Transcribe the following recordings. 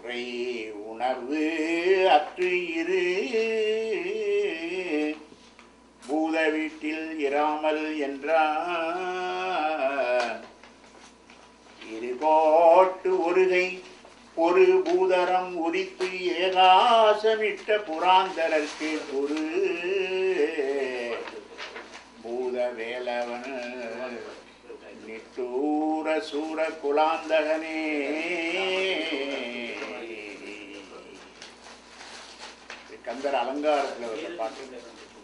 உரை உணர்வு அற்று இரு பூத வீட்டில் இராமல் என்றார் இருகோட்டு ஒருகை ஒரு பூதரம் உரித்து ஏகாசமிட்ட புராந்தரர்க்கு குரு பூத வேலவன் நிட்டூர சூர குலாந்தகனே இது கந்தர் அலங்காரத்தில் ஒரு பாட்டு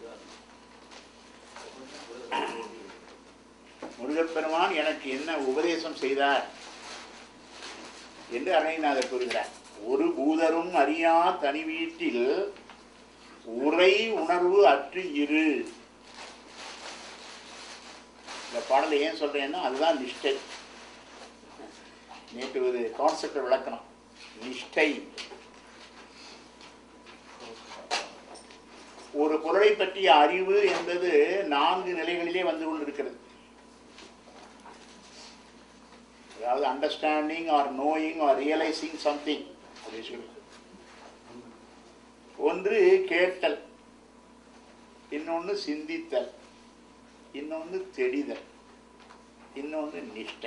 முருகப்பெருமான் எனக்கு என்ன உபதேசம் செய்தார் என்று அருணைநாதர் கூறுகிறார் ஒரு பூதரும் அறியா தனி வீட்டில் உரை உணர்வு அற்று இரு இந்த பாடலை ஏன் சொல்றேன்னா அதுதான் நிஷ்டை நேற்று ஒரு கான்செப்டை விளக்கணும் நிஷ்டை ஒரு பொருளை பற்றிய அறிவு என்பது நான்கு நிலைகளிலே வந்து கொண்டிருக்கிறது அதாவது understanding or knowing or realising something அப்படின்னு சொல்லி ஒன்று கேட்டல் இன்னொன்று சிந்தித்தல் இன்னொன்று தெளிதல் இன்னொன்று நிஷ்டை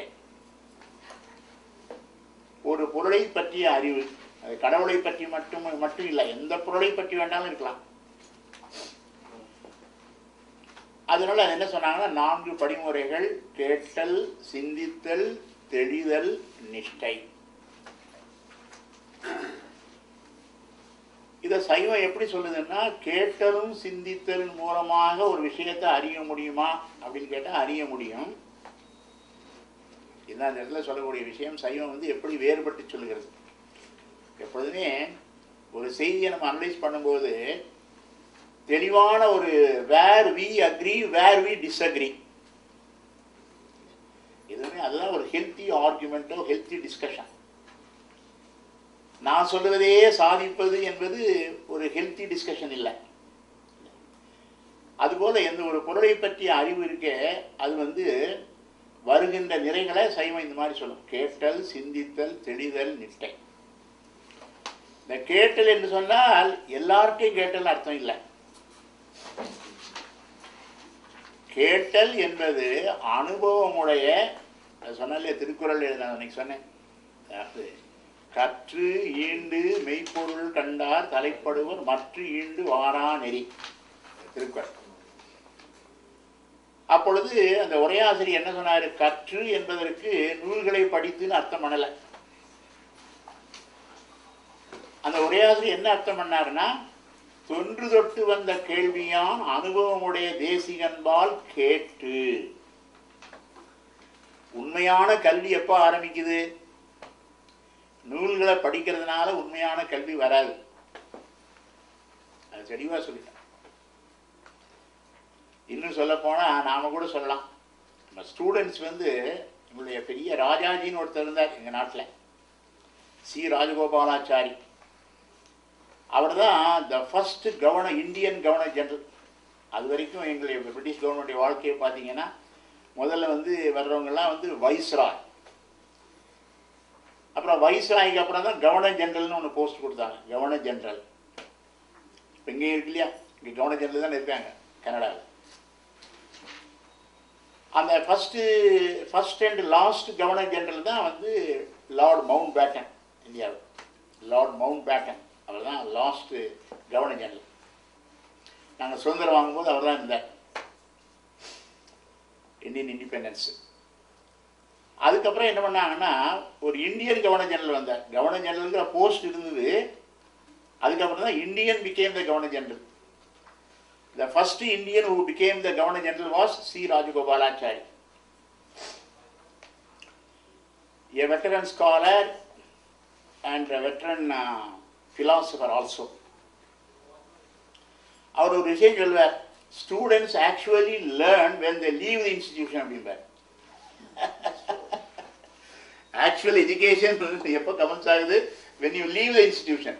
ஒரு பொருளை பற்றிய அறிவு அது கடவுளை பற்றி மட்டும் மட்டும் இல்லை எந்த பொருளை பற்றி வேண்டாலும் இருக்கலாம் அதனால அது என்ன சொன்னாங்கன்னா நான்கு படிமுறைகள் கேட்டல் சிந்தித்தல் தெளிதல் நிஷ்டை இதை சைவம் எப்படி சொல்லுதுன்னா கேட்டலும் சிந்தித்தலின் மூலமாக ஒரு விஷயத்தை அறிய முடியுமா அப்படின்னு கேட்டால் அறிய முடியும் இதுதான் இந்த இடத்துல சொல்லக்கூடிய விஷயம் சைவம் வந்து எப்படி வேறுபட்டு சொல்லுகிறது எப்பொழுதுமே ஒரு செய்தியை நம்ம அனலைஸ் பண்ணும்போது தெளிவான ஒரு where we agree where we disagree இதுவுமே அதுதான் ஒரு ஹெல்த்தி ஆர்குமெண்ட்டோ ஹெல்த்தி டிஸ்கஷன் நான் சொல்லுவதே சாதிப்பது என்பது ஒரு ஹெல்த்தி டிஸ்கஷன் இல்லை அதுபோல எந்த ஒரு பொருளை பற்றிய அறிவு இருக்க அது வந்து வருகின்ற நிறைகளை சைவம் இந்த மாதிரி சொல்லும் கேட்டல் சிந்தித்தல் தெளிதல் நிட்டை இந்த கேட்டல் என்று சொன்னால் எல்லாருக்கும் கேட்டல் அர்த்தம் இல்லை கேட்டல் என்பது அனுபவமுடைய அது சொன்னாலே திருக்குறள் நான் அன்னைக்கு சொன்னேன் அதாவது கற்று ஈண்டு மெய்ப்பொருள் கண்டார் தலைப்படுவர் மற்ற ஈண்டு வாரா நெறி திருக்குறள் அப்பொழுது அந்த உரையாசிரியர் என்ன சொன்னார் கற்று என்பதற்கு நூல்களை படித்துன்னு அர்த்தம் பண்ணலை அந்த உரையாசிரியர் என்ன அர்த்தம் பண்ணாருன்னா தொன்று தொட்டு வந்த கேள்வியான் அனுபவமுடைய தேசிகன்பால் கேட்டு உண்மையான கல்வி எப்போ ஆரம்பிக்குது நூல்களை படிக்கிறதுனால உண்மையான கல்வி வராது அது தெளிவாக சொல்லிட்டேன் இன்னும் சொல்ல போனால் நாம கூட சொல்லலாம் நம்ம ஸ்டூடெண்ட்ஸ் வந்து எங்களுடைய பெரிய ராஜாஜின்னு ஒருத்தர் இருந்தார் எங்கள் நாட்டில் சி ராஜகோபாலாச்சாரி அவர் தான் the first governor Indian governor general அது வரைக்கும் எங்களுடைய பிரிட்டிஷ் கவர்மெண்ட்டுடைய வாழ்க்கையை பார்த்தீங்கன்னா முதல்ல வந்து வர்றவங்கெல்லாம் வந்து வைஸ்ராய் அப்புறம் வைஸ்ராய்க்கு அப்புறம் தான் கவர்னர் ஜெனரல்னு ஒன்று போஸ்ட் கொடுத்தாங்க கவர்னர் ஜெனரல் இப்போ இங்கே இருக்கு இல்லையா இங்கே கவர்னர் ஜெனரல் தானே இருக்காங்க கனடாவில் அந்த first first and last governor general தான் வந்து லார்ட் மவுண்ட் பேட்டன் இந்தியாவில் லார்ட் மவுண்ட் பேட்டன் அவர் தான் லாஸ்ட்டு கவர்னர் ஜெனரல் நாங்கள் சுதந்திரம் வாங்கும்போது அவர் தான் இருந்தார் இந்தியன் இண்டிபெண்டன்ஸு அதுக்கப்புறம் என்ன பண்ணாங்கன்னா ஒரு இந்தியன் கவர்னர் ஜெனரல் வந்தார் கவர்னர் ஜெனரலுங்கிற போஸ்ட் இருந்தது அதுக்கப்புறம் தான் Indian became the governor general the first Indian who became the governor general was C Rajagopalachari a veteran scholar and a veteran uh, philosopher also. அவர் ஒரு விஷயம் சொல்வார் students actually learn when they leave the institution அப்படிம்பார் actual education எப்போ commences ஆகுது when you leave the institution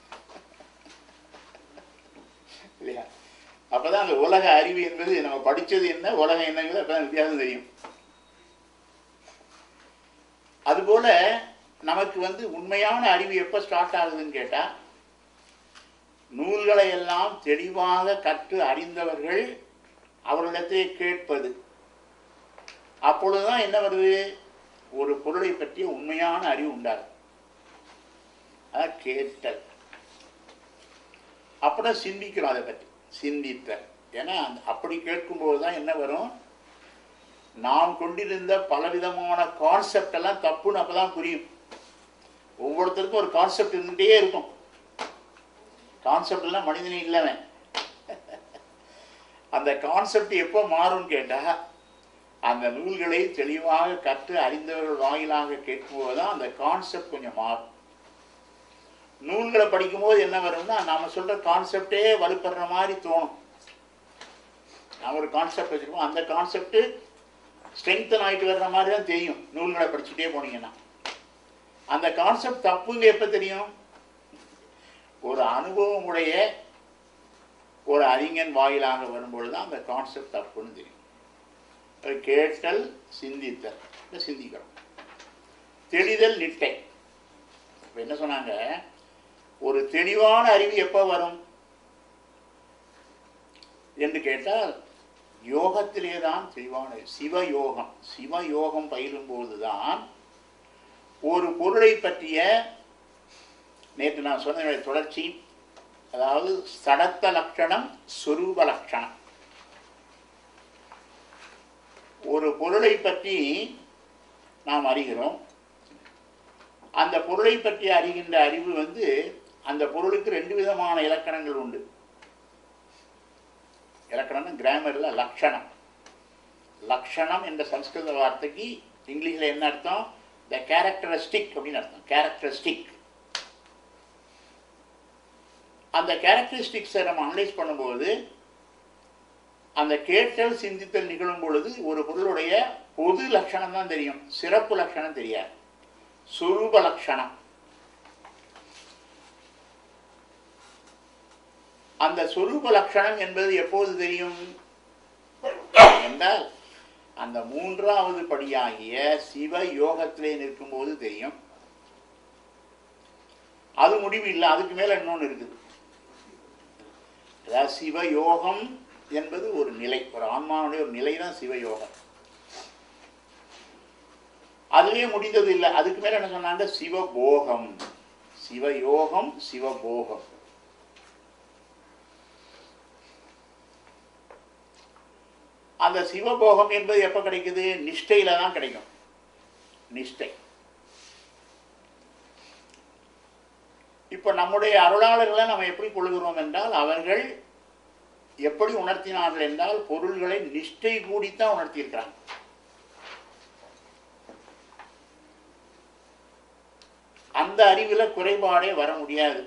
இல்லையா அப்பதான் அந்த உலக அறிவு என்பது நம்ம படிச்சது என்ன உலகம் என்னங்கிறது அப்பதான் வித்தியாசம் தெரியும் அதுபோல நமக்கு வந்து உண்மையான அறிவு எப்போ ஸ்டார்ட் ஆகுதுன்னு கேட்டால் நூல்களை எல்லாம் தெளிவாக கற்று அறிந்தவர்கள் அவர்களிடத்தை கேட்பது அப்பொழுதுதான் என்ன வருது ஒரு பொருளை பற்றிய உண்மையான அறிவு உண்டாகும் அதான் கேட்டல் அப்புறம் சிந்திக்கிறோம் அதை பற்றி சிந்தித்தல் ஏன்னா அந்த- அப்படி கேட்கும்போது தான் என்ன வரும் நாம் கொண்டிருந்த பலவிதமான கான்செப்ட் எல்லாம் தப்புன்னு அப்பதான் புரியும் ஒவ்வொருத்தருக்கும் ஒரு கான்செப்ட் இருந்துகிட்டே இருக்கும் கான்செப்ட் எல்லாம் மனிதனே இல்லவன் அந்த கான்செப்ட் எப்போ மாறும்னு கேட்டா அந்த நூல்களை தெளிவாக கற்று அறிந்தவர்கள் வாயிலாக கேட்கும்போது தான் அந்த கான்செப்ட் கொஞ்சம் மாறும் நூல்களை படிக்கும்போது என்ன வரும்னா நாம சொல்ற கான்செப்டே வலுப்படுற மாதிரி தோணும் நான் ஒரு கான்செப்ட் வச்சிருப்போம் அந்த கான்செப்ட் ஸ்ட்ரெங்தன் ஆயிட்டு வர்ற மாதிரி தான் தெரியும் நூல்களை படிச்சுட்டே போனீங்கன்னா அந்த கான்செப்ட் தப்புங்க எப்போ தெரியும் ஒரு அனுபவம் உடைய ஒரு அறிஞன் வாயிலாக வரும்பொழுது தான் அந்த கான்செப்ட் தப்புன்னு தெரியும் அது கேட்டல் சிந்தித்தல் இதை சிந்திக்கிறோம் தெளிதல் நிட்டை இப்போ என்ன சொன்னாங்க ஒரு தெளிவான அறிவு எப்போ வரும் என்று கேட்டால் யோகத்திலே தான் தெளிவான சிவயோகம் சிவயோகம் பயிலும்போது தான் ஒரு பொருளை பற்றிய நேற்று நான் சொன்ன தொடர்ச்சி அதாவது சடத்த லட்சணம் சொரூப லட்சணம் ஒரு பொருளை பற்றி நாம் அறிகிறோம் அந்த பொருளை பற்றி அறிகின்ற அறிவு வந்து அந்த பொருளுக்கு ரெண்டு விதமான இலக்கணங்கள் உண்டு இலக்கணம் கிராமரில் லக்ஷணம் லக்ஷணம் என்ற சம்ஸ்கிருத வார்த்தைக்கு இங்கிலீஷில் என்ன அர்த்தம் த கேரக்டரிஸ்டிக் அப்படின்னு அர்த்தம் கேரக்டரிஸ்டிக் அந்த கேரக்டரிஸ்டிக்ஸை நம்ம அனலைஸ் பண்ணும்போது அந்த கேட்டல் சிந்தித்தல் நிகழும் பொழுது ஒரு பொருளுடைய பொது லட்சணம் தான் தெரியும் சிறப்பு லட்சணம் தெரியாது சுரூப லட்சணம் அந்த சொரூப லட்சணம் என்பது எப்போது தெரியும் என்றால் அந்த மூன்றாவது படியாகிய சிவ யோகத்திலே நிற்கும்போது தெரியும் அது முடிவு இல்லை அதுக்கு மேல இன்னொன்று இருக்குது அதாவது சிவயோகம் என்பது ஒரு நிலை ஒரு ஆன்மாவுடைய ஒரு நிலை தான் சிவயோகம் அதுவே முடிந்தது இல்லை அதுக்கு மேல என்ன சொன்னாங்க சிவபோகம் சிவயோகம் சிவபோகம் அந்த சிவபோகம் என்பது எப்ப கிடைக்குது நிஷ்டையில தான் கிடைக்கும் நிஷ்டை இப்போ நம்முடைய அருளாளர்களை நம்ம எப்படி கொள்கிறோம் என்றால் அவர்கள் எப்படி உணர்த்தினார்கள் என்றால் பொருள்களை நிஷ்டை கூடித்தான் உணர்த்தியிருக்கிறாங்க அந்த அறிவுல குறைபாடே வர முடியாது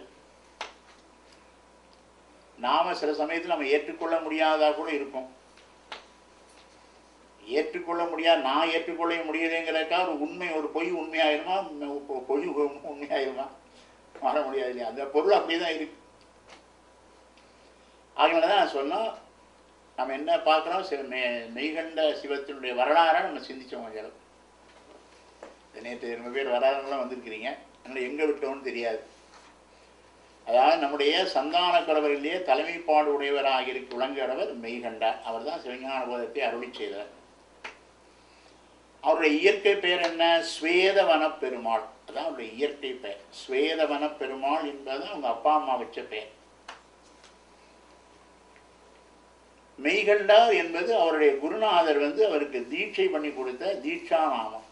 நாம சில சமயத்தில் நம்ம ஏற்றுக்கொள்ள முடியாதா கூட இருக்கும் ஏற்றுக்கொள்ள முடியாது நான் ஏற்றுக்கொள்ள முடியுதுங்கிறக்கா ஒரு உண்மை ஒரு பொய் உண்மையாயிருமா பொ- பொய் உண்மையாயிருமா மாற முடியாது இல்லையா அந்த பொருள் அப்படியே தான் இருக்கு அதனால தான் நான் சொன்னோம் நம்ம என்ன பார்க்குறோம் சில மெ மெய்கண்ட சிவத்தினுடைய வரலாறை நம்ம சிந்திச்சோம் கொஞ்சம் அளவு. இது நேற்று ரொம்ப பேர் வராதவங்களாம் வந்திருக்கிறீங்க அதனால் எங்கே விட்டோம்னு தெரியாது அதாவது நம்முடைய சந்தான குறவரிலேயே தலைமைப்பாடு உடையவராக இருக்க விளங்குகிறவர் மெய்கண்டார் அவர் தான் சிவஞான போதத்தை அருளி செய்தார் அவருடைய இயற்கை பெயர் என்ன ஸ்வேதவன பெருமாள் அதான் அவருடைய இயற்கை பெயர் ஸ்வேதவன பெருமாள் என்பது அவங்க அப்பா அம்மா வச்ச பெயர் மெய்கண்டார் என்பது அவருடைய குருநாதர் வந்து அவருக்கு தீட்சை பண்ணி கொடுத்த தீட்சா நாமம்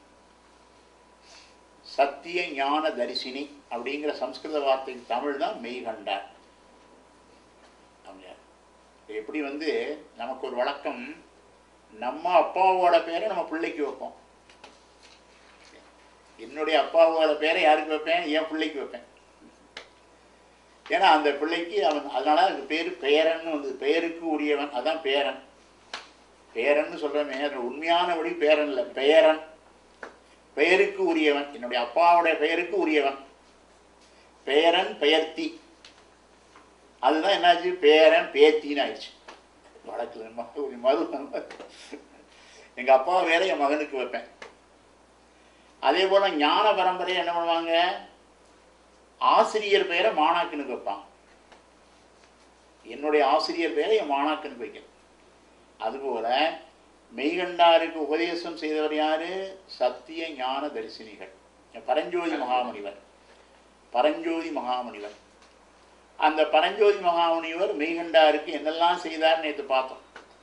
சத்திய ஞான தரிசினி அப்படிங்கிற சம்ஸ்கிருத வார்த்தைக்கு தமிழ் தான் மெய்கண்டார் அவங்க எப்படி வந்து நமக்கு ஒரு வழக்கம் நம்ம அப்பாவோட பேரை நம்ம பிள்ளைக்கு வைப்போம் என்னுடைய அப்பாவோட பேரை யாருக்கு வைப்பேன் என் பிள்ளைக்கு வைப்பேன் ஏன்னா அந்த பிள்ளைக்கு அவன் அதனால அதுக்கு பேர் பேரன் வந்து பெயருக்கு உரியவன் அதான் பேரன் பேரன்னு சொல்றமே அது உண்மையானபடி பேரன் இல்லை பெயரன் பெயருக்கு உரியவன் என்னுடைய அப்பாவுடைய பெயருக்கு உரியவன் பேரன் பெயர்த்தி அதுதான் என்னாச்சு பேரன் பேத்தின்னு ஆயிடுச்சு வழக்கில் மது மது எங்க அப்பா வேற என் மகனுக்கு வைப்பேன் அதே போல ஞான பரம்பரையை என்ன பண்ணுவாங்க ஆசிரியர் பெயரை மாணாக்கனுக்கு வைப்பான் என்னுடைய ஆசிரியர் பெயரை என் மாணாக்கனுக்கு வைக்கிறேன் அதுபோல மெய்கண்டாருக்கு உபதேசம் செய்தவர் யாரு சத்திய ஞான தரிசினிகள் பரஞ்சோதி மகாமுனிவர் பரஞ்சோதி மகாமுனிவர் அந்த பரஞ்சோதி மகாமுனிவர் மெய்கண்டாருக்கு என்னெல்லாம் செய்தார் நேற்று பார்த்தோம்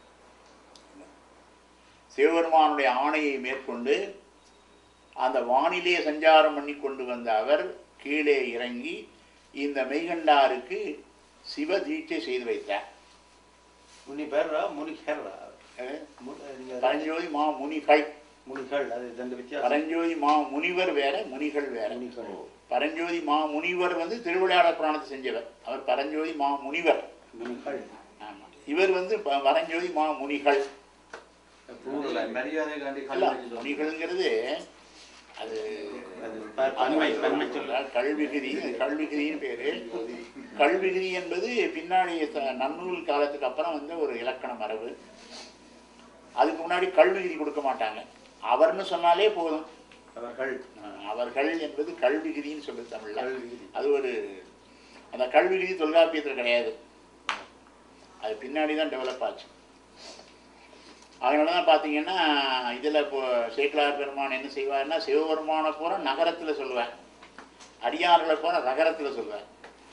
சிவபெருமானுடைய ஆணையை மேற்கொண்டு அந்த வானிலே சஞ்சாரம் பண்ணி கொண்டு வந்த அவர் கீழே இறங்கி இந்த மெய்கண்டாருக்கு சிவ தீட்சை செய்து வைத்தார் முனி பேர்ரா முனி ஹேர்ரா அது மு- நீங்க பரஞ்சோதி மா முனிகள் முனிகள் அது ரெண்டு வித்தியாசம் பரஞ்சோதி மா முனிவர் வேற முனிகள் வேற முனிகள் பரஞ்சோதி மா முனிவர் வந்து திருவிளையாடல் புராணத்தை செஞ்சவர் அவர் பரஞ்சோதி மா முனிவர் முனிகள் ஆமா இவர் வந்து ப- பரஞ்சோதி மா முனிகள் plural. மரியாதை காண்டி அல்ல கல்வி முனிகள்ங்கிறது அது அது ப- பன்மை பன்மை சொல்ல கல்விகிரி கல்விகிரின்னு பேரு கல்விகிரி என்பது பின்னாடி த- நன்னூல் காலத்துக்கு அப்புறம் வந்து ஒரு இலக்கண மரபு அதுக்கு முன்னாடி கல்விகிரி கொடுக்க மாட்டாங்க அவர்னு சொன்னாலே போதும் அவர்கள் அஹ் அவர்கள் என்பது கல்விகிரின்னு சொல்லு தமிழ்ல கல்விகிரி. அது ஒரு அந்த கல்விகிரி தொல்காப்பியத்தில் கிடையாது அது பின்னாடி தான் டெவலப் ஆச்சு அதனால தான் பார்த்தீங்கன்னா இதில் இப்போ சேக்கலார் பெருமான் என்ன செய்வார்னா சிவபெருமானை பூரா நகரத்தில் சொல்லுவேன் அடியார்களை பூரா நகரத்தில் சொல்லுவேன்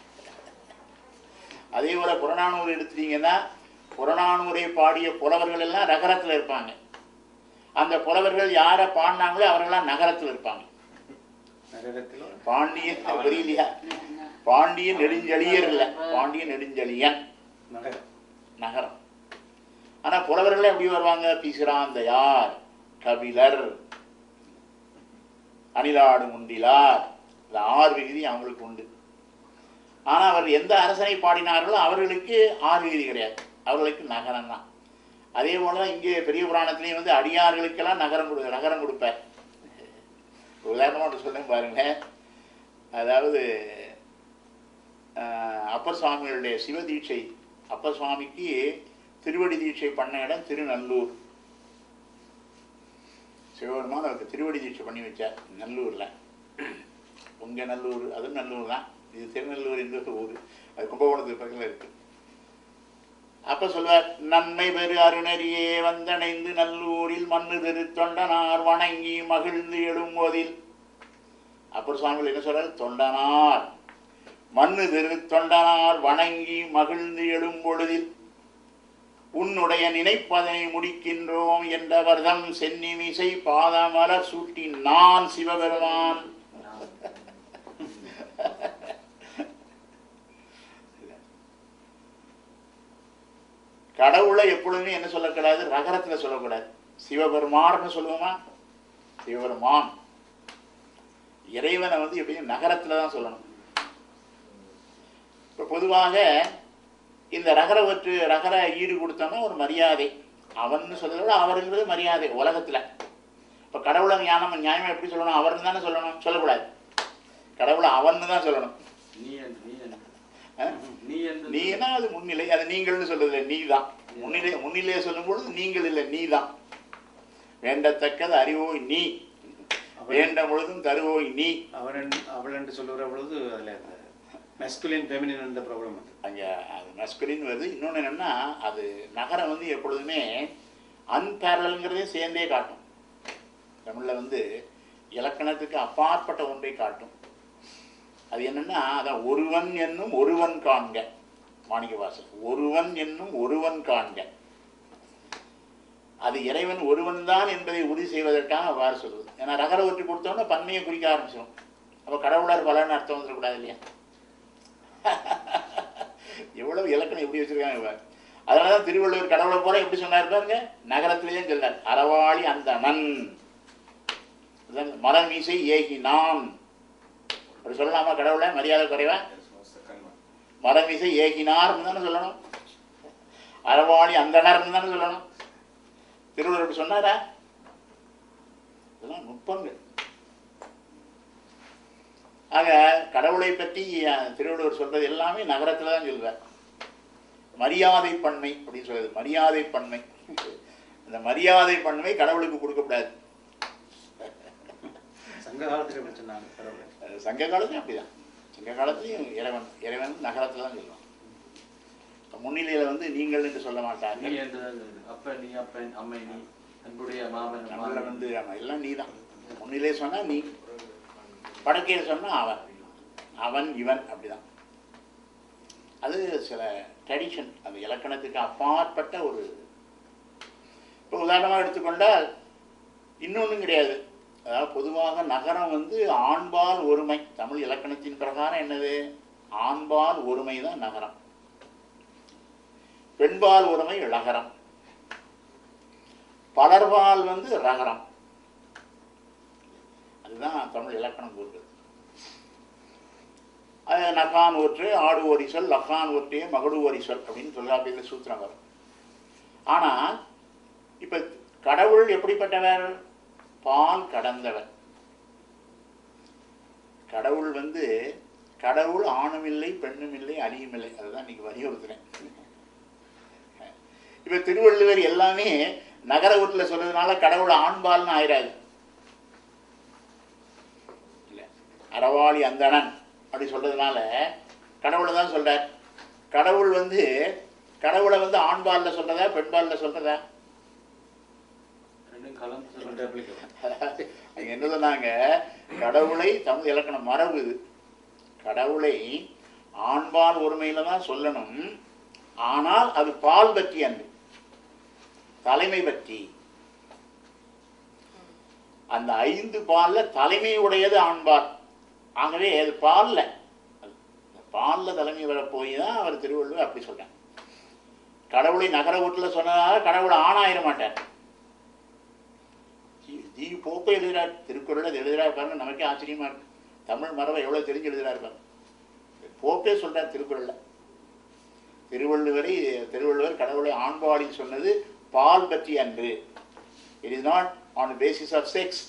அதே போல புறநானூறு எடுத்துட்டீங்கன்னா புறநானூரை பாடிய புலவர்கள் எல்லாம் நகரத்தில் இருப்பாங்க அந்த புலவர்கள் யாரை பாடினாங்களோ அவர்கள்லாம் நகரத்தில் இருப்பாங்க நகரத்திலும் பாண்டியன் புரியலையா பாண்டியன் நெடுஞ்செழியர் இல்ல பாண்டியன் நெடுஞ்செழியன் நகரம் நகரம் ஆனா புலவர்களே எப்படி வருவாங்க பிசிராந்தையார் கபிலர் அணிலாடு முண்டிலார் இந்த ஆறு விகுதி அவங்களுக்கு உண்டு ஆனா அவர் எந்த அரசனை பாடினார்களோ அவர்களுக்கு ஆறு விகுதி கிடையாது அவர்களுக்கு நகரம் தான் அதே போலதான் இங்கே பெரிய புராணத்திலையும் வந்து அடியார்களுக்கெல்லாம் நகரம் கொடு நகரம் கொடுப்பார் உதாரணமாக சொல்லுங்க பாருங்க அதாவது ஆஹ், அப்பர் சுவாமிகளுடைய சிவ தீட்சை அப்பர் சுவாமிக்கு திருவடி தீட்சை பண்ண இடம் திருநல்லூர் சிவபெருமான் அவருக்கு திருவடி தீட்சை பண்ணி வச்சார் நல்லூர்ல உங்க நல்லூர் அதுவும் நல்லூர் தான் இது திருநல்லூர் என்ற ஊர் அது கும்பகோணத்துக்கு பக்கத்தில் இருக்கு அப்ப சொல்வார் நன்மை பெரு அருணரியே வந்தணைந்து நல்லூரில் மண்ணு திரு தொண்டனார் வணங்கி மகிழ்ந்து எழும்போதில் அப்பர் சுவாமிகள் என்ன சொல்றாரு தொண்டனார் மண்ணு திரு தொண்டனார் வணங்கி மகிழ்ந்து எழும்பொழுதில் உன்னுடைய நினைப்பதனை முடிக்கின்றோம் என்றவர்தம் சென்னிமிசை பாதமலர் சூட்டி நான் சிவபெருமான் கடவுளை எப்பொழுதுமே என்ன சொல்லக்கூடாது ரகரத்துல சொல்லக்கூடாது சிவபெருமான்னு சொல்லுவோமா சிவபெருமான் இறைவனை வந்து எப்படியும் நகரத்துல தான் சொல்லணும் இப்போ பொதுவாக இந்த ரகரவற்று ரகர ஈடு கொடுத்தோம்னா ஒரு மரியாதை அவன்னு சொல்றத விட அவருங்கிறது மரியாதை உலகத்துல இப்போ கடவுளை ஞானம் நியாயமா எப்படி சொல்லணும் அவர்னு தானே சொல்லணும் சொல்லக்கூடாது கடவுளை அவன்னு தான் சொல்லணும் நீ என்று நீ என்று ஆ? நீ என்று நீனா அது முன்னிலை அது நீங்கள்னு சொல்றது இல்லை நீ தான் முன்னிலை முன்னிலையை சொல்லும் பொழுது நீங்கள் இல்லை நீ தான் வேண்டத்தக்கது அறிவோய் நீ வேண்ட பொழுதும் தருவோய் நீ அவன் அவள் என்று சொல்லுகிற பொழுது அதில் அந்த மெஸ்குலின் ஃபெமினின் என்ற ப்ராப்ளம் வந்து அங்கே அது மஸ்குலின் வருது இன்னொன்று என்னென்னா அது நகரம் வந்து எப்பொழுதுமே அன்பேரலுங்கிறதையும் சேர்ந்தே காட்டும் தமிழில் வந்து இலக்கணத்துக்கு அப்பாற்பட்ட ஒன்றை காட்டும் அது என்னன்னா அதான் ஒருவன் என்னும் ஒருவன் காண்க மாணிக்கவாசல் ஒருவன் என்னும் ஒருவன் காண்க அது இறைவன் ஒருவன் தான் என்பதை உறுதி செய்வதற்காக அவ்வாறு சொல்வது ஏன்னா ரகர ஒற்றி கொடுத்தோன்னா பன்மையை குறிக்க ஆரம்பிச்சிடும் அப்போ கடவுளர் பலன்னு அர்த்தம் வந்துடக்கூடாது இல்லையா எவ்வளவு இலக்கணம் எப்படி வச்சிருக்காங்க பாரு. அதனாலதான் திருவள்ளுவர் கடவுளை போல எப்படி சொன்னார் பாருங்க நகரத்திலேயே சொன்னார் அறவாளி அந்த மண் மரமீசை ஏகி நான் அப்படி சொல்லலாமா கடவுளை மரியாதை குறைவா மரமீசை ஏகினார்னு தானே சொல்லணும் அறவாளி அந்தனர்னு தானே சொல்லணும் திருவள்ளுவர் அப்படி சொன்னாரா இதெல்லாம் நுட்பங்கள் ஆக கடவுளை பற்றி அஹ், திருவள்ளுவர் சொல்றது எல்லாமே நகரத்துல தான் சொல்வார் மரியாதை பன்மை அப்படின்னு சொல்றது மரியாதை பன்மை அந்த மரியாதை பன்மை கடவுளுக்கு கொடுக்கக்கூடாது சங்க காலத்துல எப்படி சொன்னாங்க கடவுளை அஹ் சங்க காலத்துலையும் அப்படிதான் சங்க காலத்துலையும் இறைவன் இறைவன் நகரத்தில் தான் சொல்லுவான் முன்னிலையில் வந்து நீங்கள் என்று சொல்ல நீ மாட்டார்கள் என்றுதான் சொல்லுது. அப்ப நீ அப்பன் அம்மை நீ அன்புடைய மாமன் நம்மள மாமன். வந்து ஆமா, எல்லாம் நீ தான் முன்னிலே சொன்னா நீ படக்கையில் சொன்னா அவன் அவன் இவன் அப்படிதான் அது சில ட்ரெடிஷன் அந்த இலக்கணத்துக்கு அப்பாற்பட்ட ஒரு இப்போ உதாரணமாக எடுத்துக்கொண்டால் இன்னொன்றும் கிடையாது அதாவது பொதுவாக நகரம் வந்து ஆண்பால் ஒருமை தமிழ் இலக்கணத்தின் பிரகாரம் என்னது ஆண்பால் ஒருமை தான் நகரம் பெண்பால் ஒருமை லகரம் பலர்பால் வந்து ரகரம் அதுதான் தமிழ் இலக்கணம் கூறுகிறது அது நகான் ஒற்று ஆடு ஓரி சொல் லக்கான் ஒற்றே மகடு ஓரி சொல் அப்படின்னு தொல்காப்பியத்தில் சூத்திரம் வரும் ஆனால் இப்போ கடவுள் எப்படிப்பட்டவர் பால் கடந்தவர் கடவுள் வந்து கடவுள் ஆணும் இல்லை பெண்ணும் இல்லை அணியும் இல்லை அதுதான் இன்னைக்கு வலியுறுத்துறேன் இப்போ திருவள்ளுவர் எல்லாமே நகர வீட்டில் சொல்றதுனால கடவுள் ஆண்பால்னு ஆயிராது இல்லை அறவாளி அந்தணன் அப்படி சொல்றதுனால கடவுளை தான் சொல்றார் கடவுள் வந்து கடவுளை வந்து ஆண்பாலில் சொல்றதா பெண்பாலில் சொல்றதா ரெண்டும் கலந்து ரெண்டு சொல்லுது. applicable. அங்க என்ன சொன்னாங்க கடவுளை தமிழ் இலக்கண மரபு இது கடவுளை ஆண்பால் ஒருமையில தான் சொல்லணும் ஆனால் அது பால் பற்றி அன்று தலைமை பற்றி அந்த ஐந்து பால்ல தலைமை உடையது ஆண்பால் ஆகவே அது பால்ல அது பால்ல தலைமை வர போய் தான் அவர் திருவள்ளுவர் அப்படி சொல்றாங்க கடவுளை நகர வீட்டில் சொன்னதால கடவுளை ஆணாயிர மாட்டார் ஜி- ஜி போப்பே எழுதுறார் திருக்குறள் அது எழுதுறாரு பாருங்க நமக்கே ஆச்சரியமா இருக்கு தமிழ் மரபை எவ்வளவு தெரிஞ்சு எழுதுறாரு பாருங்க போப்பே சொல்றார் திருக்குறள்ல திருவள்ளுவரை திருவள்ளுவர் கடவுளை ஆண்பாலில் சொன்னது பால் பற்றி அன்று it is not on basis of sex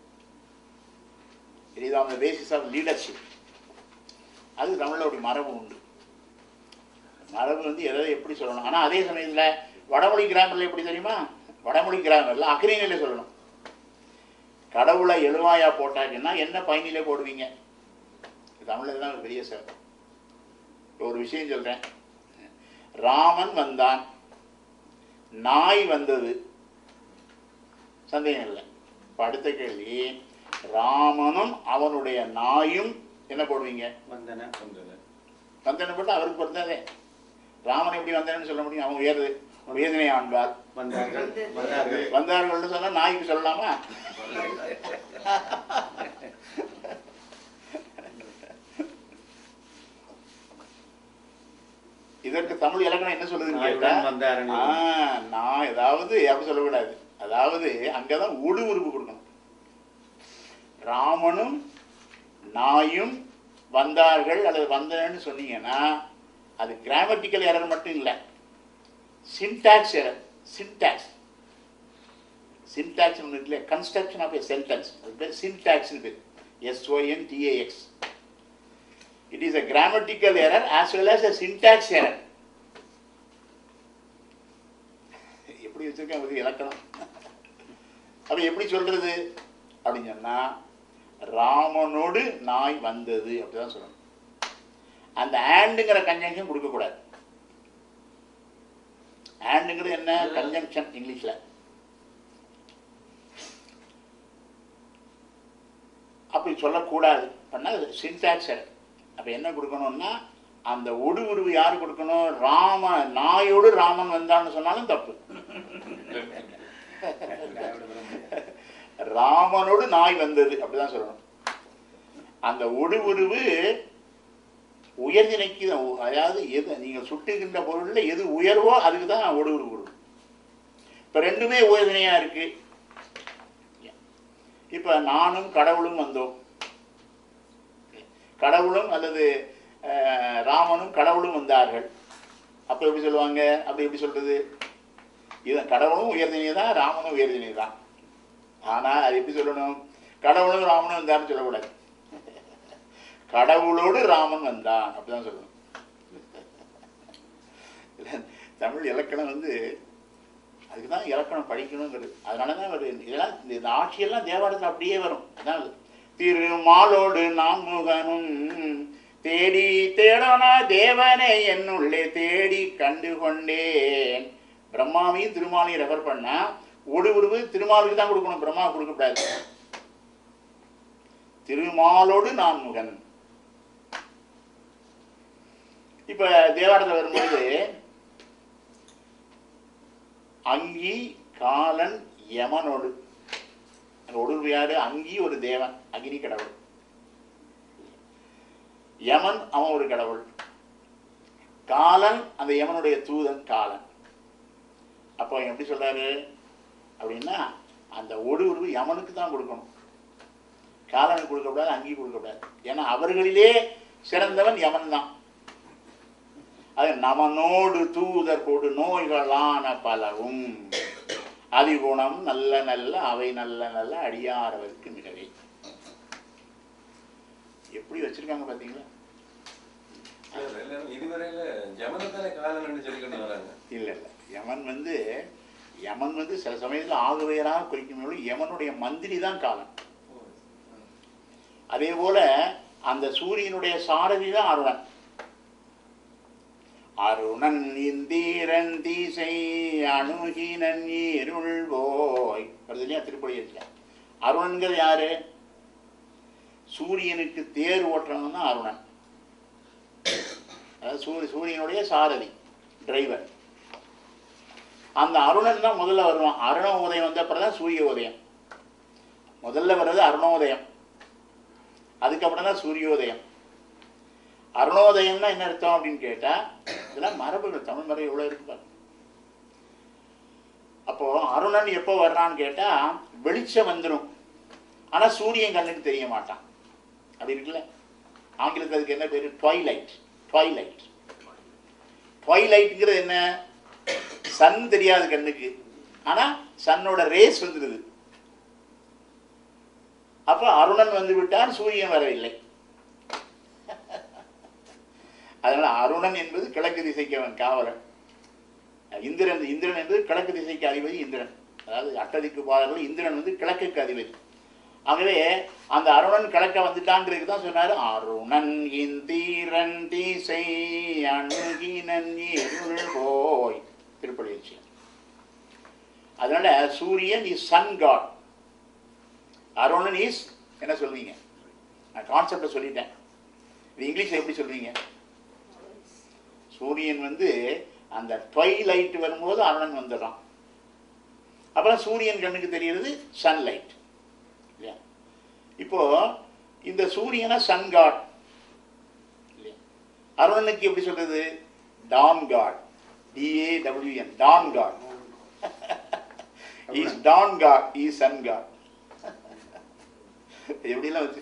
it is on the basis of leadership அது தமிழோடைய மரபு உண்டு மரபு வந்து எதை எப்படி சொல்லணும் ஆனால் அதே சமயத்தில் வடமொழி கிராமரில் எப்படி தெரியுமா வடமொழி கிராமரில் அக்ரிநிலை சொல்லணும் கடவுளை எழுவாயா போட்டாச்சுன்னா என்ன பயனிலே போடுவீங்க தமிழில் தான் ஒரு பெரிய சிறப்பு இப்போ ஒரு விஷயம் சொல்கிறேன் ராமன் வந்தான் நாய் வந்தது சந்தேகம் இல்லை இப்போ அடுத்த கேள்வி ராமனும் அவனுடைய நாயும் என்ன போடுவீங்க வந்தன வந்தது வந்தனை போட்டு அவருக்கு பொறுத்தாதே ராமன் எப்படி வந்தேன்னு சொல்ல முடியும் அவன் உயர்வு வேதனை ஆண்பார் வந்தார்கள் வந்தார்கள் வந்தார்கள்னு சொன்னா நாய்க்கு சொல்லலாமா இதற்கு தமிழ் இலக்கணம் என்ன சொல்லுதுன்னு கேட்டா நாயுடன் வந்தாருன்னு. ஆ, நான் ஏதாவது அப்படி சொல்லக்கூடாது அதாவது அங்கதான் உடு உறுப்பு கொடுக்கணும் ராமனும் நாயும் வந்தார்கள் அல்லது வந்தனன்னு சொன்னீங்கன்னா அது கிராமட்டிக்கல் எரர் மட்டும் இல்லை சின்டாக்ஸ் எரர் சின்டாக்ஸ் சின்டாக்ஸ் ஒன்று இருக்குல்ல கன்ஸ்ட்ரக்ஷன் ஆஃப் எ சென்டென்ஸ் அது பேர் சின்டாக்ஸ்னு பேர் S O N T A X it is a grammatical error as well as a syntax error எப்படி வச்சிருக்கேன் ஒரு இலக்கணம் அப்ப எப்படி சொல்றது அப்படின்னு சொன்னா ராமனோடு நாய் வந்தது அப்படிதான் சொல்லணும் அந்த ஆண்டுங்கிற கன்ஜங்ஷன் கொடுக்கக்கூடாது ஆண்டுங்கிறது என்ன கன்ஜங்ஷன் இங்கிலீஷ்ல அப்படி சொல்லக்கூடாது பண்ணால் சின்டாக்ஸ் அப்போ என்ன கொடுக்கணும்னா அந்த ஒடு உருவு யார் கொடுக்கணும் ராம நாயோடு ராமன் வந்தான்னு சொன்னாலும் தப்பு ராமனோடு நாய் வந்தது அப்படிதான் சொல்லணும் அந்த ஒடு உருவு உயர்நிலைக்கு தான் உ- அதாவது எது நீங்கள் சுட்டுகின்ற பொருள்ல எது உயர்வோ அதுக்கு தான் ஒடு உருவு கொடுக்கும் இப்போ ரெண்டுமே உயர்நிலையா இருக்கு இப்போ நானும் கடவுளும் வந்தோம் கடவுளும் அல்லது அஹ், ராமனும் கடவுளும் வந்தார்கள் அப்போ எப்படி சொல்லுவாங்க அப்படி எப்படி சொல்றது இது கடவுளும் உயர்தினை தான் ராமனும் உயர்தினை தான் ஆனால் அது எப்படி சொல்லணும் கடவுளும் ராமனும் வந்தார்னு சொல்லக்கூடாது கடவுளோடு ராமன் வந்தான் அப்படிதான் சொல்லணும் இல்ல, தமிழ் இலக்கணம் வந்து அதுக்கு தான் இலக்கணம் படிக்கணுங்கிறது அதனால தான் ஒரு இதெல்லாம் இந்த- இந்த ஆட்சியெல்லாம் தேவாரத்தில் அப்படியே வரும் அதான் அது. திருமாலோடு நாம் முகனும் தேடி தேடனா தேவனை என்னுள்ளே தேடி கண்டு கொண்டேன் பிரம்மாவையும் திருமாலையும் ரெஃபர் பண்ணா ஒடு உருவு திருமாலுக்கு தான் கொடுக்கணும் பிரம்மா கொடுக்கக்கூடாது திருமாலோடு நான் முகன் இப்ப தேவாரத்தில் வரும்போது அங்கி காலன் யமனோடு அந்த ஒடுவு யாரு அங்கி ஒரு தேவன் அக்னி கடவுள் யமன் அவன் ஒரு கடவுள் காலன் அந்த யமனுடைய தூதன் காலன் அப்போ அவன் எப்படி சொல்றாரு அப்படின்னா அந்த ஒடு உருவு யமனுக்கு தான் கொடுக்கணும் காலனுக்கு கொடுக்கக்கூடாது அங்கி கொடுக்கக்கூடாது ஏன்னா அவர்களிலே சிறந்தவன் யமன் தான் அது நமனோடு தூதர் கொடு நோய்களான பலவும் அதிகுணம் நல்ல நல்ல அவை நல்ல நல்ல அடியாரவருக்கு மிகவே எப்படி வச்சிருக்காங்க பாத்தீங்களா எல்லாரும் இதுவரையில ஜமனத்தானே காலன்னு சொல்லிக்கிட்டு வராங்க இல்ல இல்ல யமன் வந்து யமன் வந்து சில சமயத்துல ஆகுவேராக குறிக்கும் யமனுடைய மந்திரி தான் காலன் அதே போல அந்த சூரியனுடைய சாரதி தான் அருணன் அருணன் இந்தீரன் தீசை அணுகினன் இருள் போய் வருது இல்லையா திருப்பதி இருக்கல அருணன்கிறது யாரு சூரியனுக்கு தேர் ஓட்டுறவன் தான் அருணன் அதாவது சூரிய சூரியனுடைய சாரதி டிரைவர் அந்த அருணன் தான் முதல்ல வருவான் அருண உதயம் வந்த அப்புறம் தான் சூரிய உதயம் முதல்ல வர்றது அருணோதயம் அதுக்கப்புறம் தான் சூரியோதயம் அருணோதயம்னா என்ன அர்த்தம் அப்படின்னு கேட்டா இதெல்லாம் மரபுகள் தமிழ் மரபு எவ்வளவு இருக்கு பாருங்க அப்போ அருணன் எப்போ வர்றான்னு கேட்டா வெளிச்சம் வந்துடும் ஆனா சூரியன் கண்ணுக்கு தெரிய மாட்டான் அப்படி இருக்குல்ல ஆங்கிலத்தில் அதுக்கு என்ன பேரு ட்வைலைட் ட்வைலைட் ட்வைலைட்ங்கிறது என்ன சன் தெரியாது கண்ணுக்கு ஆனா சன்னோட ரேஸ் வந்துடுது அப்ப அருணன் வந்து விட்டார் சூரியன் வரவில்லை அதனால அருணன் என்பது கிழக்கு திசைக்கு அவன் காவலன் இந்திரன் இந்திரன் என்பது கிழக்கு திசைக்கு அதிபதி இந்திரன் அதாவது அட்டதிக்கு பாதர்கள் இந்திரன் வந்து கிழக்குக்கு அதிபதி ஆகவே அந்த அருணன் கிழக்க வந்துட்டாங்கிறதுக்கு தான் சொன்னாரு அருணன் இந்திரன் திசை அணுகினன் இருள் போய் திருப்பதி விஷயம் அதனால Suriyan is sun god Arunan is என்ன சொல்வீங்க நான் கான்செப்டை சொல்லிட்டேன் இது இங்கிலீஷில் எப்படி சொல்வீங்க சூரியன் வந்து அந்த லைட் வரும்போது அருணன் வந்துடுறான் அப்புறம் சூரியன் கண்ணுக்கு தெரிகிறது சன்லைட் இல்லையா இப்போ இந்த சூரியனை சன் காட் இல்லையா அருணனுக்கு எப்படி சொல்றது dawn god D A W N dawn god is dawn god is sun god எப்படிலாம் வச்சு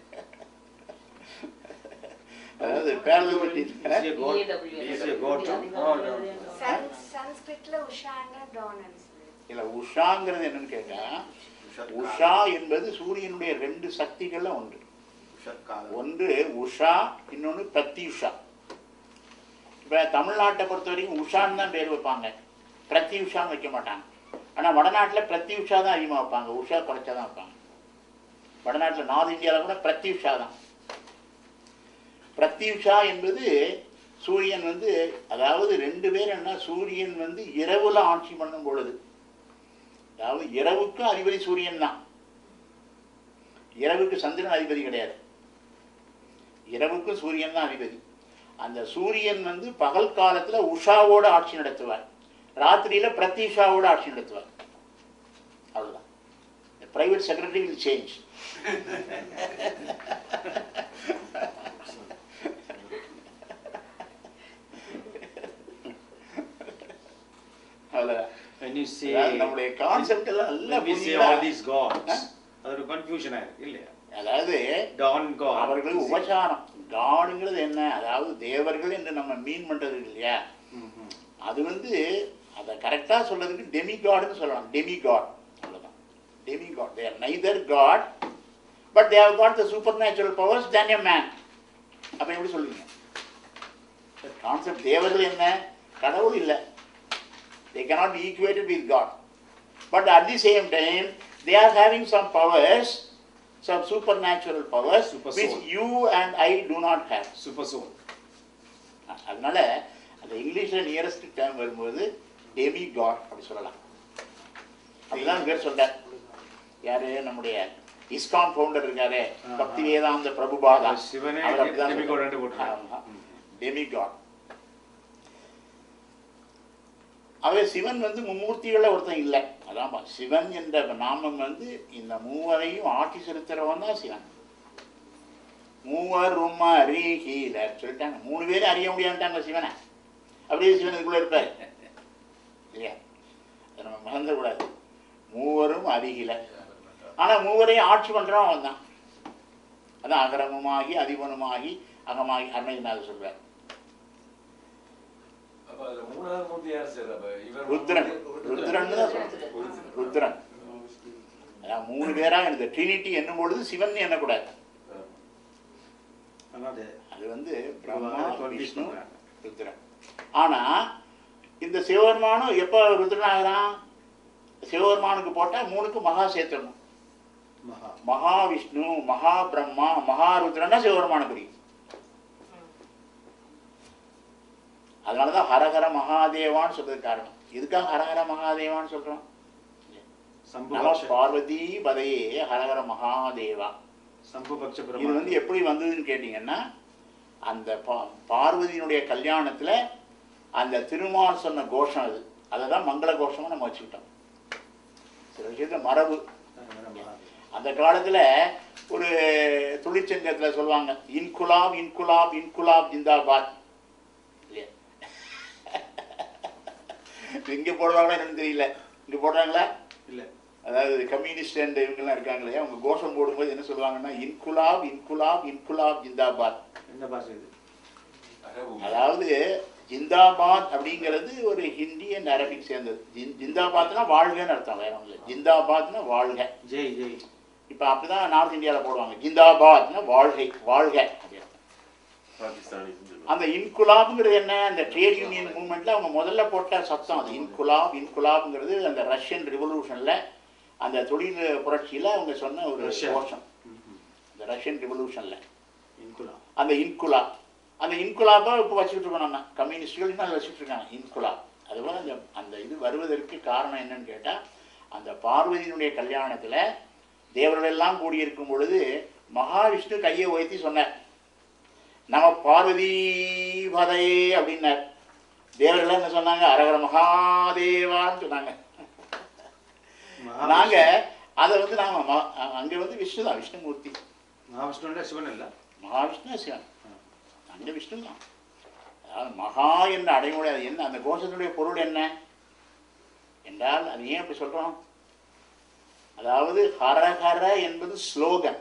அதாவது பேரல் பற்றி Is he a god? Is he a god too? Sun சன்ஸ்கிரிட்ல உஷான்னா டானன் இல்ல உஷாங்கிறது என்னன்னு கேட்டா உஷா என்பது சூரியனுடைய ரெண்டு சக்திகள்ல ஒன்று ஒன்று உஷா இன்னொன்று பிரத்யுஷா இப்ப தமிழ்நாட்டை பொறுத்த வரைக்கும் உஷான்னு தான் பேர் வைப்பாங்க பிரத்யுஷான்னு வைக்க மாட்டாங்க ஆனா வடநாட்டுல பிரத்யுஷா தான் அதிகமா வைப்பாங்க உஷா குறைச்சா தான் வைப்பாங்க வடநாட்டுல நார்த் இந்தியாவில் கூட பிரத்யுஷா தான் பிரத்யுஷா என்பது சூரியன் வந்து அதாவது ரெண்டு பேர் என்ன சூரியன் வந்து இரவுல ஆட்சி பண்ணும் பொழுது அதாவது இரவுக்கும் அதிபதி சூரியன் தான் இரவுக்கு சந்திரன் அதிபதி கிடையாது இரவுக்கும் சூரியன் தான் அதிபதி அந்த சூரியன் வந்து பகல் காலத்துல உஷாவோட ஆட்சி நடத்துவார் ராத்திரியில பிரத்யுஷாவோட ஆட்சி நடத்துவார் அவ்வளவுதான் பிரைவேட் செக்ரட்டரி வில் சேஞ்ச் அவ்வளவுதான் When you say, அதாவது நம்முடைய கான்செப்ட் எல்லாம் நல்லா when we say புரியுதா? all these gods, Huh? அது ஒரு கன்ஃபியூஷன் ஆயிருக்கு இல்லையா அதாவது டான் காட் அவர்களுக்கு உபசாரம் காடுங்கிறது என்ன அதாவது தேவர்கள் என்று நம்ம மீன் பண்றது இல்லையா அது வந்து அதை கரெக்டா சொல்றதுக்கு டெமி காட்னு சொல்லலாம் டெமி காட் அவ்வளவுதான் demigod they're neither god but they have got the supernatural powers than a man அப்ப எப்படி சொல்லுவீங்க கான்செப்ட் தேவர்கள் என்ன கடவுள் இல்லை they cannot be equated with God. But at the same time, they are having some powers, some supernatural powers Super which soul. you and I do not have. Super soul அதனால அந்த இங்கிலீஷில் nearest term வரும்போது demigod அப்படி சொல்லலாம் அதுதான் பேர் சொல்றார் யாரு நம்முடைய இஸ்கான் ஃபவுண்டர் இருக்காரு ஆஹா. பக்தி வேதாந்த பிரபுபாதா சிவனே அவர் அப்படிதான் demigod சொல்றார். என்று போட்டிருக்காரு. ஆமா. demigod. அவன் சிவன் வந்து மும்மூர்த்திகள ஒருத்தன் இல்லை அதான்ப்பா சிவன் என்ற நாமம் வந்து இந்த மூவரையும் ஆட்சி செலுத்துறவன் தான் சிவன் மூவர் உம்மா அறிகீல சொல்லிட்டாங்க மூணு பேரும் அறிய முடியாதுட்டாங்க சிவனை அப்படியே சிவன் இதுக்குள்ள இருப்பார் இல்லையா அதை நம்ம மறந்துடக்கூடாது மூவரும் அருகில ஆனா மூவரையும் ஆட்சி பண்றவன் அவன் தான் அதான் அகரமுமாகி அதிபனுமாகி அகமாகி அருணகிரிநாதர் சொல்றார் அப்ப அதுல மூணாவது மூர்த்தி யார் சார் அப்ப இவர் ருத்ரன் ருத்ரன் தான் சொல்றது ருத்ரன் அதான் மூணு பேரா இந்த ட்ரினிட்டி என்னும் பொழுது சிவன் எண்ணக்கூடாது ஆனால் அது அது வந்து பிரம்மா பிரம்மா, twelve விஷ்ணு பண்றாங்க. ருத்ரன் ஆனா இந்த சிவபெருமானும் எப்போ ருத்ரன் ஆகிறான் சிவபெருமானுக்கு போட்டா மூணுக்கு மகா சேர்த்துடணும் மகா மகாவிஷ்ணு மகா பிரம்மா மகாருத்ரன்னா சிவபெருமானு பிரியும் அதனாலதான் ஹரஹர மகாதேவான்னு சொல்றது காரணம் இதுக்காக ஹரஹர மகாதேவான்னு சொல்றோம் சம்பு நம பக்ஷ பார்வதி பதையே ஹரஹர மகாதேவா சம்பு பக்ஷ இது பிரம்மா வந்து எப்படி வந்ததுன்னு கேட்டீங்கன்னா அந்த பா- பார்வதியினுடைய கல்யாணத்துல அந்த திருமால் சொன்ன கோஷம் அது அதை தான் மங்கள கோஷமா நம்ம வச்சுக்கிட்டோம் சில விஷயத்துல மரபு அந்த காலத்துல ஒரு தொழிற்சங்கத்துல சொல்லுவாங்க இன்குலாப் இன்குலாப் இன்குலாப் ஜிந்தாபாத் இல்லையா இங்க போடுவாங்களா என்னன்னு தெரியல இங்க போடுறாங்களா இல்லை அதாவது கம்யூனிஸ்ட் அண்ட் இவங்கெல்லாம் இருக்காங்களே அவங்க கோஷம் போடும்போது என்ன சொல்லுவாங்கன்னா இன்குலாப் இன்குலாப் இன்குலாப் ஜிந்தாபாத் என்ன பாஷை இது அரபு அதாவது ஜிந்தாபாத் அப்படிங்கிறது ஒரு ஹிந்தி அண்ட் அரபிக் சேர்ந்தது ஜின்- ஜிந்தாபாத்னா வாழ்கன்னு அர்த்தம் வேற ஒன்றும் இல்லை ஜிந்தாபாத்னா வாழ்க ஜெய் ஜெய் இப்போ அப்படிதான் நார்த் இந்தியாவில் போடுவாங்க ஜிந்தாபாத்னா வாழ்கை வாழ்க அப்படி அர்த்தம். அந்த இன்குலாப்ங்கிறது என்ன அந்த ட்ரேட் யூனியன் மூவ்மெண்ட்ல அவங்க முதல்ல போட்ட சத்தம் அது இன்குலாப் இன்குலாப்ங்கிறது அந்த ரஷ்யன் ரெவல்யூஷன்ல அந்த தொழில் புரட்சியில அவங்க சொன்ன ஒரு ரஷ்யா. கோஷம் இந்த ரஷ்யன் ரெவல்யூஷன்ல இன்குலா அந்த இன்குலாப் அந்த இன்குலாப்பை இப்போ வச்சுக்கிட்டு இருக்கோம் நம்ம கம்யூனிஸ்டுகள் இன்னும் அதை வச்சுட்டு இருக்காங்க இன்குலாப் அதுபோல் அந்த அந்த இது வருவதற்கு காரணம் என்னன்னு கேட்டால் அந்த பார்வதியினுடைய கல்யாணத்தில் தேவர்கள் எல்லாம் கூடியிருக்கும் பொழுது மகாவிஷ்ணு கையை உயர்த்தி சொன்னார் நம பார்வதி பதையே அப்படின்னார் தேவர்கள் என்ன சொன்னாங்க அரகர மகாதேவான்னு சொன்னாங்க மகா நாங்க அதை வந்து நாம ம- அங்க வந்து விஷ்ணு தான் விஷ்ணுமூர்த்தி மகாவிஷ்ணுன்ற சிவன் இல்ல மகாவிஷ்ணு சிவன் அங்க விஷ்ணு தான் அதாவது மகா என்ற அடைமொழி அது என்ன அந்த கோஷத்தினுடைய பொருள் என்ன என்றால் அது ஏன் அப்படி சொல்றோம் அதாவது ஹரஹர என்பது ஸ்லோகன்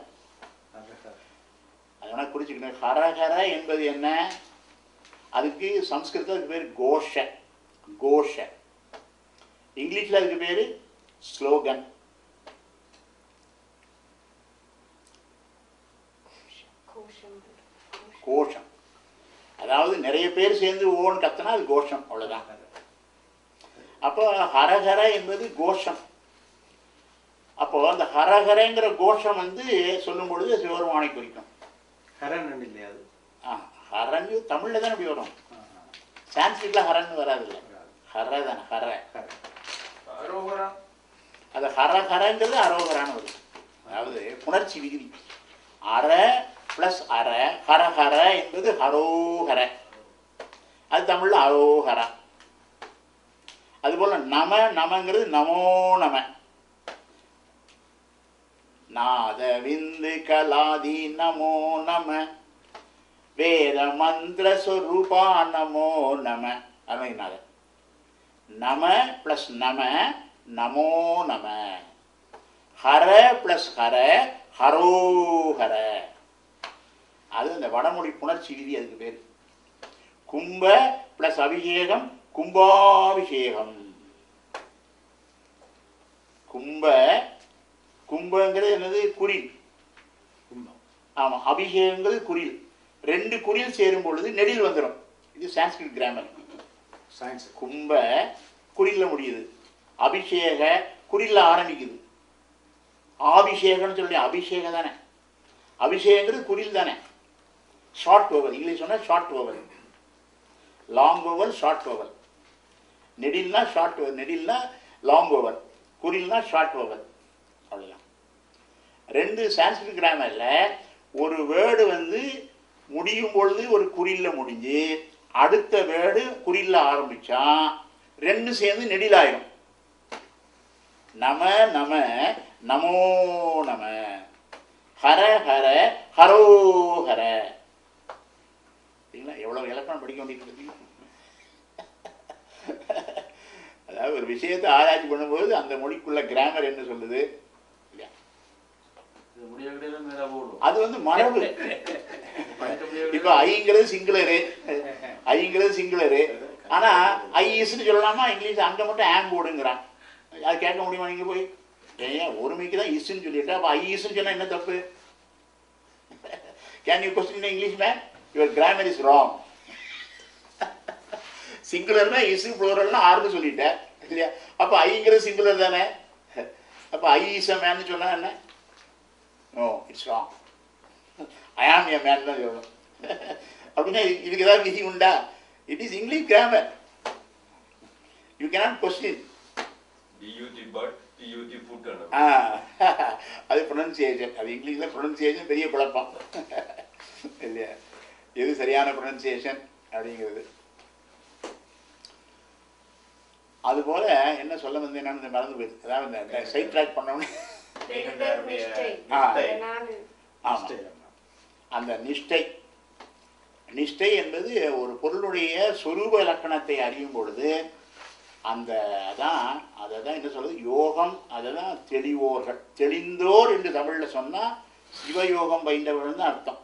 அது வேணா குறிச்சுக்கணும் ஹரஹர என்பது என்ன அதுக்கு சம்ஸ்கிருதம் அதுக்கு பேர் கோஷ கோஷ இங்கிலீஷ்ல அதுக்கு பேரு ஸ்லோகன் கோஷம் கோஷம் அதாவது நிறைய பேர் சேர்ந்து ஓன் கத்துனா அது கோஷம் அவ்வளவுதான் அப்போ ஹரஹர என்பது கோஷம் அப்போ அந்த ஹரஹரங்கிற கோஷம் வந்து சொல்லும் பொழுது சிவபெருமானை குறிக்கும் ஹரன் இல்லையா அது ஆ, ஹரன் தமிழ்ல தானே அப்படி வரும் சான்ஸ்கிரிட்ல ஹரன் வராது இல்லை ஹர தானே ஹர ஹரன் அரோகரா அது ஹர ஹரங்கிறது அரோகரான்னு வரும் அதாவது புணர்ச்சி விகுதி அற பிளஸ் அற ஹர ஹர என்பது ஹரோஹர அது தமிழ்ல அரோஹரா அதுபோல நம நமங்கிறது நமோ நம நாத விந்து கலாதி நமோ நம வேத மந்திர சொரூபா நமோ நம அருமைநாதர் நம பிளஸ் நம நமோ நம ஹர பிளஸ் ஹர ஹரோஹர அது அந்த வடமொழி புணர்ச்சி விதி அதுக்கு பேர் கும்ப பிளஸ் அபிஷேகம் கும்பாபிஷேகம் கும்ப கும்பங்கிறது என்னது குறில் கும்பம் ஆமா அபிஷேகங்கிறது குறில் ரெண்டு குறில் சேரும் பொழுது நெடில் வந்துடும் இது சான்ஸ்கிரிட் கிராமர் சயின்ஸ் கும்ப குறில்ல முடியுது அபிஷேக குறில்ல ஆரம்பிக்குது ஆபிஷேகம்னு சொல்லி அபிஷேகம் தானே அபிஷேகங்கிறது குறில் தானே ஷார்ட் ஓவர் இங்கிலீஷ் சொன்னால் short vowel long vowel short vowel நெடில்னா ஷார்ட் ஓவர் நெடில்னா லாங் ஓவர் குறில்னா ஷார்ட் ஓவர் அவ்வளோதான் ரெண்டு சான்ஸ்கிரிட் கிராமரில் ஒரு வேர்டு வந்து முடியும் பொழுது ஒரு குறில்ல முடிஞ்சு அடுத்த வேர்டு குறில்ல ஆரம்பிச்சா ரெண்டு சேர்ந்து நெடிலாயிரும் நம நம நமோ நம ஹர ஹர ஹரோ ஹர சரிங்களா எவ்வளோ இலக்கணம் படிக்க வேண்டியது பார்த்தீங்களா? அதாவது ஒரு விஷயத்தை ஆராய்ச்சி பண்ணும்போது அந்த மொழிக்குள்ள கிராமர் என்ன சொல்லுது இல்லையா இது முடிய கிடையாது மேலே போடும் அது வந்து மரபு படிக்க முடியாது இப்போ ஐங்கிறது சிங்குலரு ஐங்கிறது சிங்குலரு ஆனா ஐஸ்ன்னு சொல்லலாமா இங்கிலீஷ் அங்க மட்டும் ஆங் போடுங்கிறான் அது கேட்க முடியுமா நீங்க போய் ஏன் ஒருமைக்கு தான் இஸ்ன்னு சொல்லிட்டு அப்போ ஐ இஸ்ன்னு சொன்னா என்ன தப்பு can you question English man your grammar is wrong சிங்குலர்னா இசு ப்ளூரல்னா ஆறுன்னு சொல்லிட்டேன் இல்லையா அப்போ ஐங்கிறது சிங்குலர் தானே அப்போ ஐ இஸ் அ மேன்னு சொன்னா என்ன நோ இட்ஸ் ராங் ஐ ஆம் எ மேன் தான் சொல்லணும் அப்படின்னா இதுக்கு ஏதாவது விதி உண்டா it is English grammar you cannot question duty but duty put ah அது ப்ரொனன்சியேஷன் அது இங்கிலீஷில் ப்ரொனன்சியேஷன் பெரிய குழப்பம் இல்லையா எது சரியான ப்ரொனன்சியேஷன் அப்படிங்கிறது அதுபோல என்ன சொல்ல வந்தேன் நான் இந்த மறந்து போயிடுது அதாவது இந்த சைட் ட்ராக் பண்ணோன்னே நிஷ்டை ஆ. நான் ஆமாம் அந்த நிஷ்டை நிஷ்டை என்பது ஒரு பொருளுடைய சொரூப இலக்கணத்தை அறியும் பொழுது அந்த அதான் அதை தான் என்ன சொல்றது யோகம் அதை தான் தெளிவோர்கள் தெளிந்தோர் என்று தமிழில் சொன்னால் சிவயோகம் பயின்றவர்கள் தான் அர்த்தம்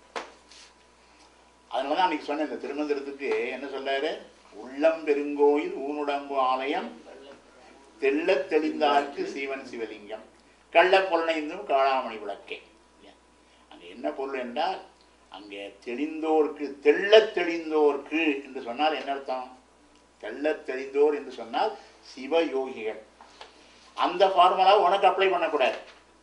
அதனால தான் அன்றைக்கி சொன்னேன் இந்த திருமந்திரத்துக்கு என்ன சொல்றாரு உள்ளம் பெருங்கோயில் ஊனுடம்பு ஆலயம் தெள்ளத் தெளிந்தார்க்கு சீவன் சிவலிங்கம் கள்ள பொருளைந்தும் காளாமணி விளக்கே அங்கே என்ன பொருள் என்றால் அங்கே தெளிந்தோர்க்கு தெள்ளத் தெளிந்தோர்க்கு என்று சொன்னால் என்ன அர்த்தம் தெள்ளத் தெளிந்தோர் என்று சொன்னால் சிவயோகிகள் அந்த ஃபார்முலா உனக்கு அப்ளை பண்ணக்கூடாது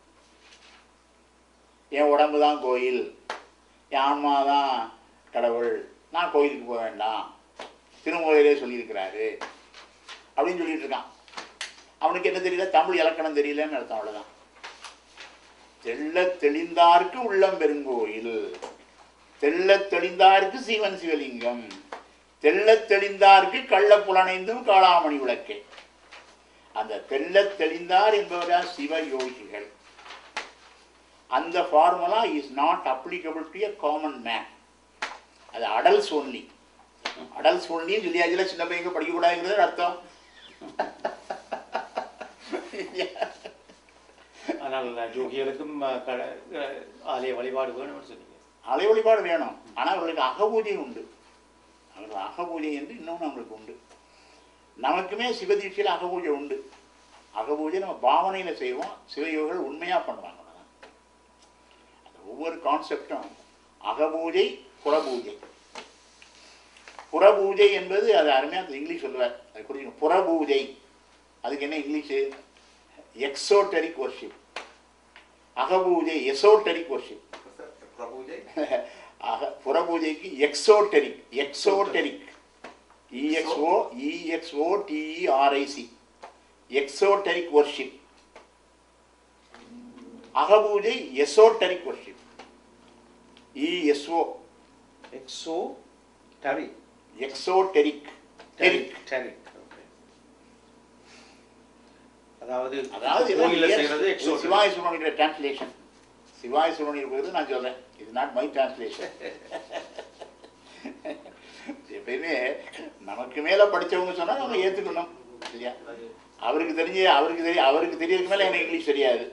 என் உடம்பு தான் கோயில் என் ஆன்மா தான் கடவுள் நான் கோயிலுக்கு போக வேண்டாம் திருமுறையிலே சொல்லியிருக்கிறாரு அப்படின்னு சொல்லிட்டு இருக்கான் அவனுக்கு என்ன தெரியல தமிழ் இலக்கணம் தெரியலன்னு அர்த்தம் அவ்வளவுதான் தெள்ளத் தெளிந்தார்க்கு உள்ளம் பெருங்கோயில் தெள்ளத் தெளிந்தார்க்கு சீவன் சிவலிங்கம் தெள்ளத் தெளிந்தார்க்கு கள்ள புலனைந்தும் காளாமணி விளக்கே அந்த தெள்ளத் தெளிந்தார் என்பவர்தான் சிவ யோகிகள் அந்த formula is not applicable to a common man அது அடல்ஸ் ஒன்லி அடல்ஸ் ஒன்லின்னு சொல்லியாச்சுல சின்ன பையங்க படிக்கக்கூடாதுங்கிறது அர்த்தம் ஆனால் ஜோகிகளுக்கும் அஹ், கட- அஹ், ஆலய வழிபாடு வேணும்னு சொன்னீங்க அலை வழிபாடு வேணும் ஆனால் அவர்களுக்கு அகபூஜை உண்டு அவர்கள் அகபூஜை என்று இன்னொன்று அவங்களுக்கு உண்டு நமக்குமே சிவதீட்சையில் அகபூஜை உண்டு அகபூஜை நம்ம பாவனையில் செய்வோம் சிவயோகிகள் உண்மையாக பண்ணுவாங்க அவ்வளவுதான். அந்த ஒவ்வொரு கான்செப்டும் அகபூஜை புறபூஜை புறபூஜை என்பது அது அருமையாக இங்கிலீஷ் சொல்லுவார் அது புரியும் புறபூஜை அதுக்கு என்ன இங்கிலீஷு எக்ஸோட்டரிக் ஒர்ஷிப் அகபூஜை எசோட்டரிக் ஒர்ஷிப் பிரபுஜை ஆக புறபூஜைக்கு exoteric exoteric E X O E X O T E R I C exoteric worship அகபூஜை esoteric worship E S O exoteric exoteric டெரிக் டரி அதாவது அதாவது கோயில்ல எல்லாம் செய்யறது இது எக்ஸோ சிவாய சுப்பிரமணியோட டிரான்ஸ்லேஷன் சிவாய சுப்பிரமணியம் இருக்கிறது நான் சொல்றேன் இது நாட் மை டிரான்ஸ்லேஷன் எப்பயுமே நமக்கு மேல படிச்சவங்க சொன்னா நம்ம ஏத்துக்கணும் இல்லையா அவருக்கு தெரிஞ்சு அவருக்கு தெரிய அவருக்கு தெரியறதுக்கு மேல எனக்கு இங்கிலீஷ் தெரியாது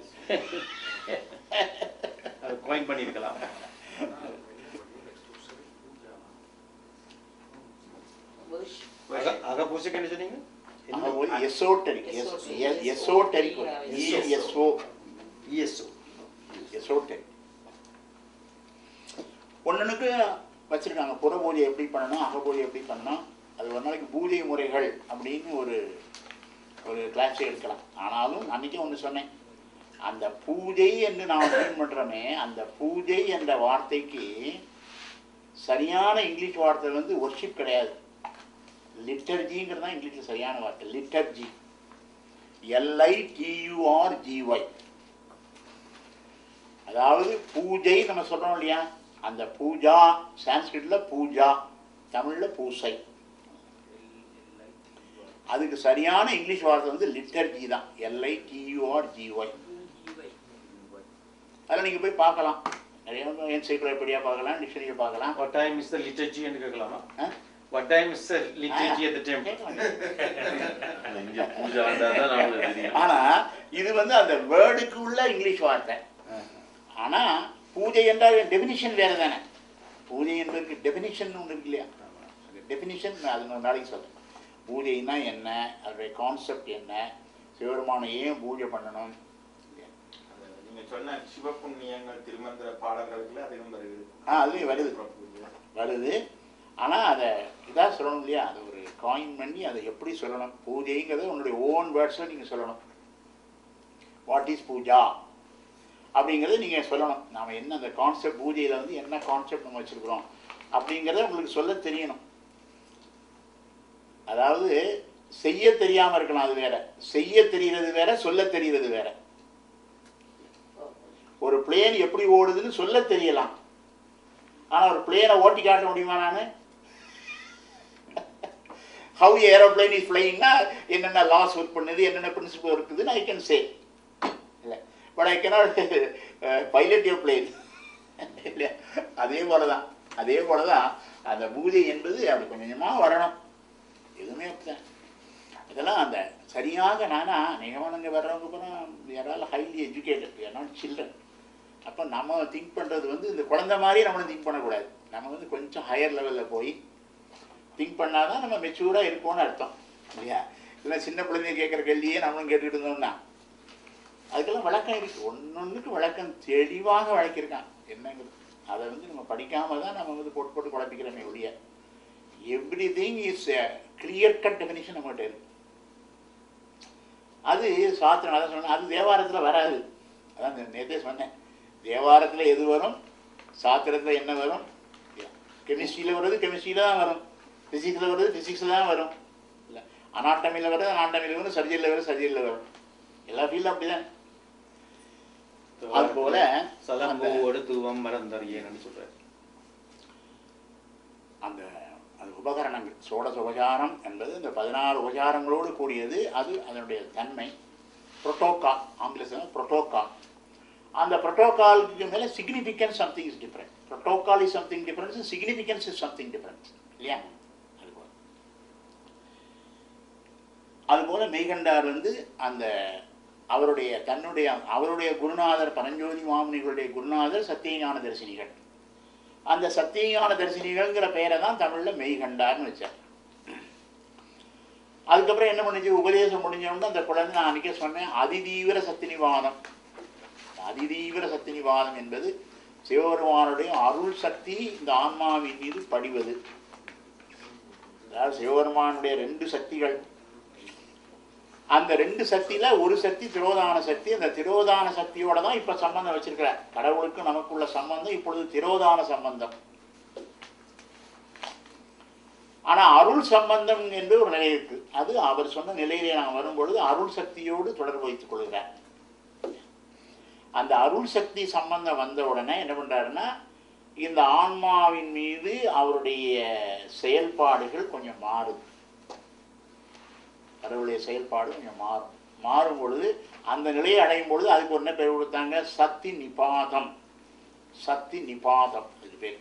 அது காயின் பண்ணியிருக்கலாம் அக- அகப்பூசைக்கு என்ன சொன்னீங்க அங்க போய் esoteric esoteric E S O E S O esoteric ஒன்னொன்றுக்கு வச்சிருக்காங்க புற பூஜை எப்படி பண்ணணும் அக பூஜை எப்படி பண்ணணும் அது ஒரு நாளைக்கு பூஜை முறைகள் அப்படின்னு ஒரு ஒரு கிளாஸே எடுக்கலாம் ஆனாலும் அன்றைக்கே ஒன்று சொன்னேன் அந்த பூஜை என்று நாம் மீன் பண்றோமே அந்த பூஜை என்ற வார்த்தைக்கு சரியான இங்கிலீஷ் வார்த்தை வந்து ஒர்ஷிப் கிடையாது லிட்டர்ஜிங்கிறது தான் இங்கிலீஷில் சரியான வார்த்தை லிட்டர்ஜி எல்ஐ டியூஆர் ஜிஒய் அதாவது பூஜை நம்ம சொல்றோம் இல்லையா அந்த பூஜா சான்ஸ்கிரிட்ல பூஜா தமிழ்ல பூசை அதுக்கு சரியான இங்கிலீஷ் வார்த்தை வந்து லிட்டர்ஜி தான் எல்ஐ டியூஆர் ஜிஒய் அதில் நீங்கள் போய் பார்க்கலாம் நிறைய என்சைக்ளோபீடியா பார்க்கலாம் டிக்ஷனரியை பார்க்கலாம் What time is the liturgy ன்னு கேட்கலாமா ஆ? What time is the liturgy at the temple? கேட்கலாம். இங்க பூஜை வந்தா தான் நமக்கு தெரியும் ஆனா இது வந்து அந்த வேர்டுக்கு உள்ள இங்கிலீஷ் வார்த்தை ஆனா பூஜை என்றால் டெபினிஷன் வேற தானே பூஜை என்பதற்கு டெபினிஷன் ஒன்று இருக்கு இல்லையா டெபினிஷன் அது நான் நாளைக்கு சொல்றேன் பூஜைன்னா என்ன அதோடைய கான்செப்ட் என்ன சிவபெருமானை ஏன் பூஜை பண்ணணும் இல்லையா? நீங்க சொன்ன சிவபுண்ணியங்கள் திருமந்திர பாடல்களுக்குள்ள அதிகம் வருகிறது ஆ அதுலேயும் வருது வருது ஆனால் அதை இதாக சொல்லணும் இல்லையா அதை ஒரு காயின் பண்ணி அதை எப்படி சொல்லணும் பூஜைங்கிறத உன்னுடைய ஓன் வேர்ட்ஸில் நீங்கள் சொல்லணும் வாட் இஸ் பூஜா அப்படிங்கிறத நீங்கள் சொல்லணும் நாம் என்ன அந்த கான்செப்ட் பூஜையில் வந்து என்ன கான்செப்ட் நம்ம வச்சுருக்குறோம் அப்படிங்கிறத உங்களுக்கு சொல்ல தெரியணும் அதாவது செய்ய தெரியாமல் இருக்கலாம் அது வேற செய்ய தெரிகிறது வேற சொல்ல தெரிகிறது வேற ஒரு பிளேன் எப்படி ஓடுதுன்னு சொல்ல தெரியலாம் ஆனால் ஒரு பிளேனை ஓட்டி காட்ட முடியுமா நான் ஹவு ஏரோப்ளைன் இஸ் ஃப்ளையிங்னா என்னென்ன லாஸ் ஒர்க் பண்ணுது என்னென்ன பிரின்சிபல் இருக்குதுன்னு ஐ கேன் சே இல்லை but I cannot pilot you plane இல்லை அதே போல தான் அதே போல தான் அந்த பூஜை என்பது அப்படி கொஞ்சம் கொஞ்சமாக வரணும் எதுவுமே அப்படிதான் இதெல்லாம் அந்த சரியாக நானா நிகமனங்க வர்றவங்க பூரா யாரால ஹைலி எஜுகேட்டட் நாட் சில்ட்ரன் அப்போ நம்ம திங்க் பண்ணுறது வந்து இந்த குழந்தை மாதிரி நம்மளும் திங்க் பண்ணக்கூடாது நம்ம வந்து கொஞ்சம் ஹையர் லெவலில் போய் திங்க் பண்ணாதான் நம்ம மெச்சூராக இருப்போம்னு அர்த்தம் இல்லையா இல்லை சின்ன குழந்தைய கேட்குற கேள்வியே நம்மளும் கேட்டுக்கிட்டு இருந்தோம்னா அதுக்கெல்லாம் விளக்கம் இருக்கு ஒன்னொன்றுக்கு விளக்கம் தெளிவாக விளக்கியிருக்கான் என்னங்கிறது அதை வந்து நம்ம படிக்காம தான் நம்ம வந்து போட்டு போட்டு குழப்பிக்கிறோமே ஒழிய everything is clear cut definition நம்மகிட்ட இருக்கு அது சாத்திரம் அதான் சொன்னேன் அது தேவாரத்தில் வராது அதான் நே- நேத்தே சொன்னேன் தேவாரத்தில் எது வரும் சாத்திரத்தில் என்ன வரும் கெமிஸ்ட்ரியில் வர்றது கெமிஸ்ட்ரியில் தான் வரும் ஃபிசிக்ஸில் வர்றது ஃபிசிக்ஸில் தான் வரும் இல்லை அனாட்டமியில் வர்றது அனாட்டமியில் வரும் சர்ஜரியில் வரும் சர்ஜரியில் வரும் எல்லா ஃபீல்டும் அப்படி தான் அது போல சலம்பூவோடு தூவம் மறந்தறியேன்னு சொல்றாரு அந்த அது உபகரணங்கள் சோடச உபசாரம் என்பது இந்த பதினாறு உபசாரங்களோடு கூடியது அது அதனுடைய தன்மை புரோட்டோகால் ஆங்கிலத்தில் புரோட்டோகால் அந்த புரோட்டோகாலுக்கு மேலே significance something is different protocol is something difference significance is something different இல்லையா அதுபோல அதுபோல மெய்கண்டார் வந்து அந்த அவருடைய தன்னுடைய அவருடைய குருநாதர் பரஞ்சோதி மாமுனிகளுடைய குருநாதர் சத்தியஞான தரிசனிகள் அந்த சத்தியஞான தரிசனிகள்ங்கிற பெயரை தான் தமிழ்ல மெய்கண்டார்னு வச்சார் அதுக்கப்புறம் என்ன பண்ணுச்சு உபதேசம் முடிஞ்சவொடனே அந்த குழந்தை நான் அன்றைக்கே சொன்னேன் அதிதீவிர சத்தினிவாதம் அதிதீவிர சத்தினிவாதம் என்பது சிவபெருமானுடைய அருள் சக்தி இந்த ஆன்மாவின் மீது படிவது அதாவது சிவபெருமானுடைய ரெண்டு சக்திகள் அந்த ரெண்டு சக்தியில ஒரு சக்தி திரோதான சக்தி அந்த திரோதான சக்தியோட தான் இப்ப சம்பந்தம் வச்சிருக்கிறார் கடவுளுக்கும் நமக்குள்ள சம்பந்தம் இப்பொழுது திரோதான சம்பந்தம் ஆனா அருள் சம்பந்தம் என்று ஒரு நிலை இருக்கு அது அவர் சொன்ன நிலையிலே நாம் வரும்பொழுது அருள் சக்தியோடு தொடர்பு வைத்துக் கொள்கிறார் அந்த அருள் சக்தி சம்பந்தம் வந்த உடனே என்ன பண்றாருன்னா இந்த ஆன்மாவின் மீது அவருடைய செயல்பாடுகள் கொஞ்சம் மாறுது கடவுளுடைய செயல்பாடு கொஞ்சம் மாறும் மாறும் பொழுது அந்த நிலையை அடையும் பொழுது அதுக்கு ஒரு என்ன பேர் கொடுத்தாங்க சக்தி நிபாதம் சக்தி நிபாதம் அதுக்கு பேர்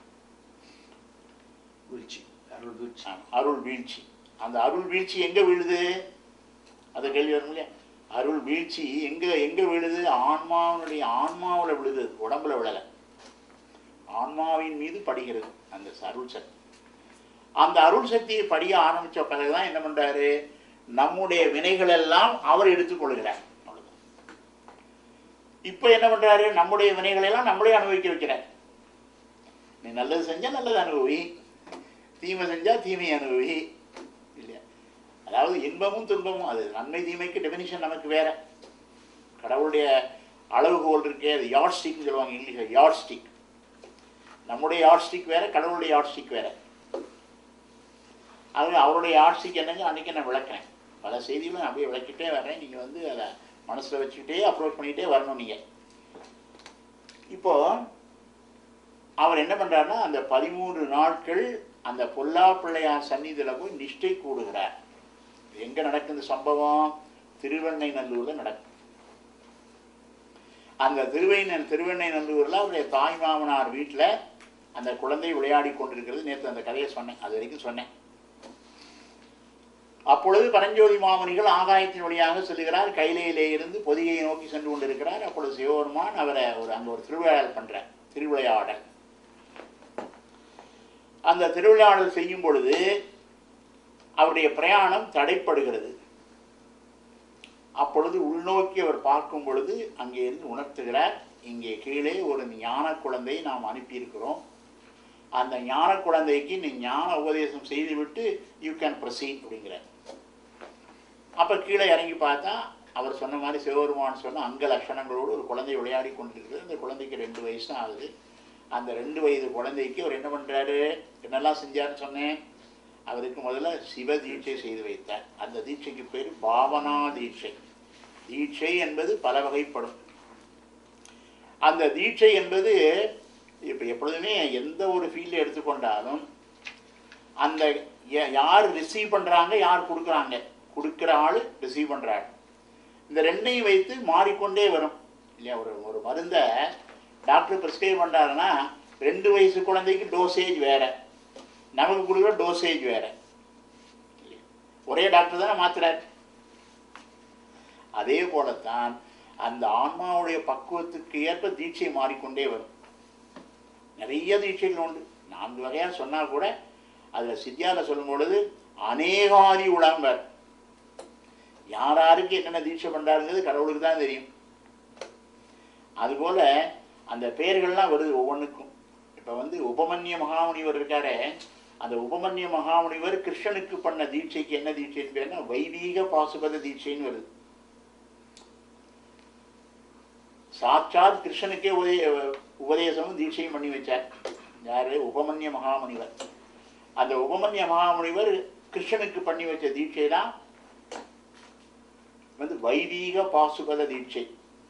வீழ்ச்சி அருள் வீழ்ச்சி ஆமா, அருள் வீழ்ச்சி அந்த அருள் வீழ்ச்சி எங்க விழுது அந்த கேள்வி வரும் இல்லையா அருள் வீழ்ச்சி எங்க எங்க விழுது ஆன்மாவினுடைய ஆன்மாவுல விழுது உடம்புல விழல ஆன்மாவின் மீது படுகிறது அந்த அருள் சக்தி அந்த அருள் சக்தியை படிய ஆரம்பிச்ச பிறகுதான் என்ன பண்றாரு நம்முடைய வினைகள் எல்லாம் அவர் எடுத்துக்கொள்கிறார் அவ்வளவுதான். இப்ப என்ன பண்றாரு நம்முடைய வினைகளை எல்லாம் நம்மளே அனுபவிக்க வைக்கிறார் நீ நல்லது செஞ்சா நல்லது அனுபவி தீமை செஞ்சா தீமை அனுபவி இல்லையா அதாவது இன்பமும் துன்பமும் அது நன்மை தீமைக்கு டெபினிஷன் நமக்கு வேற கடவுளுடைய அளவுகோல் இருக்கே அது யார்ட் ஸ்டிக்னு சொல்லுவாங்க இங்கிலீஷில் யார்ட் ஸ்டிக் நம்முடைய யார்ட் ஸ்டிக் வேற கடவுளுடைய யார்ட் ஸ்டிக் வேற அது அவருடைய யார்ட் ஸ்டிக் என்னங்க அன்றைக்கி நான் விளக்குறேன் பல செய்திகளும் நான் அப்படியே விளக்கிட்டே வரேன் நீங்கள் வந்து அதை மனசில் வச்சுக்கிட்டே அப்ரோச் பண்ணிகிட்டே வரணும் நீங்கள் இப்போ அவர் என்ன பண்றாருன்னா அந்த பதிமூன்று நாட்கள் அந்த பொல்லா பிள்ளையார் சந்நிதியில் போய் நிஷ்டை கூடுகிறார் எங்க நடக்குது சம்பவம் திருவெண்ணை நல்லூர்ல நடக்கும் அந்த திருவைநன் திருவெண்ணை நல்லூர்ல அவருடைய தாய் மாமனார் வீட்டில் அந்த குழந்தை விளையாடி கொண்டிருக்கிறது நேற்று அந்த கதையை சொன்னேன் அது வரைக்கும் சொன்னேன் அப்பொழுது பரஞ்சோதி மாமுனிகள் ஆகாயத்தின் வழியாக செல்லுகிறார் கைலையிலே இருந்து பொதிகையை நோக்கி சென்று கொண்டிருக்கிறார் அப்பொழுது சிவபெருமான் அவரை ஒரு அங்கே ஒரு திருவிழாடல் பண்றார் திருவிளையாடல் அந்த திருவிளையாடல் செய்யும் பொழுது அவருடைய பிரயாணம் தடைப்படுகிறது அப்பொழுது உள்நோக்கி அவர் பார்க்கும் பொழுது அங்கே இருந்து உணர்த்துகிறார் இங்கே கீழே ஒரு ஞான குழந்தையை நாம் அனுப்பியிருக்கிறோம் அந்த ஞான குழந்தைக்கு நீ ஞான உபதேசம் செய்துவிட்டு யூ கேன் ப்ரொசீட் அப்படிங்கிறார் அப்போ கீழே இறங்கி பார்த்தா அவர் சொன்ன மாதிரி சிவபெருமான் சொன்ன அங்க லட்சணங்களோடு ஒரு குழந்தை விளையாடி கொண்டிருக்கிறது அந்த குழந்தைக்கு ரெண்டு வயசு தான் ஆகுது அந்த ரெண்டு வயது குழந்தைக்கு அவர் என்ன பண்ணுறாரு என்னெல்லாம் செஞ்சாருன்னு சொன்னேன் அவருக்கு முதல்ல சிவ தீட்சை செய்து வைத்தார் அந்த தீட்சைக்கு பேர் பாவனா தீட்சை தீட்சை என்பது பல வகைப்படும் அந்த தீட்சை என்பது இப்போ எப்பொழுதுமே எந்த ஒரு ஃபீல்டு எடுத்துக்கொண்டாலும் அந்த ய- யார் ரிசீவ் பண்ணுறாங்க யார் கொடுக்குறாங்க கொடுக்குற ஆள் ரிசீவ் பண்ணுறாங்க இந்த ரெண்டையும் வைத்து மாறிக்கொண்டே வரும் இல்லையா ஒரு ஒரு மருந்தை டாக்டர் ப்ரிஸ்கிரைப் பண்ணுறாருன்னா ரெண்டு வயசு குழந்தைக்கு டோசேஜ் வேற நமக்கு கொடுக்குற டோசேஜ் வேற ஒரே டாக்டர் தானே மாத்துறார் அதே போலத்தான் அந்த ஆன்மாவுடைய பக்குவத்துக்கு ஏற்ப தீட்சை மாறிக்கொண்டே வரும் நிறைய தீட்சைகள் உண்டு நான்கு வகையாக சொன்னால் கூட அதில் சித்தியாவில் சொல்லும் பொழுது அநேகாதி உளம்பர் யார் யாருக்கு என்னென்ன தீட்சை பண்ணுறாருங்கிறது கடவுளுக்கு தான் தெரியும் அதுபோல் அந்த பெயர்கள்லாம் வருது ஒவ்வொன்றுக்கும் இப்போ வந்து உபமன்ய மகாமுனிவர் இருக்காரே அந்த உபமன்ய மகாமுனிவர் கிருஷ்ணனுக்கு பண்ண தீட்சைக்கு என்ன தீட்சைன்னு பேர்னா வைதீக பாசுபத தீட்சைன்னு வருது சாட்சாத் கிருஷ்ணனுக்கே உதய உபதேசமும் தீட்சையும் பண்ணி வச்சார் யாரு உபமன்ய மகாமுனிவர் அந்த உபமன்ய மகாமுனிவர் கிருஷ்ணனுக்கு பண்ணி வச்ச தீட்சை தான் வந்து வைதீக பாசுபத தீட்சை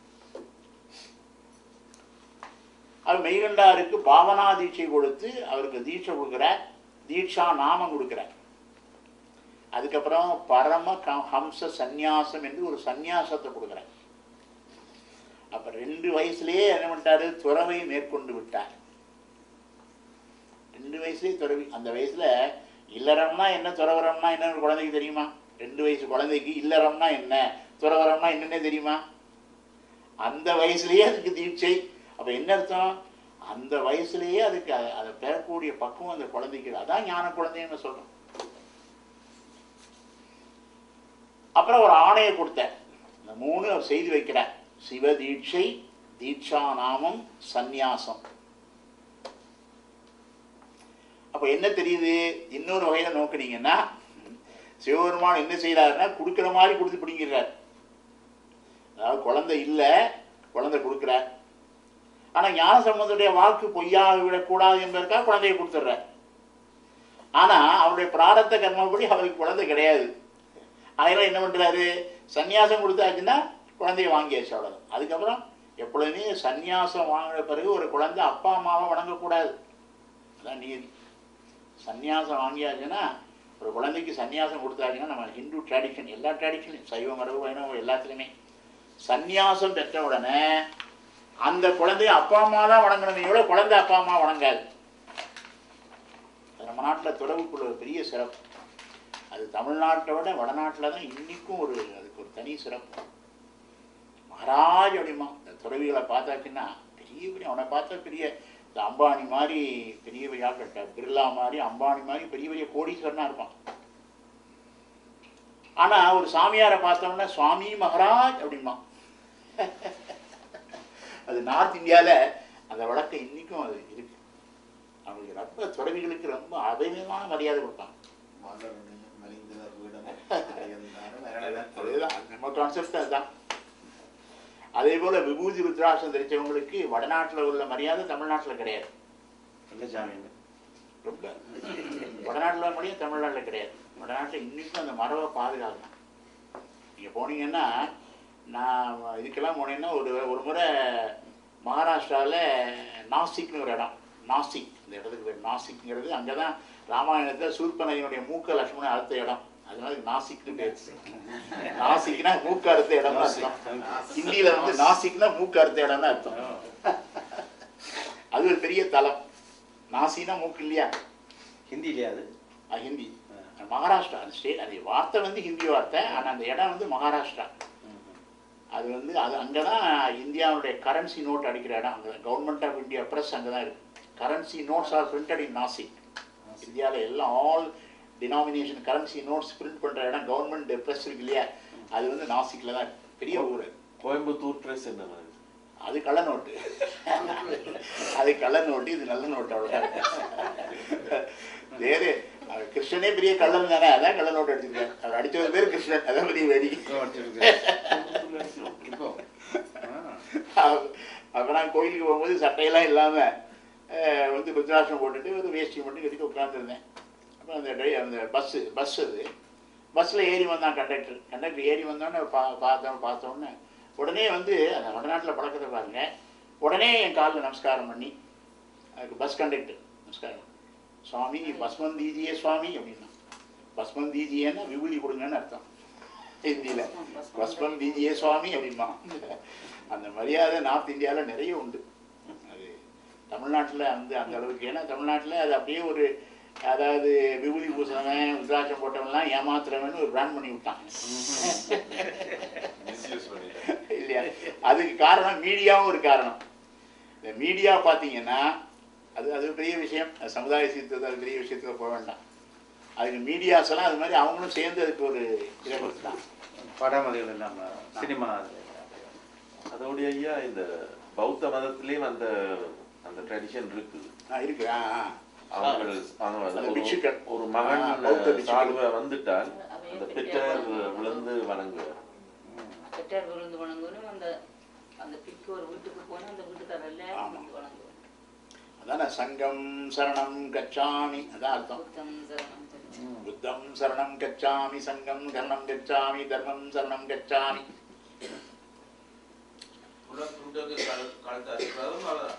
அவர் மெய்கண்டாருக்கு பாவனா தீட்சை கொடுத்து அவருக்கு தீட்சை கொடுக்குறார் தீட்சா நாமம் கொடுக்குறார் அதுக்கப்புறம் பரம க- ஹம்ச சந்நியாசம் என்று ஒரு சந்நியாசத்தை கொடுக்குறார் அப்ப ரெண்டு வயசுலயே என்ன பண்ணிட்டாரு துறவை மேற்கொண்டு விட்டார் ரெண்டு வயசுலயே துறவி அந்த வயசுல இல்லறம்னா என்ன துறவரம்னா என்னன்னு குழந்தைக்கு தெரியுமா ரெண்டு வயசு குழந்தைக்கு இல்லறம்னா என்ன துறவரம்னா என்னன்னே தெரியுமா அந்த வயசுலயே அதுக்கு தீட்சை அப்ப என்ன அர்த்தம் அந்த வயசுலயே அதுக்கு அ- அதை பெறக்கூடிய பக்குவம் அந்த குழந்தைக்கு இருக்கு. அதான் ஞான குழந்தைன்னு சொல்றோம் அப்புறம் ஒரு ஆணையை கொடுத்தார் இந்த மூணு அவர் செய்து வைக்கிறார் சிவ தீட்சை தீட்சா நாமம் சந்நியாசம் அப்ப என்ன தெரியுது இன்னொரு வகையில நோக்குனீங்கன்னா சிவபெருமான் என்ன செய்யறாருன்னா கொடுக்குற மாதிரி கொடுத்து பிடிங்கிறார் அதாவது குழந்தை இல்லை குழந்தை கொடுக்குறார் ஆனா ஞான சம்பந்தருடைய வாக்கு பொய்யாக விடக்கூடாது என்பதற்காக குழந்தையை கொடுத்துட்றார் ஆனா அவருடைய பிராரத்த கர்மப்படி அவருக்கு குழந்தை கிடையாது அதெல்லாம் என்ன பண்றாரு சந்நியாசம் கொடுத்தாச்சுன்னா குழந்தைய வாங்கியாச்சு அவ்வளவு அதுக்கப்புறம் எப்பொழுதுமே சந்நியாசம் வாங்கின பிறகு ஒரு குழந்தை அப்பா அம்மாவை வணங்கக்கூடாது அதான் நீதி சந்நியாசம் வாங்கியாச்சுன்னா ஒரு குழந்தைக்கு சந்நியாசம் கொடுத்தாச்சுன்னா நம்ம ஹிந்து ட்ரெடிஷன் எல்லா ட்ரெடிஷனும் சைவ மரபு வைணவம் எல்லாத்துலேயுமே சந்நியாசம் பெற்ற உடனே அந்த குழந்தைய அப்பா அம்மா தான் வணங்கணுமே எவ்வளோ குழந்தை அப்பா அம்மா வணங்காது அது நம்ம நாட்டில் துறவுக்குள்ள ஒரு பெரிய சிறப்பு அது தமிழ்நாட்டை விட வடநாட்டில் தான் இன்னைக்கும் ஒரு அதுக்கு ஒரு தனி சிறப்பு மகாராஜ் அப்படிமா இந்த துறவிகளை பார்த்தாச்சுன்னா பெரிய பெரிய அவனை பார்த்தா பெரிய இந்த அம்பானி மாதிரி பெரிய பெரிய ஆட்கள் பிர்லா மாதிரி அம்பானி மாதிரி பெரிய பெரிய கோடீஸ்வரனா இருப்பான் ஆனா ஒரு சாமியாரை பார்த்தோம்னா சுவாமி மகாராஜ் அப்படிமா அது நார்த் இந்தியாவில் அந்த வழக்கம் இன்னைக்கும் அது இருக்கு அவங்களுக்கு ரொம்ப துறவிகளுக்கு ரொம்ப அபயமான மரியாதை கொடுப்பாங்க மலருடைய மலிந்த வீடம் அடையந்தான மரண அதுதான் நம்ம கான்செப்ட் அதுதான் அதே போல விபூதி ருத்ராட்சம் தெரிச்சவங்களுக்கு வடநாட்டுல உள்ள மரியாதை தமிழ்நாட்டுல கிடையாது நல்ல ஜாமீன் ரொம்ப வடநாட்டுல உள்ள மரியாதை தமிழ்நாட்டுல கிடையாது வடநாட்டுல இன்னைக்கும் அந்த மரபை பாதுகாக்கணும் நீங்க போனீங்கன்னா நான் இதுக்கெல்லாம் போனீங்கன்னா ஒரு ஒரு முறை மகாராஷ்டிராவில் நாசிக்னு ஒரு இடம் நாசிக் இந்த இடத்துக்கு பேர் நாசிக்ங்கிறது அங்கே தான் ராமாயணத்தில் சூர்பனையனுடைய மூக்க லட்சுமணன் அறுத்த இடம் அதனால இதுக்கு நாசிக்னு பேர் நாசிக்னா மூக்கு அறுத்த இடம்னு அர்த்தம் ஹிந்தியில வந்து நாசிக்னா மூக்கு அறுத்த இடம்னு அர்த்தம் அது ஒரு பெரிய தலம் நாசினா மூக்கு இல்லையா ஹிந்திலையா அது அது ஹிந்தி மகாராஷ்டிரா அந்த ஸ்டேட் அது வார்த்தை வந்து ஹிந்தி வார்த்தை ஆனால் அந்த இடம் வந்து மகாராஷ்டிரா அது வந்து அது அங்கே தான் இந்தியாவுடைய கரன்சி நோட் அடிக்கிற இடம் அங்கே கவர்மெண்ட் ஆஃப் இந்தியா ப்ரெஸ் அங்கே தான் இருக்குது currency notes are printed in Nashik இந்தியாவில் எல்லாம் all denomination currency notes print பண்ணுற இடம் கவர்மெண்ட் ப்ரெஸ் இருக்கு இல்லையா அது வந்து நாசிக்கில் தான் இருக்கு. பெரிய ஊர் கோயம்புத்தூர் ட்ரெஸ் என்ன மாதிரி அது கள்ள நோட்டு அது கள்ள நோட்டு இது நல்ல நோட்டு அவ்வளோ வேறு அவர் கிருஷ்ணனே பெரிய கள்ளன் தானே அதான் கள்ள நோட்டு அடிச்சிருக்காரு அவர் அடிச்சது பேர் கிருஷ்ணன் அதான் பெரிய வேடிக்கை இப்போ அடிச்சிருக்கு இப்போ ஆ. அப்போ நான் கோயிலுக்கு போகும்போது சட்டையெல்லாம் இல்லாமல் வந்து ருத்ராட்சம் போட்டுட்டு ஒரு வேஷ்டி மட்டும் கட்டிட்டு உட்காந்துருந்தேன் அப்போ அந்த டை அந்த பஸ்ஸு பஸ் அது பஸ்ஸில் ஏறி வந்தான் கண்டக்டர் கண்டக்டர் ஏறி வந்தோடனே பா பார்த்தோம் பார்த்தோன்னே உடனே வந்து அந்த வடநாட்டில் பழக்கத்தை பாருங்க உடனே என் காலில் நமஸ்காரம் பண்ணி அதுக்கு பஸ் கண்டக்டர் நமஸ்காரம் சுவாமி பஸ்மன் தீஜியே சுவாமி அப்படின்னா பஸ்மன் தீஜியேன்னா விபூதி கொடுங்கன்னு அர்த்தம் ஹிந்தியில் பஸ்மன் தீஜியே சுவாமி அப்படிமா அந்த மரியாதை நார்த் இந்தியாவில் நிறைய உண்டு அது தமிழ்நாட்டில் வந்து அந்த அளவுக்கு ஏன்னா தமிழ்நாட்டில் அது அப்படியே ஒரு அதாவது விபூதி பூசணவன் உத்ராட்சம் போட்டவன்லாம் ஏமாத்துறவன் ஒரு பிராண்ட் பண்ணி விட்டான் மிஸ்யூஸ் பண்ணிட்டேன் இல்லையா அதுக்கு காரணம் மீடியாவும் ஒரு காரணம் இந்த மீடியா பார்த்தீங்கன்னா அது அது ஒரு பெரிய விஷயம் அது சமுதாய சீர்திருத்தம் அது பெரிய விஷயத்துல போக வேண்டாம் அதுக்கு மீடியாஸ் எல்லாம் அது மாதிரி அவங்களும் சேர்ந்து அதுக்கு ஒரு இதை கொடுத்துட்டாங்க படம் அதுகள் இல்லாம சினிமா அது அதோடைய ஐயா இந்த பௌத்த மதத்திலேயும் அந்த அந்த ட்ரெடிஷன் இருக்குது ஆ, இருக்கு ஆ ஆ. அவங்க அவங்க அந்த ஒரு- பிட்சுக்கள். ஒரு ஆ, மகன் பௌத்த பிட்சுக்கள். சாதுவ வந்துட்டால் அந்த பெற்றார் விழுந்து வணங்குவார் பெற்றார் விழுந்து வணங்கணும் அந்த அந்த பிக்கு ஒரு வீட்டுக்கு போனா அந்த வீட்டுக்காரர் எல்லாரும் ஆமா. விழுந்து வணங்குவோம் அதான சங்கம் சரணம் கச்சாமி அதான் அர்த்தம் புத்தம் சரணம் சரணம். புத்தம் சரணம் கச்சாமி சங்கம் சரணம் கச்சாமி தர்மம் சரணம் கச்சாமி உள்ள துண்டுக்கு கழு- கழுத்து அறுக்கிறதும் அவ்வளவுதான்.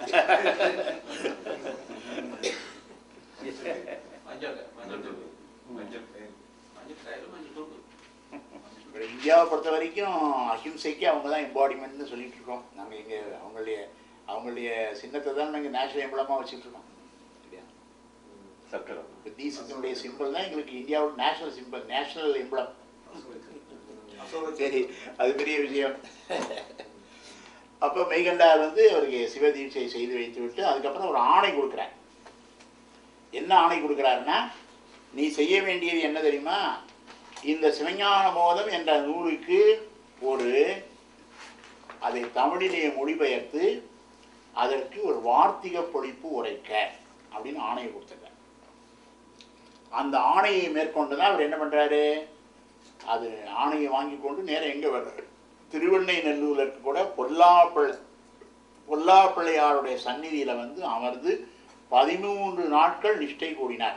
மஞ்சள் மஞ்சள் துண்டு மஞ்சள் கயிறு. மஞ்சள் கயிறு மஞ்சள் துண்டு இப்ப இந்தியாவை பொறுத்த வரைக்கும் அஹிம்சைக்கு அவங்க தான் எம்பாடிமெண்ட்னு சொல்லிட்டு இருக்கோம் நாங்கள் இங்கே அவங்களுடைய அவங்களுடைய சின்னத்தை தான் நாங்கள் நேஷனல் எம்பளமாக வச்சுட்டு இருக்கோம் இல்லையா சக்கரம் புத்திசத்தினுடைய சிம்பிள் தான் எங்களுக்கு இந்தியாவோட நேஷனல் சிம்பிள் நேஷனல் எம்பளம் சரி அது பெரிய விஷயம் அப்போ மெய்கண்டார் வந்து அவருக்கு சிவதீட்சை செய்து வைத்து விட்டு அதுக்கப்புறம் ஒரு ஆணை கொடுக்குறார் என்ன ஆணை கொடுக்குறாருன்னா நீ செய்ய வேண்டியது என்ன தெரியுமா இந்த சிவஞான போதம் என்ற நூலுக்கு ஒரு அதை தமிழிலே மொழிபெயர்த்து அதற்கு ஒரு வார்த்திக பொழிப்பு உரைக்க அப்படின்னு ஆணையை கொடுத்துருக்கார் அந்த ஆணையை மேற்கொண்டு தான் அவர் என்ன பண்றாரு அது ஆணையை வாங்கி கொண்டு நேரம் எங்க வர்றாரு திருவெண்ணை நெல்லூருக்கு கூட பொல்லாப்பிள்ளை பொல்லாப்பிள்ளையாருடைய சந்நிதியில வந்து அமர்ந்து பதிமூன்று நாட்கள் நிஷ்டை கூடினார்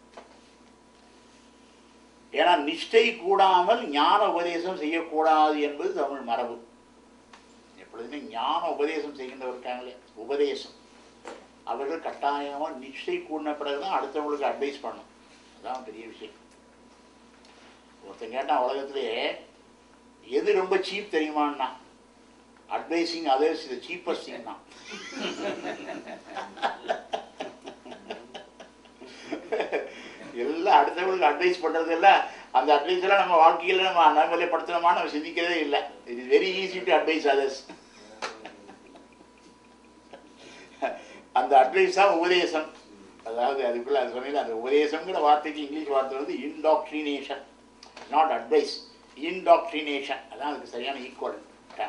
ஏன்னா நிஷ்டை கூடாமல் ஞான உபதேசம் செய்யக்கூடாது என்பது தமிழ் மரபு எப்பொழுதுமே ஞான உபதேசம் செய்கின்றவர் இருக்காங்களே உபதேசம் அவர்கள் கட்டாயமாக நிஷ்டை கூடின பிறகுதான் அடுத்தவங்களுக்கு அட்வைஸ் பண்ணும் அதான் பெரிய விஷயம் ஒருத்தன் கேட்டான் உலகத்திலே எது ரொம்ப சீப் தெரியுமான்னா அட்வைசிங் அதர்ஸ் இது சீப்பஸ்ட் திங் தான் எல்லாம் அடுத்தவங்களுக்கு அட்வைஸ் பண்றது இல்ல அந்த அட்வைஸ் எல்லாம் நம்ம வாழ்க்கையில நம்ம நடைமுறைப்படுத்தணுமா நம்ம சிந்திக்கிறதே இல்லை it is very easy to advise others அந்த அட்வைஸ் தான் உபதேசம் அதாவது அதுக்குள்ள அது சொன்னீங்க அந்த உபதேசங்கிற வார்த்தைக்கு இங்கிலீஷ் வார்த்தை வந்து இன்டாக்ட்ரினேஷன் நாட் அட்வைஸ் இன்டாக்ட்ரினேஷன் அதான் அதுக்கு சரியான ஈக்குவல்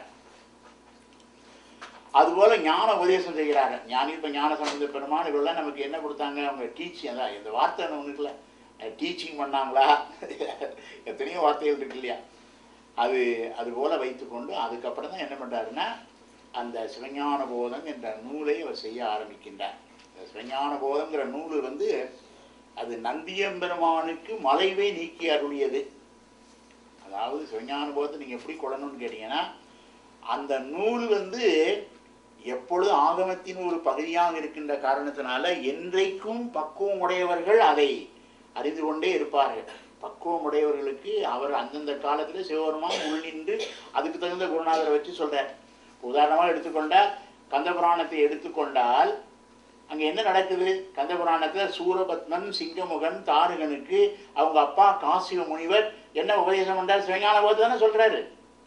அதுபோல ஞான உபதேசம் செய்கிறாங்க ஞானி இப்போ ஞான சம்பந்த பெருமான் இவெல்லாம் நமக்கு என்ன கொடுத்தாங்க அவங்க டீச்சிங் அதான் இந்த வார்த்தை ஒன்று இருக்குல்ல டீச்சிங் பண்ணாங்களா எத்தனையோ வார்த்தைகள் இருக்கு இல்லையா அது அது போல வைத்துக்கொண்டு அதுக்கப்புறம் தான் என்ன பண்ணுறாருன்னா அந்த சிவஞான போதம் என்ற நூலை அவர் செய்ய ஆரம்பிக்கின்றார் இந்த சிவஞான போதங்கிற நூல் வந்து அது நந்தியம்பெருமானுக்கு மலைவே நீக்கி அருளியது அதாவது சிவஞான போதத்தை நீங்கள் எப்படி கொள்ளணும்னு கேட்டிங்கன்னா அந்த நூல் வந்து எப்பொழுது ஆகமத்தின் ஒரு பகுதியாக இருக்கின்ற காரணத்தினால என்றைக்கும் பக்குவம் உடையவர்கள் அதை அறிந்து கொண்டே இருப்பார்கள் பக்குவம் உடையவர்களுக்கு அவர் அந்தந்த காலத்தில் சிவபெருமான் உள் நின்று அதுக்கு தகுந்த குருநாதரை வச்சு சொல்றார் உதாரணமாக எடுத்துக்கொண்டா கந்தபுராணத்தை எடுத்துக்கொண்டால் அங்கே என்ன நடக்குது கந்தபுராணத்தில் சூரபத்மன் சிங்கமுகன் தாரகனுக்கு அவங்க அப்பா காசிவ முனிவர் என்ன உபதேசம் பண்றார் சிவஞான போது தானே சொல்றாரு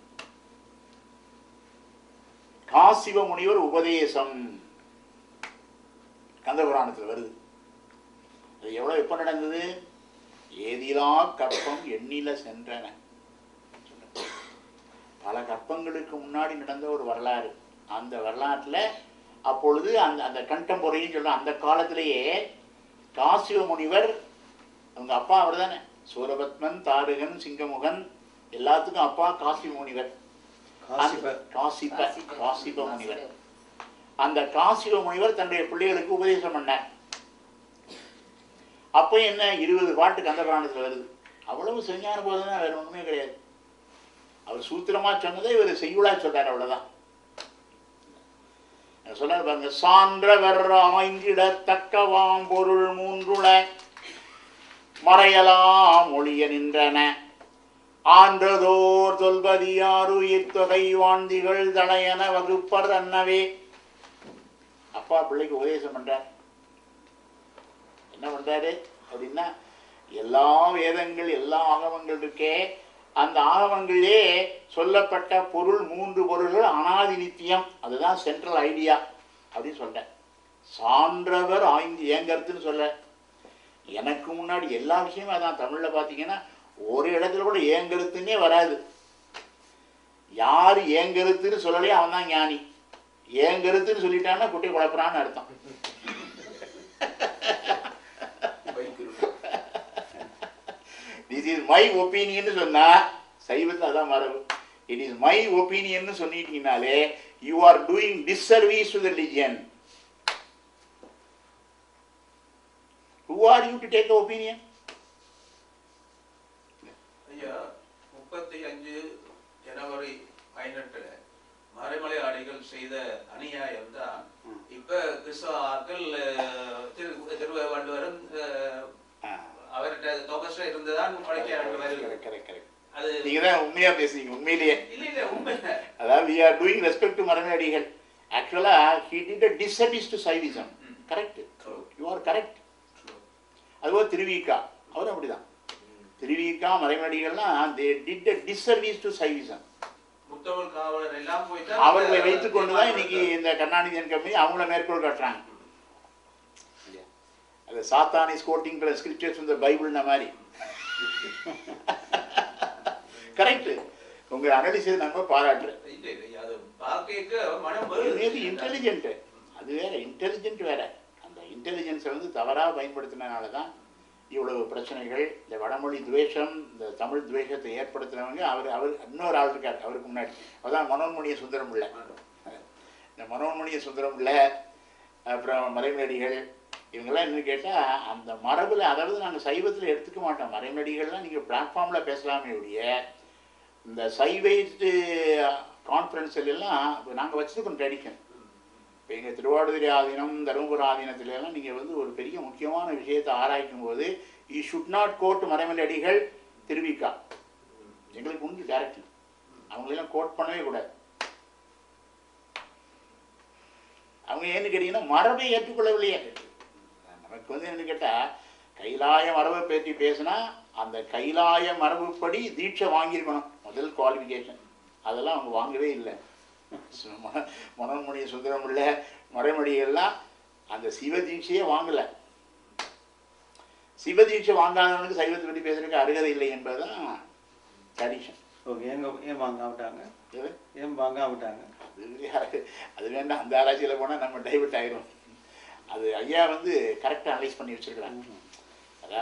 காசிவ முனிவர் உபதேசம் கந்தபுராணத்தில் வருது அது எவ்வளவு எப்போ நடந்தது ஏதிலா கற்பம் எண்ணில சென்றன பல கற்பங்களுக்கு முன்னாடி நடந்த ஒரு வரலாறு அந்த வரலாற்றில் அப்பொழுது அந்த அந்த கண்டம்பொறைன்னு சொல்ல அந்த காலத்திலேயே காசிவ முனிவர் அவங்க அப்பா அவர் தானே சூரபத்மன் தாரகன் சிங்கமுகன் எல்லாத்துக்கும் அப்பா காசிவ முனிவர் காசிபர் காசிப காசிப முனிவர் அந்த காசிப முனிவர் தன்னுடைய பிள்ளைகளுக்கு உபதேசம் பண்ணார் அப்போ என்ன இருபது பாட்டு கந்தபுராணத்தில் வருது அவ்வளவு செஞ்சான போதுன்னா வேற ஒண்ணுமே கிடையாது அவர் சூத்திரமா சொன்னதை இவர் செய்யுளா சொல்றாரு அவ்வளவுதான் சொல்றாரு பாருங்க சான்றவர் ஆய்ந்திட தக்கவாம் பொருள் மூன்றுள மறையலாம் ஒளிய நின்றன ஆன்றதோர் தொல்பதியாறு இத்தொகை வாந்திகள் தளையன வகுப்பர் அன்னவே அப்பா பிள்ளைக்கு உபதேசம் பண்றார் என்ன பண்றாரு அப்படின்னா எல்லா வேதங்கள் எல்லா ஆகமங்கள் இருக்கே அந்த ஆகமங்களிலே சொல்லப்பட்ட பொருள் மூன்று பொருள்கள் அனாதி நித்தியம் அதுதான் சென்ட்ரல் ஐடியா அப்படின்னு சொல்றேன் சான்றவர் ஆய்ந்து ஏங்கருத்துன்னு சொல்ல எனக்கு முன்னாடி எல்லா விஷயமும் அதான் தமிழ்ல பார்த்தீங்கன்னா ஒரு இடத்துல கூட ஏங்கருத்துன்னே வராது யார் ஏங்கருத்துன்னு சொல்லலையே அவன் தான் ஞானி ஏங்கருத்துன்னு சொல்லிட்டான்னா குட்டி குழப்பறான்னு அர்த்தம் திஸ் இஸ் மை ஒப்பீனியன் சொன்னா சைவத்தில் அதான் மரபு இட் இஸ் மை ஒப்பீனியன் சொன்னிட்டீங்கனாலே you are doing disservice to the religion who are you to take opinion ஐயா முப்பத்தி அஞ்சு ஜனவரி பதினெட்டுல மறைமலை ஆடைகள் செய்த அநியாயம் தான் இப்ப கிறிஸ்தவ ஆட்கள் அஹ், திரு திருவள்ளுவரும் அஹ், அவர்கிட்ட தொகச இருந்துதான் பழைக்க வருகிறது கரெக்ட் கரெக்ட் அது நீங்க தான் உண்மையா பேசுறீங்க உண்மையிலேயே இல்ல இல்ல உண்மை அதாவது we are doing respect to மரமேடிகள் ஆக்சுவலா he did a disservice to Saivism correct you are correct அதுபோல் திருவிக்கா அவரும் அப்படிதான் திருவிக்கா மறைமடிகள்லாம் they did a disservice to Saivism முத்தமிழ் காவலர் எல்லாம் போயிட்டு அவர்களை வைத்துக் கொண்டு தான் இன்னைக்கு இந்த கருணாநிதியன் கம்பெனி அவங்கள மேற்கோள் காட்டுறாங்க அது சாத்தானி ஸ்கோட்டிங் ஸ்கிரிப்சர்ஸ் இந்த பைபிள்ன மாதிரி கரெக்ட் உங்க அனலிசிஸ் நம்ம பாராட்டுறேன் இல்ல இல்ல அது பார்க்க மனம் இது வருது இன்டெலிஜென்ட் அது வேற இன்டெலிஜென்ட் வேற அந்த இன்டெலிஜென்ஸை வந்து தவறாக பயன்படுத்தினால தான் இவ்வளவு பிரச்சனைகள் இந்த வடமொழி துவேஷம் இந்த தமிழ் துவேஷத்தை ஏற்படுத்தினவங்க அவர் அவர் இன்னொரு ஆள் இருக்கார் அவருக்கு முன்னாடி அதான் மனோன்மணிய சுந்தரம் பிள்ளை இந்த மனோன்மணிய சுந்தரம் பிள்ளை அப்புறம் மறைமலடிகள் இவங்கெல்லாம் என்ன கேட்டால் அந்த மரபில் அதாவது நாங்கள் சைவத்தில் எடுத்துக்க மாட்டோம் மறைமலடிகள்லாம் நீங்கள் பிளாட்ஃபார்மில் பேசலாமே ஒழிய இந்த சைவைட்டு கான்ஃபரன்ஸில் எல்லாம் இப்போ நாங்கள் வச்சுருக்கோம் ட்ரெடிஷன் இப்போ எங்கள் திருவாடுதுறை ஆதீனம் தருமபுரம் ஆதீனத்துல எல்லாம் நீங்கள் வந்து ஒரு பெரிய முக்கியமான விஷயத்தை ஆராய்க்கும் போது you should not quote Maraimalai Adigal Thiruvika எங்களுக்கு உண்டு டேரக்டிவ் அவங்களெல்லாம் கோட் பண்ணவே கூடாது அவங்க ஏன்னு கேட்டீங்கன்னா மரபை ஏற்றுக்கொள்ளவில்லையே நமக்கு வந்து என்ன கேட்டால் கைலாய மரபை பற்றி பேசினா அந்த கைலாய மரபுப்படி தீட்சை வாங்கியிருக்கணும் முதல் குவாலிஃபிகேஷன் அதெல்லாம் அவங்க வாங்கவே இல்லை மன- மனோன்மணி சுந்தரம் இல்லை மறைமொழிகள்லாம் அந்த சிவ தீட்சையே வாங்கலை சிவ தீட்சை வாங்காதவனுக்கு சைவத்தை பற்றி பேசுறதுக்கு அருகதை இல்லை என்பதுதான் ட்ரெடிஷன் ஓகே ஏங்க ஏன் வாங்காம விட்டாங்க இது ஏன் வாங்காம விட்டாங்க அது யாரு- அது வேண்டாம் அந்த ஆராய்ச்சியில் போனால் நம்ம டைவர்ட் ஆயிரும் அது ஐயா வந்து கரெக்டாக அனலைஸ் பண்ணி வச்சிருக்கிறாங்க அதாவது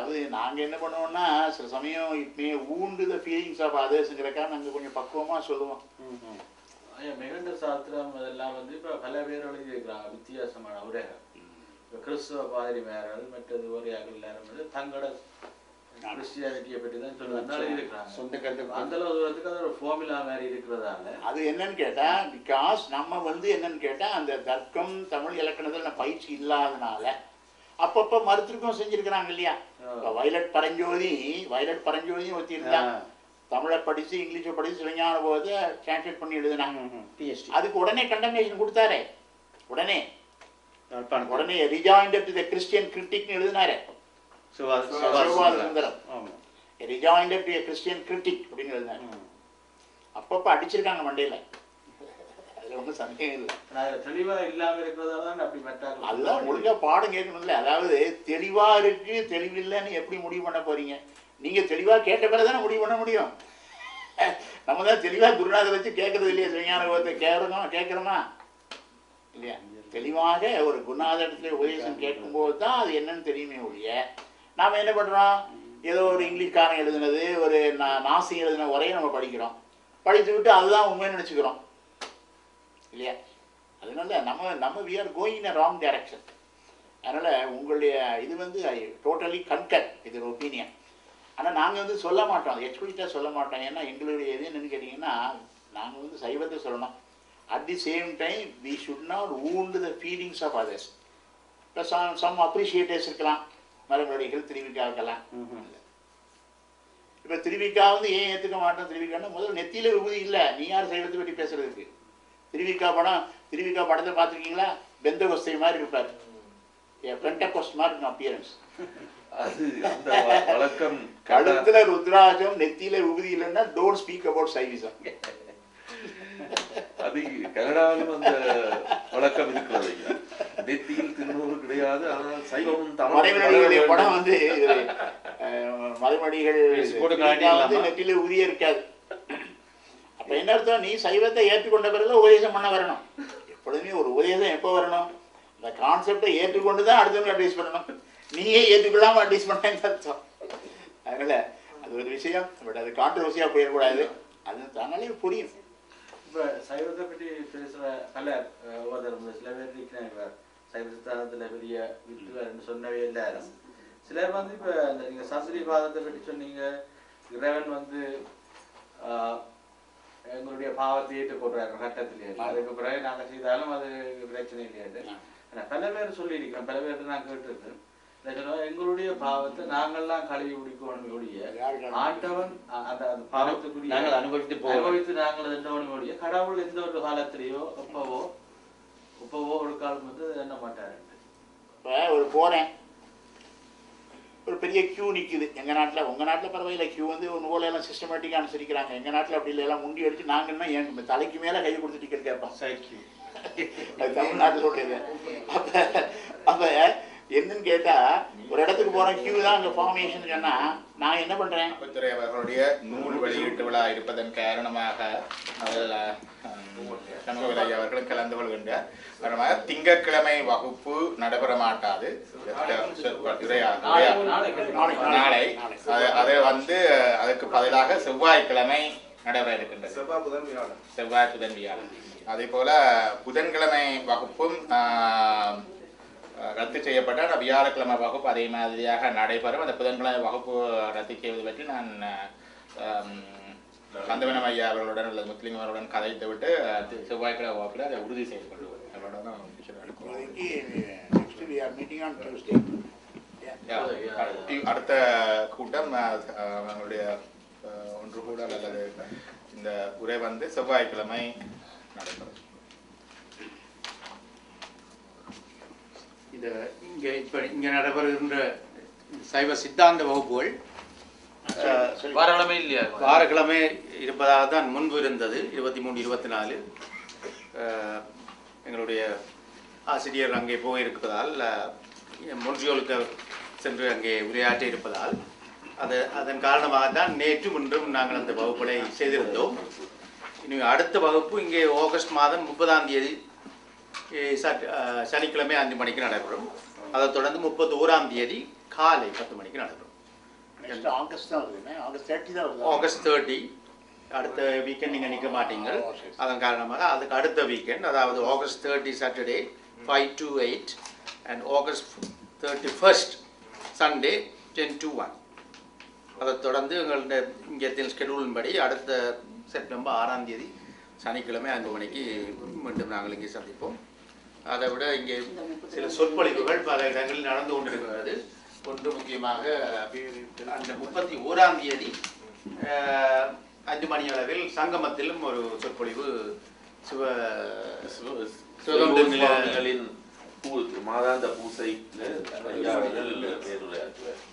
அதாவது நாங்கள் என்ன பண்ணுவோம்னா சில சமயம் it may wound the feelings of அதர்ஸுங்கிறக்கா நாங்கள் கொஞ்சம் பக்குவமாக சொல்லுவோம் ஐயா மெகண்ட சாஸ்திரம் அதெல்லாம் வந்து இப்ப பல பேர் எழுதியிருக்கிறாங்க வித்தியாசமான உரைகள் இப்ப கிறிஸ்துவ பாதிரிமார்கள் மற்றது உரையாக்கள் எல்லாரும் வந்து தங்களோட கிறிஸ்டியானிட்டியை பற்றி தான் சொல்லி எழுதியிருக்கிறாங்க சொந்த கருத்து அந்த அளவு தூரத்துக்கு அது ஒரு ஃபார்முலா மாதிரி இருக்கிறதால அது என்னன்னு கேட்டால் பிகாஸ் நம்ம வந்து என்னன்னு கேட்டால் அந்த தர்க்கம் தமிழ் இலக்கணத்தில் நான் பயிற்சி இல்லாதனால அப்பப்போ மறுத்திருக்கும் செஞ்சிருக்கிறாங்க இல்லையா இப்போ வயலட் பரஞ்சோதி வயலட் பரஞ்சோதி ஒருத்தி இருந்தா தமிழை படித்து இங்கிலீஷை படித்து சிவஞான போது டிரான்ஸ்லேட் பண்ணி எழுதுனாங்க பிஎஸ்டி அதுக்கு உடனே கண்டமேஷன் கொடுத்தாரே உடனே யாழ்ப்பாணம் உடனே ரிஜாயின்ட் டு த கிறிஸ்டியன் கிரிட்டிக்னு எழுதினாரு சுவாஸ் சிவபாத சுந்தரம் ஆமாம் ரிஜாயின்ட் டு கிறிஸ்டியன் கிரிட்டிக் அப்படின்னு எழுதினாரு அப்பப்போ அடிச்சிருக்காங்க மண்டையில அதுல ஒன்றும் சந்தேகம் இல்லை ஆனா அதுல தெளிவா இல்லாம இருக்கிறதால தான் அப்படி மெட்டாக்கள் அதுதான் ஒழுங்கா பாடம் கேட்கணும்ல அதாவது தெளிவா இருக்கு தெளிவில்லைன்னு எப்படி முடிவு பண்ண போறீங்க நீங்க தெளிவா கேட்ட பிறகு தானே முடிவு பண்ண முடியும் நம்ம தான் தெளிவா குருநாதர் வச்சு கேட்கறது இல்லையா சிவஞான கோபத்தை கேட்கறோம் கேட்கறோமா இல்லையா தெளிவாக ஒரு குருநாதரத்துல உபதேசம் கேட்கும்போது தான் அது என்னன்னு தெரியுமே ஒழிய நாம என்ன பண்றோம் ஏதோ ஒரு இங்கிலீஷ்காரன் எழுதுனது ஒரு நா- நாசி எழுதின உரையை நம்ம படிக்கிறோம் படித்து விட்டு அதுதான் உண்மைன்னு நினச்சிக்கிறோம் இல்லையா அதனால நம்ம நம்ம we are going in wrong direction அதனால் உங்களுடைய இது வந்து ஐ டோட்டலி கன்கர் இது ஒரு ஒப்பீனியன் ஆனால் நாங்கள் வந்து சொல்ல மாட்டோம் அது எக்ஸ்பிளிட்டாக சொல்ல மாட்டோம் ஏன்னா எங்களுடைய இது என்னன்னு கேட்டிங்கன்னா நாங்கள் வந்து சைவத்தை சொல்லணும் at the same time we should not wound the feelings of others இப்போ சம் சம் அப்ரிஷியேட்டர்ஸ் இருக்கலாம் மரங்களுடைகள் திருவிக்காவுக்கெல்லாம் இப்போ திருவிக்கா வந்து ஏன் ஏற்றுக்க மாட்டோம் திருவிக்கான்னா முதல்ல நெத்தியில விபூதி இல்லை நீ யார் சைவத்தை பற்றி பேசுறதுக்கு திருவிக்கா படம் திருவிக்கா படத்தை பார்த்துருக்கீங்களா பெந்த கொஸ்தை மாதிரி இருப்பார் பென்ட கொஸ்ட் மாதிரி இருக்கும் அப்பியரன்ஸ் அது அந்த வ- வழக்கம் கட- கழுத்துல ருத்ராஜம் நெத்தியில விபூதி இல்லைன்னா டோன்ட் ஸ்பீக் அபவுட் சைவிசம் அது கனடாவிலும் அந்த வழக்கம் இருக்கிறது ஐயா. நெத்தியில் திருநூறு கிடையாது ஆனால் சைவமும் மறைமணிகளுடைய படம் தமிழும் வந்து அஹ், மறைமணிகள் பேசி போட்டு திருவிக்கா காட்டிடலாமா? வந்து நெத்தியில உரிய இருக்காது அப்ப என்ன அர்த்தம் நீ சைவத்தை ஏற்றுக்கொண்ட பிறகு உபதேசம் பண்ண வரணும் எப்பொழுதுமே ஒரு உபதேசம் எப்போ வரணும் அந்த கான்செப்டை ஏற்றுக்கொண்டு தான் அடுத்தவங்க அட்வைஸ் பண்ணணும் நீயே ஏற்றுக்கொள்ளாம அட்வைஸ் பண்ணேன்னு அர்த்தம் அதனால அது ஒரு விஷயம் பட் அது கான்ட்ரவர்சியா போயிடக்கூடாது அது தன்னாலே புரியும் இப்ப சைவத்தை பற்றி பேசுற பல அஹ், ஓதரும் சில பேர் இருக்கிறாங்க சைவ சித்தாந்தத்துல பெரிய வித்துவார்னு சொன்னவே எல்லாரும் சிலர் வந்து இப்ப அந்த நீங்க சசிரிபாதத்தை பற்றி சொன்னீங்க இறைவன் வந்து ஆஹ், எங்களுடைய பாவத்தை ஏற்றுக்கொள்றாரு கட்டத்திலே அதுக்கு பிறகு நாங்க செய்தாலும் அது பிரச்சனை இல்லையாது ஆனா பல பேர் சொல்லி இருக்கிறோம் பல பேர் நான் கேட்டிருக்கேன் என்ன சொன்னா, எங்களுடைய பாவத்தை நாங்கள்லாம் கழுவி குடிக்கணும் ஒழிய ஆண்டவன் அ- அந்த அந்த பாவத்துக்குரிய நாங்கள் அனுபவித்து போவோம் அனுபவித்து நாங்கள் எந்த ஒழிய கடவுள் எந்த ஒரு காலத்திலேயோ எப்பவோ எப்பவோ ஒரு காலம் வந்து என்ன மாட்டாரு இப்போ ஒரு போறேன் ஒரு பெரிய கியூ நிக்குது எங்க நாட்டுல உங்க நாட்டுல பரவாயில்ல கியூ வந்து ஒரு நூலெல்லாம் சிஸ்டமேட்டிக்காக அனுசரிக்கிறாங்க எங்க நாட்டுல அப்படி இல்லை எல்லாம் முண்டி அடிச்சு நாங்கன்னா என் தலைக்கு மேல கை கொடுத்து டிக்கெட் கேட்போம் சைக்கிள் அது தமிழ்நாட்டில் சொல்றது அப்ப அப்ப என்னன்னு கேட்டா ஒரு இடத்துக்கு போறேன் கியூ தான் அங்க ஃபார்மேஷன் சொன்னா நான் என்ன பண்றேன் அப்பத்துறை அவர்களுடைய நூல் வெளியீட்டு விழா இருப்பதன் காரணமாக அதில் சண்முகலை அவர்களும் கலந்து கொள்கின்றார் காரணமாக திங்கட்கிழமை வகுப்பு நடைபெற மாட்டாது உரையா- உரையா- நாளை அது- அது வந்து அதுக்கு பதிலாக செவ்வாய்க்கிழமை நடைபெற இருக்கின்றது செவ்வாய் புதன் வியாழன் செவ்வாய் புதன் வியாழன் அதே போல புதன்கிழமை வகுப்பும் ஆஹ், ரத்து செய்யப்பட்ட வியாழக்கிழமை வகுப்பு அதே மாதிரியாக நடைபெறும் அந்த புதன்கிழமை வகுப்பு ரத்து செய்வது பற்றி நான் ஆம், கந்தவனம் ஐயா அவர்களுடன் அல்லது முஸ்லீம் அவர்களுடன் கதைத்து விட்டு அஹ், செவ்வாய்க்கிழமை வகுப்பில் அதை உறுதி செய்யப்படுவது அவரோட தான் decision எடுக்கணும். இப்போதைக்கு next we are meeting on Tuesday Yeah. அடுத்த கூட்டம் அஹ், அஹ், அவங்களுடைய அஹ், ஒன்று கூட அல்லது இந்த உரை வந்து செவ்வாய்க்கிழமை நடைபெறும் இந்த இங்க இப்ப இங்க நடைபெறுகின்ற சைவ சித்தாந்த வகுப்புகள் அஹ், வாரக்கிழமை இல்லையா வாரக்கிழமை இருப்பதாக தான் முன்பு இருந்தது இருபத்தி மூணு இருபத்தி நாலு அஹ், எங்களுடைய ஆசிரியர் அங்கே போயிருப்பதால் மொன்றியோலுக்கு சென்று அங்கே உரையாற்றி இருப்பதால் அது அதன் காரணமாக தான் நேற்றும் இன்றும் நாங்கள் அந்த வகுப்புகளை செய்திருந்தோம் இனி அடுத்த வகுப்பு இங்கே ஆகஸ்ட் மாதம் முப்பதாம் தேதி eh, சட்- அஹ், சனிக்கிழமை அஞ்சு மணிக்கு நடைபெறும் அதைத் தொடர்ந்து முப்பத்தி ஓராம் தேதி காலை பத்து மணிக்கு நடைபெறும் நெக்ஸ்ட் ஆகஸ்ட் தான் வருது ஆகஸ்ட் தேர்ட்டி தான் வருது ஆகஸ்ட் தேர்ட்டி அடுத்த வீக்கெண்ட் நீங்கள் நிற்க மாட்டீங்க ஓ, சரி, சரி. அதன் காரணமாக அதுக்கு அடுத்த வீக்கெண்ட் அதாவது August thirty Saturday five to eight and August thirty first Sunday ten to one அதைத் தொடர்ந்து எங்களுடைய இங்கே ஸ்கெடியூலின் படி அடுத்த செப்டம்பர் ஆறாம் தேதி சனிக்கிழமை ஐந்து மணிக்கு மீண்டும் நாங்கள் இங்கே சந்திப்போம் அதை விட இங்கே சில சொற்பொழிவுகள் பல இடங்களில் நடந்து கொண்டிருக்கிறது ஒன்று முக்கியமாக அந்த முப்பத்தி ஓராம் தேதி அஹ், அஞ்சு மணி அளவில் சங்கமத்திலும் ஒரு சொற்பொழிவு சிவ சிவகங்கை நில- சுவாமிகளின் பூ மாதாந்த பூசைக்கு ஐயா அவர்கள் பேருரையாற்றுவார்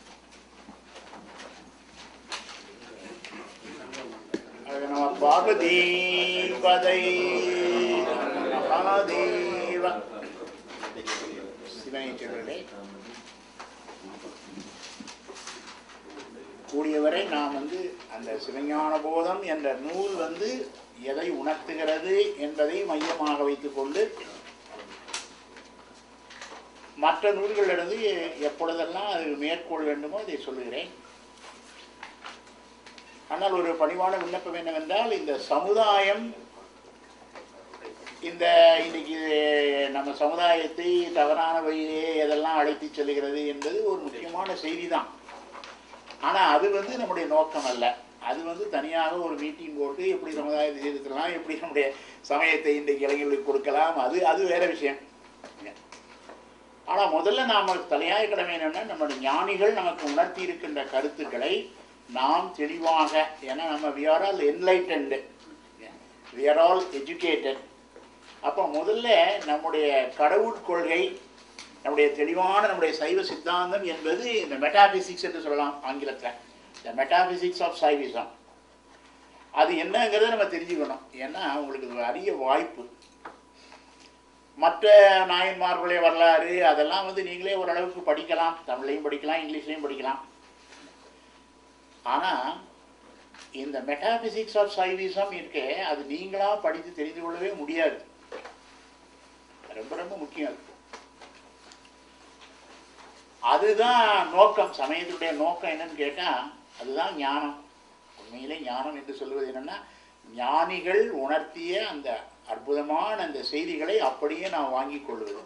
அது நம்ம பார்வதி பதை மகாதேவ சிவனை சொல்றே கூடியவரை நாம் வந்து அந்த சிவஞான போதம் என்ற நூல் வந்து எதை உணர்த்துகிறது என்பதை மையமாக வைத்துக்கொண்டு மற்ற நூல்களிலிருந்து எப்பொழுதெல்லாம் அது மேற்கோள் வேண்டுமோ அதை சொல்லுகிறேன் ஆனால் ஒரு பணிவான விண்ணப்பம் என்னவென்றால் இந்த சமுதாயம் இந்த இன்னைக்கு நம்ம சமுதாயத்தை தவறான வழியிலே எதெல்லாம் அழைத்து செல்கிறது என்பது ஒரு முக்கியமான செய்தி தான் ஆனால் அது வந்து நம்முடைய நோக்கம் அல்ல அது வந்து தனியாக ஒரு மீட்டிங் போட்டு எப்படி சமுதாயத்தை சீர்திருத்தலாம் எப்படி நம்முடைய சமயத்தை இன்றைக்கு இளைஞர்களுக்கு கொடுக்கலாம் அது அது வேற விஷயம் ஆனால் முதல்ல நாம் தலையாய கடமை என்னன்னா நம்முடைய ஞானிகள் நமக்கு உணர்த்தி இருக்கின்ற கருத்துக்களை நாம் தெளிவாக ஏன்னா நம்ம we are all enlightened we are all educated அப்போ முதல்ல நம்முடைய கடவுள் கொள்கை நம்முடைய தெளிவான நம்முடைய சைவ சித்தாந்தம் என்பது இந்த மெட்டாபிசிக்ஸ் என்று சொல்லலாம் ஆங்கிலத்தில் த மெட்டாபிசிக்ஸ் ஆஃப் சைவிசம் அது என்னங்கிறத நம்ம தெரிஞ்சுக்கணும் ஏன்னா உங்களுக்கு இது ஒரு அரிய வாய்ப்பு மற்ற நாயன்மார்களுடைய வரலாறு அதெல்லாம் வந்து நீங்களே ஓரளவுக்கு படிக்கலாம் தமிழ்லையும் படிக்கலாம் இங்கிலீஷ்லையும் படிக்கலாம் ஆனால் இந்த மெட்டாபிசிக்ஸ் ஆஃப் சைவிசம் இருக்கே அது நீங்களா படித்து தெரிந்து கொள்ளவே முடியாது ரொம்ப ரொம்ப முக்கியம் அது அதுதான் நோக்கம் சமயத்துடைய நோக்கம் என்னன்னு கேட்டால் அதுதான் ஞானம் உண்மையிலே ஞானம் என்று சொல்வது என்னன்னா ஞானிகள் உணர்த்திய அந்த அற்புதமான அந்த செய்திகளை அப்படியே நாம் வாங்கிக் கொள்வது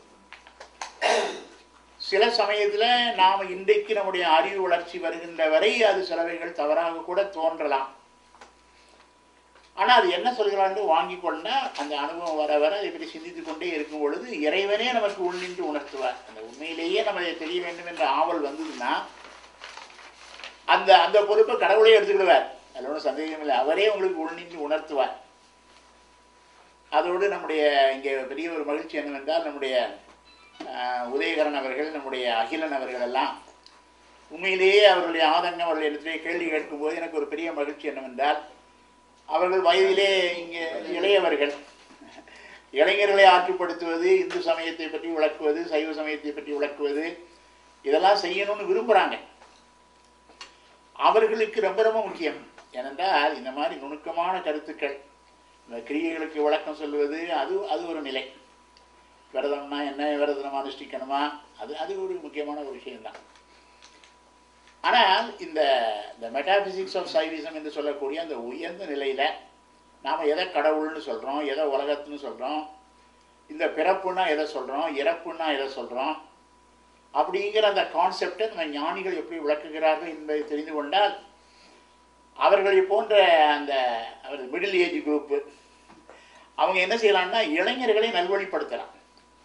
சில சமயத்தில் நாம் இன்றைக்கு நம்முடைய அறிவு வளர்ச்சி வருகின்ற வரை அது சிலவைகள் தவறாக கூட தோன்றலாம் ஆனால் அது என்ன சொல்கிறான்னு வாங்கி கொண்டா அந்த அனுபவம் வர வர அதை பற்றி சிந்தித்து கொண்டே இருக்கும் பொழுது இறைவனே நமக்கு உள்நின்று உணர்த்துவார் அந்த உண்மையிலேயே நம்ம இதை தெரிய வேண்டும் என்ற ஆவல் வந்ததுன்னா அந்த அந்த பொறுப்பை கடவுளே எடுத்துக்கிடுவார் அதில் ஒன்றும் சந்தேகம் இல்லை அவரே உங்களுக்கு உள்நின்று உணர்த்துவார் அதோடு நம்முடைய இங்கே பெரிய ஒரு மகிழ்ச்சி என்னவென்றால் நம்முடைய ஆஹ், உதயகரன் அவர்கள் நம்முடைய அகிலன் அவர்கள் எல்லாம் உண்மையிலேயே அவர்களுடைய ஆதங்கம் அவர்கள் இடத்திலே கேள்வி கேட்கும்போது எனக்கு ஒரு பெரிய மகிழ்ச்சி என்னவென்றால் அவர்கள் வயதிலே இங்கே இளையவர்கள் இளைஞர்களை ஆற்றுப்படுத்துவது இந்து சமயத்தை பற்றி விளக்குவது சைவ சமயத்தை பற்றி விளக்குவது இதெல்லாம் செய்யணும்னு விரும்புகிறாங்க அவர்களுக்கு ரொம்ப ரொம்ப முக்கியம் ஏனென்றால் இந்த மாதிரி நுணுக்கமான கருத்துக்கள் இந்த கிரியைகளுக்கு விளக்கம் சொல்வது அது அது ஒரு நிலை விரதம்னா என்ன விரதம் அனுஷ்டிக்கணுமா அது அது ஒரு முக்கியமான ஒரு விஷயம்தான் ஆனால் இந்த இந்த மெட்டாபிசிக்ஸ் ஆஃப் சைவிசம் என்று சொல்லக்கூடிய அந்த உயர்ந்த நிலையில் நாம் எதை கடவுள்னு சொல்கிறோம் எதை உலகத்துன்னு சொல்கிறோம் இந்த பிறப்புன்னா எதை சொல்கிறோம் இறப்புன்னா எதை சொல்கிறோம் அப்படிங்கிற அந்த கான்செப்டை நம்ம ஞானிகள் எப்படி விளக்குகிறார்கள் என்பதை தெரிந்து கொண்டால் அவர்களை போன்ற அந்த அவர் மிடில் ஏஜ் குரூப்பு அவங்க என்ன செய்யலாம்னா இளைஞர்களை நல்வழிப்படுத்தலாம்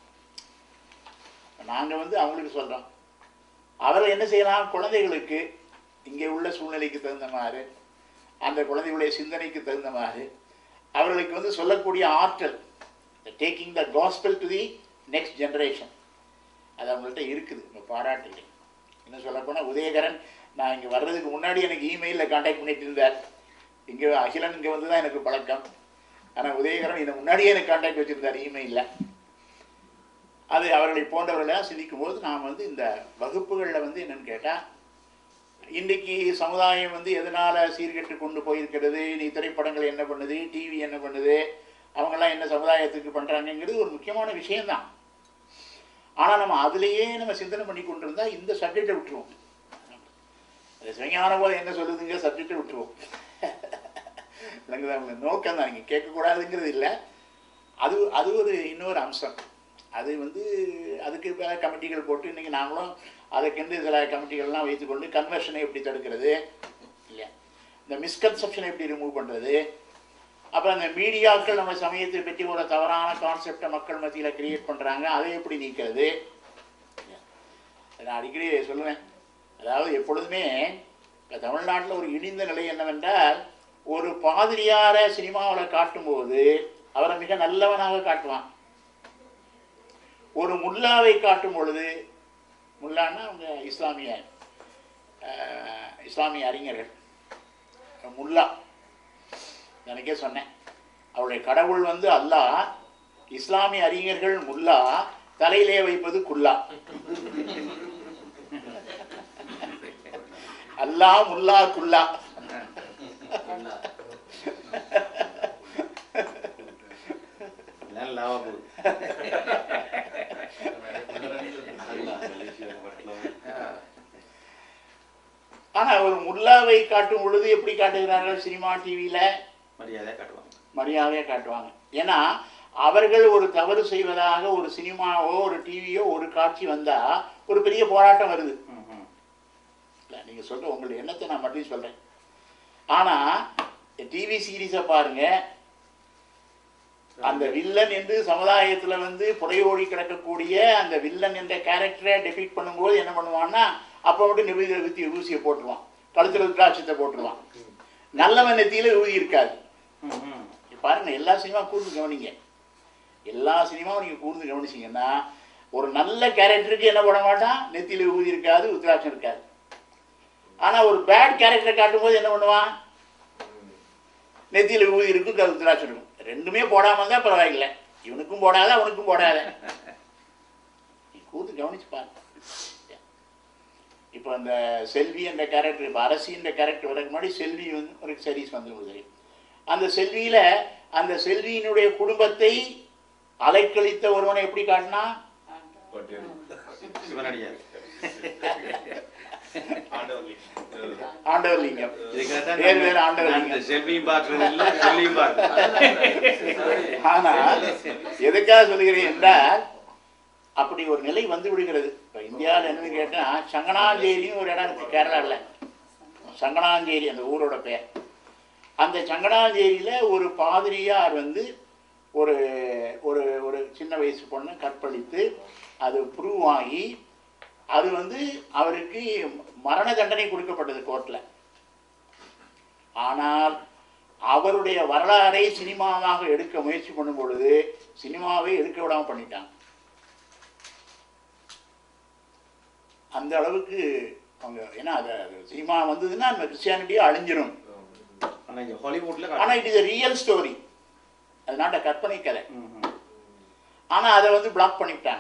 நாங்கள் வந்து அவங்களுக்கு சொல்கிறோம் அவர்கள் என்ன செய்யலாம் குழந்தைகளுக்கு இங்கே உள்ள சூழ்நிலைக்கு தகுந்த மாதிரி அந்த குழந்தைகளுடைய சிந்தனைக்கு தகுந்த மாதிரி அவர்களுக்கு வந்து சொல்லக்கூடிய ஆற்றல் taking the gospel to the next generation அது அவங்கள்ட்ட இருக்குது இப்போ பாராட்டுகிறேன் இன்னும் சொல்லப்போனால் உதயகரன் நான் இங்கே வர்றதுக்கு முன்னாடி எனக்கு இமெயிலில் காண்டாக்ட் பண்ணிட்டு இருந்தார் இங்கே அகிலன் இங்கே வந்து தான் எனக்கு பழக்கம் ஆனால் உதயகரன் இதை முன்னாடியே எனக்கு காண்டாக்ட் வச்சுருந்தார் இமெயிலில் அது அவர்களை போன்றவர்களெல்லாம் சிந்திக்கும் போது நாம் வந்து இந்த வகுப்புகளில் வந்து என்னன்னு கேட்டால் இன்றைக்கி சமுதாயம் வந்து எதனால் சீர்கெட்டு கொண்டு போயிருக்கிறது நீ திரைப்படங்கள் என்ன பண்ணுது டிவி என்ன பண்ணுது அவங்கெல்லாம் என்ன சமுதாயத்துக்கு பண்ணுறாங்கங்கிறது ஒரு முக்கியமான விஷயம்தான் ஆனால் நம்ம அதுலேயே நம்ம சிந்தனை பண்ணி கொண்டிருந்தா இந்த சப்ஜெக்டை விட்டுருவோம் அதை சிவஞான போது என்ன சொல்லுதுங்க சப்ஜெக்டை விட்டுருவோம் இல்லைங்க நோக்கம் தான் நீங்கள் கேட்கக்கூடாதுங்கிறது இல்லை அது அது ஒரு இன்னொரு அம்சம் அது வந்து அதுக்கு பல கமிட்டிகள் போட்டு இன்றைக்கி நாங்களும் அதுக்கென்று சில கமிட்டிகள்லாம் வைத்துக்கொண்டு கன்வர்ஷனை எப்படி தடுக்கிறது இல்லையா இந்த மிஸ்கன்செப்ஷனை எப்படி ரிமூவ் பண்ணுறது அப்புறம் அந்த மீடியாக்கள் நம்ம சமயத்தை பற்றி ஒரு தவறான கான்செப்டை மக்கள் மத்தியில் கிரியேட் பண்ணுறாங்க அதை எப்படி நீக்கிறது நான் அடிக்கடி சொல்லுவேன் அதாவது எப்பொழுதுமே இப்போ தமிழ்நாட்டில் ஒரு இடிந்த நிலை என்னவென்றால் ஒரு பாதிரியாரை சினிமாவில் காட்டும்போது அவரை மிக நல்லவனாக காட்டுவான் ஒரு முல்லாவை காட்டும் பொழுது முல்லான்னா அவங்க இஸ்லாமிய அஹ், இஸ்லாமிய அறிஞர்கள் முல்லா எனக்கே சொன்னேன் அவருடைய கடவுள் வந்து அல்லாஹ் இஸ்லாமிய அறிஞர்கள் முல்லா தலையிலே வைப்பது குல்லா அல்லாஹ் முல்லா குல்லா எல்லாம் லாபம் போகுது ஆனா ஒரு முல்லாவை காட்டும் பொழுது எப்படி காட்டுகிறார்கள் சினிமா டிவியில மரியாதை காட்டுவாங்க மரியாதையை காட்டுவாங்க ஏன்னா அவர்கள் ஒரு தவறு செய்வதாக ஒரு சினிமாவோ ஒரு டிவியோ ஒரு காட்சி வந்தா ஒரு பெரிய போராட்டம் வருது ம், ம். இல்லை நீங்க சொல்ற உங்களுடைய எண்ணத்தை நான் மட்டும் சொல்றேன் ஆனா டிவி சீரீஸை பாருங்க அந்த வில்லன் என்று சமுதாயத்துல வந்து புறையோடி கிடக்கக்கூடிய அந்த வில்லன் என்ற கேரக்டரை டெபிட் பண்ணும்போது என்ன பண்ணுவான்னா அப்போ மட்டும் நிபுதி வித்தி ஊசியை போட்டுருவான் கழுத்துல ருத்ராட்சத்தை போட்டுருவான் நல்லவன் நெத்தியில ஊதி இருக்காது ம், ம். இப்ப பாருங்க எல்லா சினிமா கூர்ந்து கவனிங்க எல்லா சினிமாவும் நீங்க கூர்ந்து கவனிச்சீங்கன்னா ஒரு நல்ல கேரக்டருக்கு என்ன பண்ண மாட்டான் நெத்தியில ஊதி இருக்காது உத்ராட்சம் இருக்காது ஆனா ஒரு பேட் கேரக்டரை காட்டும்போது என்ன பண்ணுவான் நெத்தியில ஊதி இருக்கும் க- உத்ராட்சம் இருக்கும் ரெண்டுமே போடாம இருந்தா பரவாயில்லை இவனுக்கும் போடாத அவனுக்கும் போடாத நீ கூர்ந்து கவனிச்சு பாரு இப்போ அந்த செல்வி என்ற கேரக்டர் இப்போ அரசி என்ற கேரக்டர் வரக்கு முன்னாடி செல்வி வந்து ஒரு சீரீஸ் வந்து உங்களுக்கு தெரியும் அந்த செல்வியில அந்த செல்வியினுடைய குடும்பத்தை அலைக்கழித்த ஒருவனை எப்படி காட்டினா சிவனடியார் ஆண்டவர் லிங்கம் இதுக்காகத்தான் வேறு வேறு நான் ஆண்டவர் இந்த லிங்கம் செல்வியும் பார்க்கறது இல்லை சொல்லியும் பார்க்கறது ஆனால் எதுக்காக சொல்லுகிறேன் என்றால் அப்படி ஒரு நிலை வந்து விடுகிறது இப்போ இந்தியாவில் என்னன்னு கேட்டால் சங்கனாஞ்சேரின்னு ஒரு இடம் இருக்கு கேரளாவில் சங்கனாஞ்சேரி அந்த ஊரோட பெயர் அந்த சங்கனாஞ்சேரியில் ஒரு பாதிரியார் வந்து ஒரு ஒரு ஒரு சின்ன வயசு பொண்ணை கற்பழித்து அது ப்ரூவ் ஆகி அது வந்து அவருக்கு மரண தண்டனை கொடுக்கப்பட்டது கோர்ட்டில் ஆனால் அவருடைய வரலாறை சினிமாவாக எடுக்க முயற்சி பண்ணும் பொழுது சினிமாவை எடுக்க விடாம பண்ணிட்டாங்க அந்த அளவுக்கு அவங்க ஏன்னா அது அது சினிமா வந்ததுன்னா அந்த கிறிஸ்டியானிட்டியே அழிஞ்சிரும் ஆனா இங்க ஹாலிவுட்ல ஆனா இட் இஸ் ரியல் ஸ்டோரி அது நாட்ட கற்பனை கதை ம், ம். ஆனா அதை வந்து பிளாக் பண்ணிவிட்டாங்க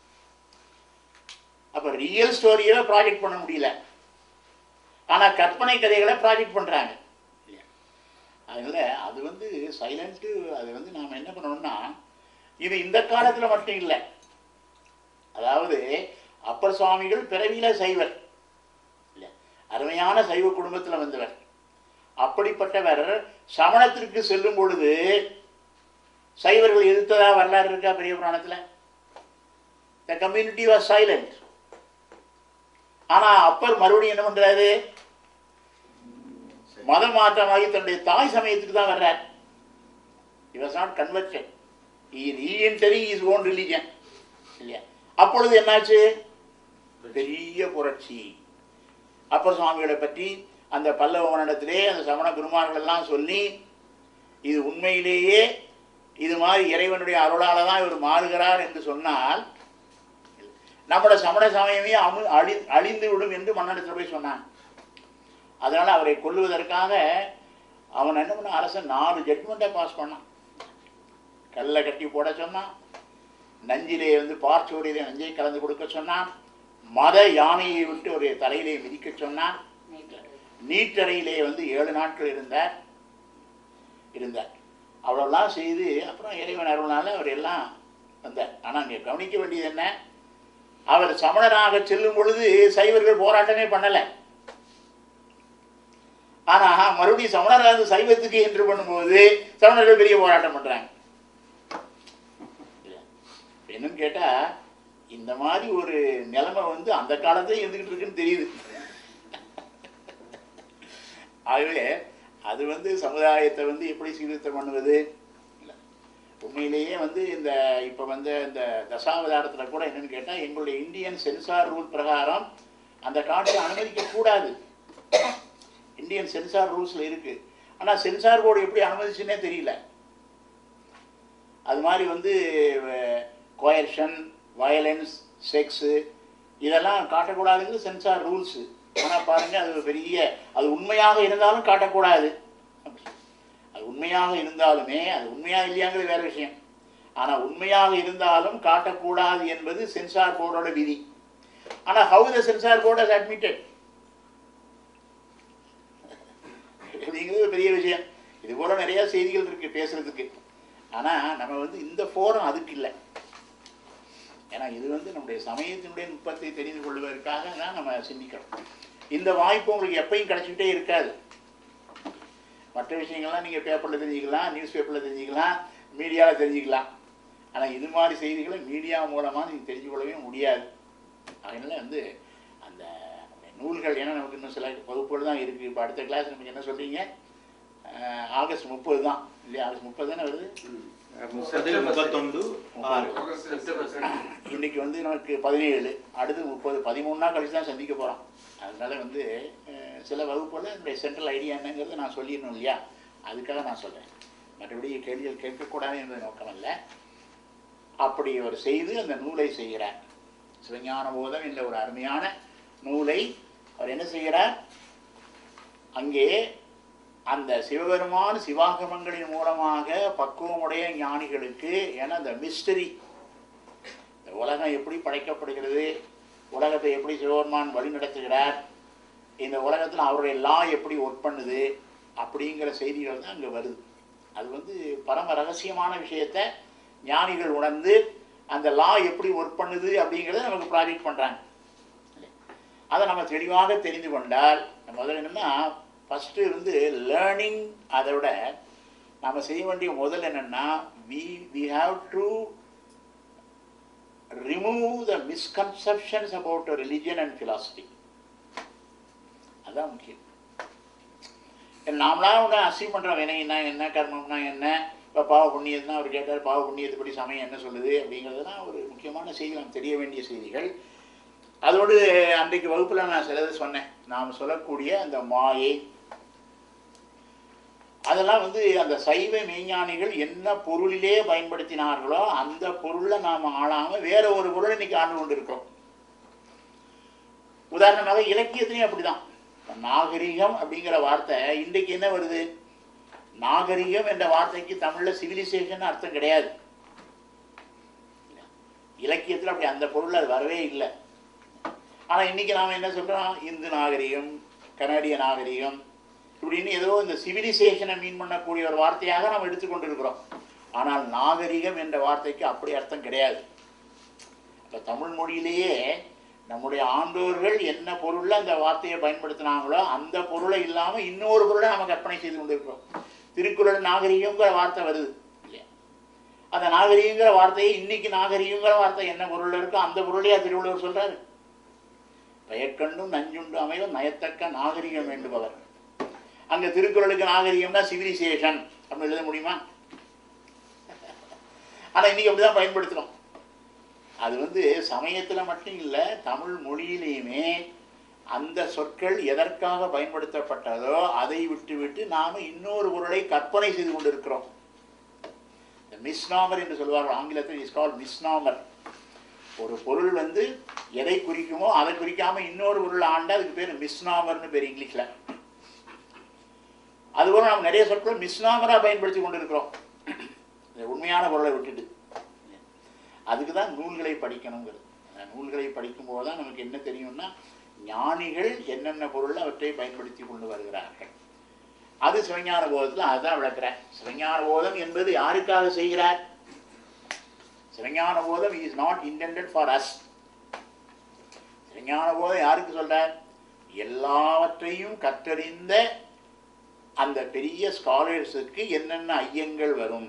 அப்ப ரியல் ஸ்டோரியவை ப்ராஜெக்ட் பண்ண முடியல ஆனா கற்பனை கதைகளை ப்ராஜெக்ட் பண்றாங்க இல்லையா? அதனால அது வந்து சைலண்ட்டு அது வந்து நாம என்ன பண்ணணும்னா இது இந்த காலத்துல மட்டும் இல்லை அதாவது அப்பர் சுவாமிகள் பிறவியில சைவர் இல்லையா? அருமையான சைவ குடும்பத்துல வந்தவர் அப்படிப்பட்டவர் சமணத்திற்கு செல்லும் பொழுது சைவர்கள் எதிர்த்ததா வரலாறு இருக்கா பெரிய புராணத்துல த கம்யூனிட்டி வாஸ் சைலண்ட் ஆனா அப்பர் மறுபடியும் என்ன பண்றாரு மத மாற்றமாகி தன்னுடைய தாய் சமயத்துக்கு தான் வர்றார் he was not converted he re-entering his own religion இல்லையா அப்பொழுது என்னாச்சு பெரிய புரட்சி அப்பர் சுவாமிகளை பற்றி அந்த பல்லவ மன்னடத்திலே அந்த சமண குருமார்கள் எல்லாம் சொல்லி இது உண்மையிலேயே இது மாதிரி இறைவனுடைய அருளால தான் இவர் மாறுகிறார் என்று சொன்னால் நம்முடைய சமண சமயமே அமு அழி அழிந்து விடும் என்று மன்னடத்தில் போய் சொன்னான் அதனால அவரை கொல்லுவதற்காக அவன் என்ன பண்ண அரசன் நாலு ஜட்மெண்ட்டை பாஸ் பண்ணான் கல்லை கட்டி போட சொன்னான் நஞ்சிலே வந்து பார்ச்சோடியிலே நஞ்சை கலந்து கொடுக்க சொன்னான் மத யானையை விட்டு ஒரு தலையிலே மிதிக்க சொன்னான் நீட்டறையிலே வந்து ஏழு நாட்கள் இருந்தார் இருந்தார் அவ்வளோலாம் செய்து அப்புறம் இறைவன் அருள்னால அவர் எல்லாம் வந்தார் ஆனால் இங்கே கவனிக்க வேண்டியது என்ன அவர் சமணராக செல்லும் பொழுது சைவர்கள் போராட்டமே பண்ணலை ஆனா மறுபடியும் சமணராக இருந்து சைவத்துக்கு என்று பண்ணும்போது சமணர்கள் பெரிய போராட்டம் பண்றாங்க இல்லையா? என்னன்னு கேட்டா இந்த மாதிரி ஒரு நிலைமை வந்து அந்த காலத்துல இருந்துகிட்டு இருக்குன்னு தெரியுது ஆகவே அது வந்து சமுதாயத்தை வந்து எப்படி சீர்திருத்தம் பண்ணுவது இல்ல. உண்மையிலேயே வந்து இந்த இப்போ வந்து இந்த தசாவதாரத்தில் கூட என்னன்னு கேட்டால் எங்களுடைய இந்தியன் சென்சார் ரூல் பிரகாரம் அந்த காட்சி அனுமதிக்க கூடாது இந்தியன் சென்சார் ரூல்ஸில் இருக்கு ஆனால் சென்சார் போர்டு எப்படி அனுமதிச்சுன்னே தெரியல அது மாதிரி வந்து கோயர்ஷன் வயலன்ஸ் செக்ஸு இதெல்லாம் காட்டக்கூடாதுங்கிறது சென்சார் ரூல்ஸு ஆனால் பாருங்க அது பெரிய அது உண்மையாக இருந்தாலும் காட்டக்கூடாது அது உண்மையாக இருந்தாலுமே அது உண்மையா இல்லையாங்கிறது வேற விஷயம் ஆனால் உண்மையாக இருந்தாலும் காட்டக்கூடாது என்பது சென்சார் போர்டோட விதி ஆனால் how the censor board has admitted அப்படிங்கிறது பெரிய விஷயம் இது போல நிறைய செய்திகள் இருக்கு பேசுறதுக்கு ஆனா நம்ம வந்து இந்த ஃபோரம் அதுக்கு இல்லை ஏன்னா இது வந்து நம்முடைய சமயத்தினுடைய நுட்பத்தை தெரிந்து கொள்வதற்காக தான் நம்ம சிந்திக்கிறோம் இந்த வாய்ப்பு உங்களுக்கு எப்பயும் கிடைச்சிக்கிட்டே இருக்காது மற்ற விஷயங்கள்லாம் நீங்கள் பேப்பரில் தெரிஞ்சுக்கலாம் நியூஸ் பேப்பரில் தெரிஞ்சுக்கலாம் மீடியாவில் தெரிஞ்சுக்கலாம் ஆனால் இது மாதிரி செய்திகளை மீடியா மூலமாக நீங்கள் தெரிஞ்சு கொள்ளவே முடியாது அதனால வந்து அந்த அந்த நூல்கள் ஏன்னா நமக்கு இன்னும் சில வகுப்புகள் தான் இருக்குது இப்போ அடுத்த கிளாஸ் நமக்கு என்ன சொல்றீங்க அஹ் ஆகஸ்ட் முப்பது தான் இல்லையா ஆகஸ்ட் முப்பது தானே வருது முப்பது முப்பத்தொன்று ஆறு இன்னைக்கு வந்து நமக்கு பதினேழு அடுத்து முப்பது பதிமூணு நாள் கழிச்சு தான் சந்திக்க போகிறோம் அதனால வந்து அஹ், சில வகுப்புல என்னுடைய சென்ட்ரல் ஐடியா என்னங்கிறத நான் சொல்லிடணும் இல்லையா அதுக்காக நான் சொல்கிறேன் மற்றபடி கேள்விகள் கேட்கக்கூடாது என்பது நோக்கம் அல்ல அப்படி அவர் செய்து அந்த நூலை செய்கிறார் சிவஞான போதம் என்ற ஒரு அருமையான நூலை அவர் என்ன செய்கிறார் அங்கே அந்த சிவபெருமான் சிவாகமங்களின் மூலமாக பக்குவமுடைய ஞானிகளுக்கு ஏன்னா அந்த மிஸ்டரி இந்த உலகம் எப்படி படைக்கப்படுகிறது உலகத்தை எப்படி சிவபெருமான் வழி நடத்துகிறார் இந்த உலகத்தில் அவருடைய லா எப்படி ஒர்க் பண்ணுது அப்படிங்கிற செய்திகள் தான் அங்கே வருது அது வந்து பரம ரகசியமான விஷயத்த ஞானிகள் உணர்ந்து அந்த லா எப்படி ஒர்க் பண்ணுது அப்படிங்கிறத நமக்கு ப்ராஜெக்ட் பண்ணுறாங்க அதை நம்ம தெளிவாக தெரிந்து கொண்டால் நம்ம முதல்ல என்னென்னா ஃபஸ்ட்டு வந்து லேர்னிங் அதை விட நம்ம செய்ய வேண்டிய முதல் என்னென்னா we we have to remove the misconceptions about religion and philosophy அதான் முக்கியம் நாமளா ஒன்று அசீவ் பண்ணுறோம் வினைன்னா என்ன கர்மம்னா என்ன இப்போ பாவ புண்ணியத்துனா அவர் கேட்டார் பாவ புண்ணியத்தை படி சமயம் என்ன சொல்லுது அப்படிங்கிறதுலாம் ஒரு முக்கியமான செய்தி நாம் தெரிய வேண்டிய செய்திகள் அதோடு அன்றைக்கு வகுப்பில் நான் சிலது சொன்னேன் நாம் சொல்லக்கூடிய அந்த மாயை அதெல்லாம் வந்து அந்த சைவ மெய்ஞானிகள் என்ன பொருளிலே பயன்படுத்தினார்களோ அந்த பொருளை நாம் ஆளாம வேற ஒரு பொருளை இன்னைக்கு ஆண்டு கொண்டு இருக்கோம் உதாரணமாக இலக்கியத்திலையும் அப்படிதான் இப்ப நாகரிகம் அப்படிங்கிற வார்த்தை இன்றைக்கு என்ன வருது நாகரிகம் என்ற வார்த்தைக்கு தமிழ்ல சிவிலைசேஷன் அர்த்தம் கிடையாது இலக்கியத்தில் அப்படி அந்த பொருள் அது வரவே இல்லை ஆனா இன்னைக்கு நாம என்ன சொல்றோம் இந்து நாகரிகம் கனடிய நாகரிகம் இப்படின்னு ஏதோ இந்த சிவிலைசேஷனை மீன் பண்ணக்கூடிய ஒரு வார்த்தையாக நாம் எடுத்துக்கொண்டு இருக்கிறோம் ஆனால் நாகரிகம் என்ற வார்த்தைக்கு அப்படி அர்த்தம் கிடையாது இப்போ தமிழ் மொழியிலேயே நம்முடைய ஆண்டோர்கள் என்ன பொருளில் அந்த வார்த்தையை பயன்படுத்தினாங்களோ அந்த பொருளை இல்லாமல் இன்னொரு பொருளை நம்ம கற்பனை செய்து கொண்டிருக்கிறோம் திருக்குறள் நாகரிகங்கிற வார்த்தை வருது இல்லையா அந்த நாகரிகங்கிற வார்த்தையை இன்னைக்கு நாகரிகங்கிற வார்த்தை என்ன பொருள் இருக்கோ அந்த பொருளையா திருவள்ளுவர் சொல்றாரு பெயர்கண்டும் நஞ்சுண்டு அமையும் நயத்தக்க நாகரிகம் வேண்டுபவர் அங்க திருக்குறளுக்கு நாகரிகம்னா சிவிலைசேஷன் அப்படின்னு எழுத முடியுமா ஆனா இன்னைக்கு அப்படிதான் பயன்படுத்துறோம் அது வந்து சமயத்துல மட்டும் இல்ல தமிழ் மொழியிலையுமே அந்த சொற்கள் எதற்காக பயன்படுத்தப்பட்டதோ அதை விட்டுவிட்டு நாம இன்னொரு பொருளை கற்பனை செய்து கொண்டிருக்கிறோம் மிஸ்நாமர் என்று சொல்வார்கள் ஆங்கிலத்தில் இஸ் கால் மிஸ்நாமர் ஒரு பொருள் வந்து எதை குறிக்குமோ அதை குறிக்காம இன்னொரு பொருள் ஆண்டா அதுக்கு பேர் மிஸ்நாமர்னு பேர் இங்கிலீஷ்ல அதுபோல நாம் நிறைய சொற்களை மிஸ்நாமரா பயன்படுத்தி கொண்டிருக்கிறோம் இந்த உண்மையான பொருளை விட்டுட்டு அதுக்கு தான் நூல்களை படிக்கணுங்கிறது அந்த நூல்களை படிக்கும்போது தான் நமக்கு என்ன தெரியும்னா ஞானிகள் என்னென்ன பொருள் அவற்றை பயன்படுத்தி கொண்டு வருகிறார்கள் அது சிவஞான போதத்தில் அதுதான் விளக்குறேன் சிவஞான போதம் என்பது யாருக்காக செய்கிறார் Sivagnana Bodham is not intended for us Sivagnana Bodham யாருக்கு சொல்றார் எல்லாவற்றையும் கற்றறிந்த அந்த பெரிய ஸ்காலர்ஸுக்கு என்னென்ன ஐயங்கள் வரும்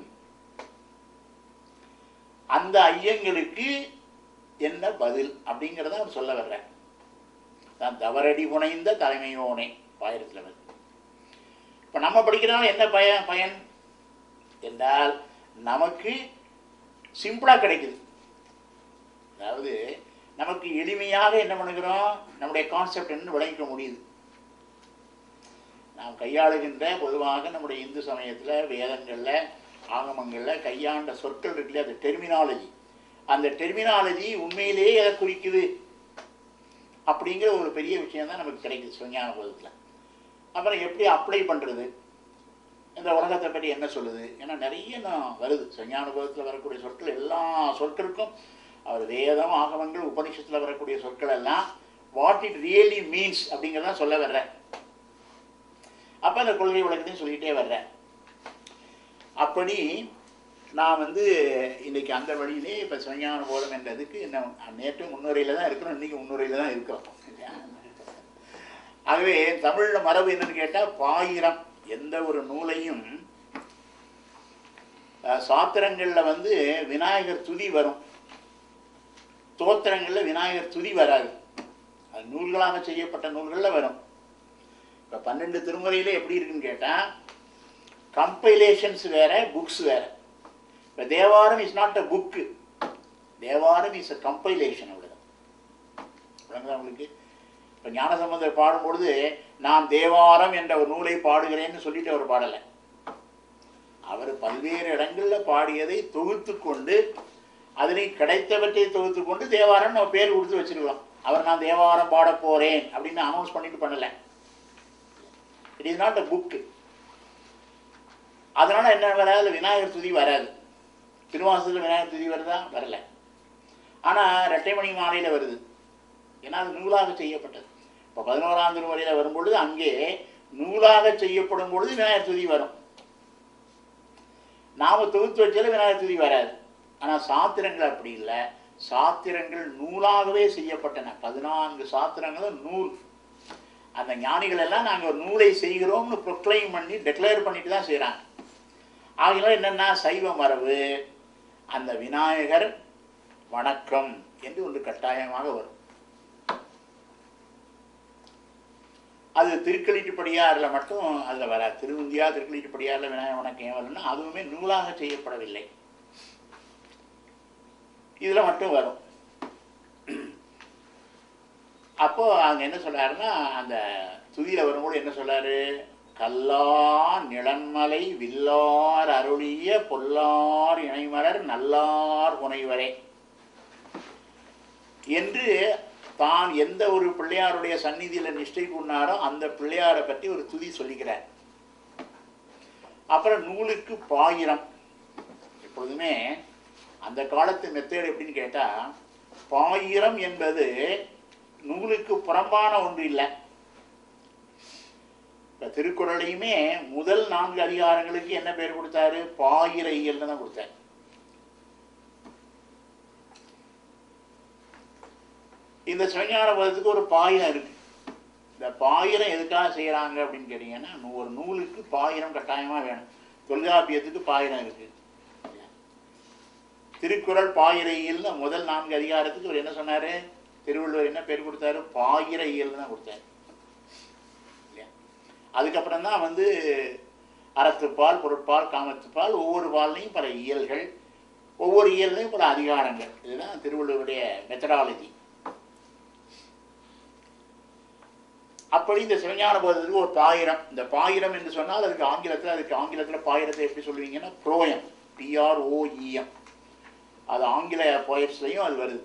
அந்த ஐயங்களுக்கு என்ன பதில் அப்படிங்கிறத அவர் சொல்ல வர்றேன் தான் தவறடி புனைந்த தலைமையோனே பாயிரத்தில் வருது இப்போ நம்ம படிக்கிறனால என்ன பயன் பயன் என்றால் நமக்கு சிம்பிளாக கிடைக்குது அதாவது நமக்கு எளிமையாக என்ன பண்ணுகிறோம் நம்முடைய கான்செப்ட் என்ன விளங்கிக்க முடியுது நாம் கையாளுகின்ற பொதுவாக நம்முடைய இந்து சமயத்தில் வேதங்களில் ஆகமங்களில் கையாண்ட சொற்கள் இருக்குல்ல அது டெர்மினாலஜி அந்த டெர்மினாலஜி உண்மையிலேயே எதை குறிக்குது அப்படிங்கிற ஒரு பெரிய விஷயம் தான் நமக்கு கிடைக்குது சிவஞான போதத்தில் அப்புறம் எப்படி அப்ளை பண்ணுறது இந்த உலகத்தை பற்றி என்ன சொல்லுது ஏன்னா நிறைய நான் வருது சிவஞான போதத்தில் வரக்கூடிய சொற்கள் எல்லா சொற்களுக்கும் அவர் வேதம் ஆகமங்கள் உபனிஷத்தில் வரக்கூடிய சொற்கள் எல்லாம் வாட் இட் ரியலி மீன்ஸ் அப்படிங்கிறத சொல்ல வர்றேன் அப்போ அந்த கொள்கை விளக்கத்தையும் சொல்லிகிட்டே வர்றேன் அப்படி நான் வந்து இன்னைக்கு அந்த வழியிலே இப்போ சிவஞான போதம் என்றதுக்கு என்ன நேற்று முன்னுரையில் தான் இருக்கிறோம் இன்னைக்கு முன்னுரையில் தான் இருக்கிறோம் இல்லையா? ஆகவே தமிழில் மரபு என்னன்னு கேட்டால் பாயிரம் எந்த ஒரு நூலையும் அஹ், சாத்திரங்களில் வந்து விநாயகர் துதி வரும் தோத்திரங்களில் விநாயகர் துதி வராது அது நூல்களாக செய்யப்பட்ட நூல்களில் வரும் இப்போ பன்னெண்டு திருமுறையிலே எப்படி இருக்குன்னு கேட்டால் கம்பைலேஷன்ஸ் வேற புக்ஸ் வேற இப்போ Thevaram is not a book Thevaram is a compilation அவ்வளோதான் விளங்குதா உங்களுக்கு இப்போ ஞானசம்பந்தர் பாடும்பொழுது நான் தேவாரம் என்ற ஒரு நூலை பாடுகிறேன்னு சொல்லிட்டு அவர் பாடலை அவர் பல்வேறு இடங்களில் பாடியதை தொகுத்து கொண்டு அதனை கிடைத்தவற்றை தொகுத்து கொண்டு தேவாரம் நம்ம பேர் கொடுத்து வச்சிருக்கலாம் அவர் நான் தேவாரம் பாட போறேன் அப்படின்னு அனௌன்ஸ் பண்ணிட்டு பண்ணல it is not a book அதனால என்ன வராது விநாயகர் துதி வராது திருவாசத்தில் விநாயகர் துதி வருதா வரல ஆனால் ரெட்டைமணி மாலையில் வருது ஏன்னா அது நூலாக செய்யப்பட்டது இப்போ பதினோராம் திருமுறையில் வரும்பொழுது அங்கே நூலாக செய்யப்படும் பொழுது விநாயகர் துதி வரும் நாம தொகுத்து வச்சாலும் விநாயகர் துதி வராது ஆனால் சாத்திரங்கள் அப்படி இல்லை சாத்திரங்கள் நூலாகவே செய்யப்பட்டன பதினான்கு சாத்திரங்களும் நூல் அந்த ஞானிகள் எல்லாம் நாங்கள் ஒரு நூலை செய்கிறோம்னு ப்ரொக்ளைம் பண்ணி டெக்ளேர் பண்ணிட்டு தான் செய்கிறாங்க ஆகினால என்னென்னா சைவ மரபு அந்த விநாயகர் வணக்கம் என்று ஒன்று கட்டாயமாக வரும் அது திருக்களிட்டுப்படியாரில் மட்டும் அதில் வராது திருவுந்தியா திருக்களிட்டுப்படியாரில் விநாயகர் வணக்கம் ஏன் வரும்னா அதுவுமே நூலாக செய்யப்படவில்லை இதில் மட்டும் வரும் அப்போ அங்க என்ன சொல்றாருன்னா அந்த துதியில வரும்போது என்ன சொல்றாரு கல்லா நிழன்மலை வில்லார் அருளிய பொல்லார் இணைமலர் நல்லார் புனைவரே என்று தான் எந்த ஒரு பிள்ளையாருடைய சந்நிதியில நிஷ்டை கொண்டாரோ அந்த பிள்ளையாரை பற்றி ஒரு துதி சொல்லிக்கிறார் அப்புறம் நூலுக்கு பாயிரம் எப்பொழுதுமே அந்த காலத்து மெத்தேடு எப்படின்னு கேட்டா பாயிரம் என்பது நூலுக்கு புறம்பான ஒன்று இல்லை இப்போ திருக்குறளையுமே முதல் நான்கு அதிகாரங்களுக்கு என்ன பேர் கொடுத்தாரு பாயிர இயல்னு தான் கொடுத்தாரு இந்த சிவஞான பதத்துக்கு ஒரு பாயிரம் இருக்கு இந்த பாயிரம் எதுக்காக செய்யறாங்க அப்படின்னு கேட்டீங்கன்னா நூ- ஒரு நூலுக்கு பாயிரம் கட்டாயமா வேணும் தொல்காப்பியத்துக்கு பாயிரம் இருக்கு திருக்குறள் பாயிர இயல்னு முதல் நான்கு அதிகாரத்துக்கு அவர் என்ன சொன்னாரு திருவள்ளுவர் என்ன பேர் கொடுத்தாரு பாயிர இயல்னு தான் கொடுத்தாரு இல்லையா அதுக்கப்புறம் தான் வந்து அறத்துப்பால் பொருட்பால் காமத்துப்பால் ஒவ்வொரு பால்லையும் பல இயல்கள் ஒவ்வொரு இயல்லையும் பல அதிகாரங்கள் இதுதான் திருவள்ளுவருடைய மெத்தடாலஜி அப்படி இந்த சிவஞான போதத்துக்கு ஒரு பாயிரம் இந்த பாயிரம் என்று சொன்னால் அதுக்கு ஆங்கிலத்தில் அதுக்கு ஆங்கிலத்தில் பாயிரத்தை எப்படி சொல்லுவீங்கன்னா ப்ரோயம் பிஆர்ஓஇஎம் அது ஆங்கில போயட்ஸ்லையும் அது வருது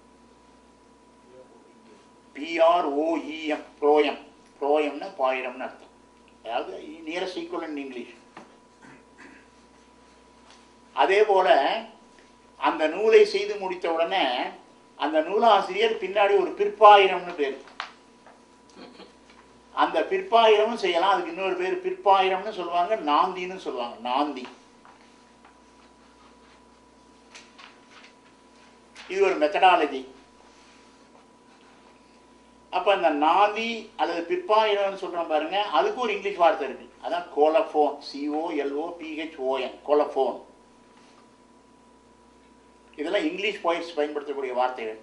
பிஆர்ஓஇஎம் ப்ரோயம் ப்ரோயம்னா பாயிரம்னு அர்த்தம் அதாவது நியரஸ்ட் ஈக்குவல் இன் இங்கிலீஷ் அதே போல அந்த நூலை செய்து முடித்த உடனே அந்த நூலாசிரியர் பின்னாடி ஒரு பிற்பாயிரம்னு பேர் அந்த பிற்பாயிரமும் செய்யலாம் அதுக்கு இன்னொரு பேர் பிற்பாயிரம்னு சொல்லுவாங்க நாந்தின்னு சொல்லுவாங்க நாந்தி இது ஒரு மெத்தடாலஜி அப்போ அந்த நாதி அல்லது பிற்பாயிரம்னு சொல்கிறோம் பாருங்க அதுக்கு ஒரு இங்கிலீஷ் வார்த்தை இருக்கு அதான் கோலஃபோன் சிஓ எல்ஓ பிஹெச்ஓஎன் கோலஃபோன் இதெல்லாம் இங்கிலீஷ் போயிட்ஸ் பயன்படுத்தக்கூடிய வார்த்தைகள்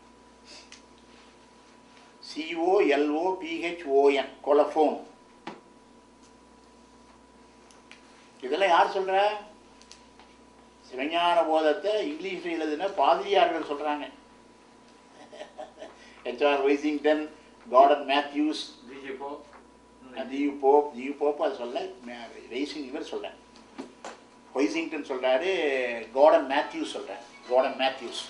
சிஓ எல்ஓ பிஹெச்ஓஎன் கொலஃபோன் இதெல்லாம் யார் சொல்றா சிவஞான போதத்தை இங்கிலீஷில் எழுதுன பாதிரியார்கள் சொல்றாங்க ஹெச்ஆர் வைசிங்டன் கார்டன் மேத்யூஸ் டிஜி போ ஜியு போப் ஜியு போப் அது சொல்ல வைசிங் இவர் சொல்றேன் வைசிங்டன் சொல்றாரு கார்டன் மேத்யூஸ் சொல்றேன் கார்டன் மேத்யூஸ்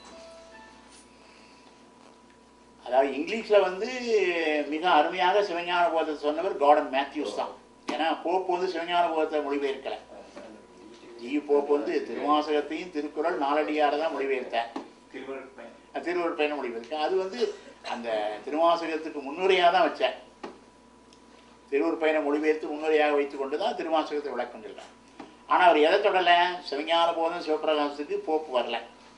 அதாவது இங்கிலீஷில் வந்து மிக அருமையாக சிவஞான போதத்தை சொன்னவர் கார்டன் மேத்யூஸ் தான் ஏன்னா போப் வந்து சிவஞான போதத்தை மொழிபெயர்க்கல ஜி போப் வந்து திருவாசகத்தையும் திருக்குறள் நாலடியார தான் மொழிபெயர்த்தார் அஹ் திருவள்ளுவர் பயணம் மொழிபெயர்க்க அது வந்து அந்த திருவாசகத்துக்கு முன்னுரையாக தான் வச்சார் திருவள்ளுவர் பயணம் மொழிபெயர்த்து முன்னுரையாக வைத்துக் கொண்டு தான் திருவாசகத்தை விளக்கம் சொல்றார் ஆனால் அவர் எதை தொடலை சிவஞான போதம் சிவபிரகாசத்துக்கு போப்பு வரல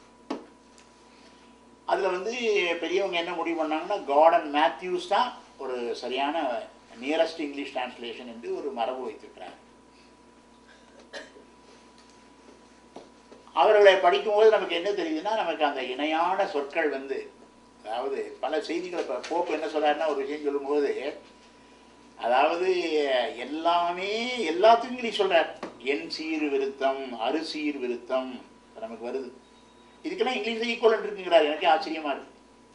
அதில் வந்து பெரியவங்க என்ன முடிவு பண்ணாங்கன்னா கார்டன் மேத்யூஸ் தான் ஒரு சரியான நியரஸ்ட் இங்கிலீஷ் டிரான்ஸ்லேஷன் என்று ஒரு மரபு வைத்திருக்கிறார் அவர்களை படிக்கும்போது நமக்கு என்ன தெரியுதுன்னா நமக்கு அந்த இணையான சொற்கள் வந்து அதாவது பல செய்திகளை இப்போ போப்பு என்ன சொல்றாருன்னா ஒரு விஷயம் சொல்லும்போது அதாவது எல்லாமே எல்லாத்துக்கும் இங்கிலீஷ் சொல்றார் என் சீர் விருத்தம் அரிசீர் விருத்தம் நமக்கு வருது இதுக்கெல்லாம் இங்கிலீஷ்ல ஈக்குவலன்ட் இருக்குங்கிறார் எனக்கே ஆச்சரியமா இருக்கு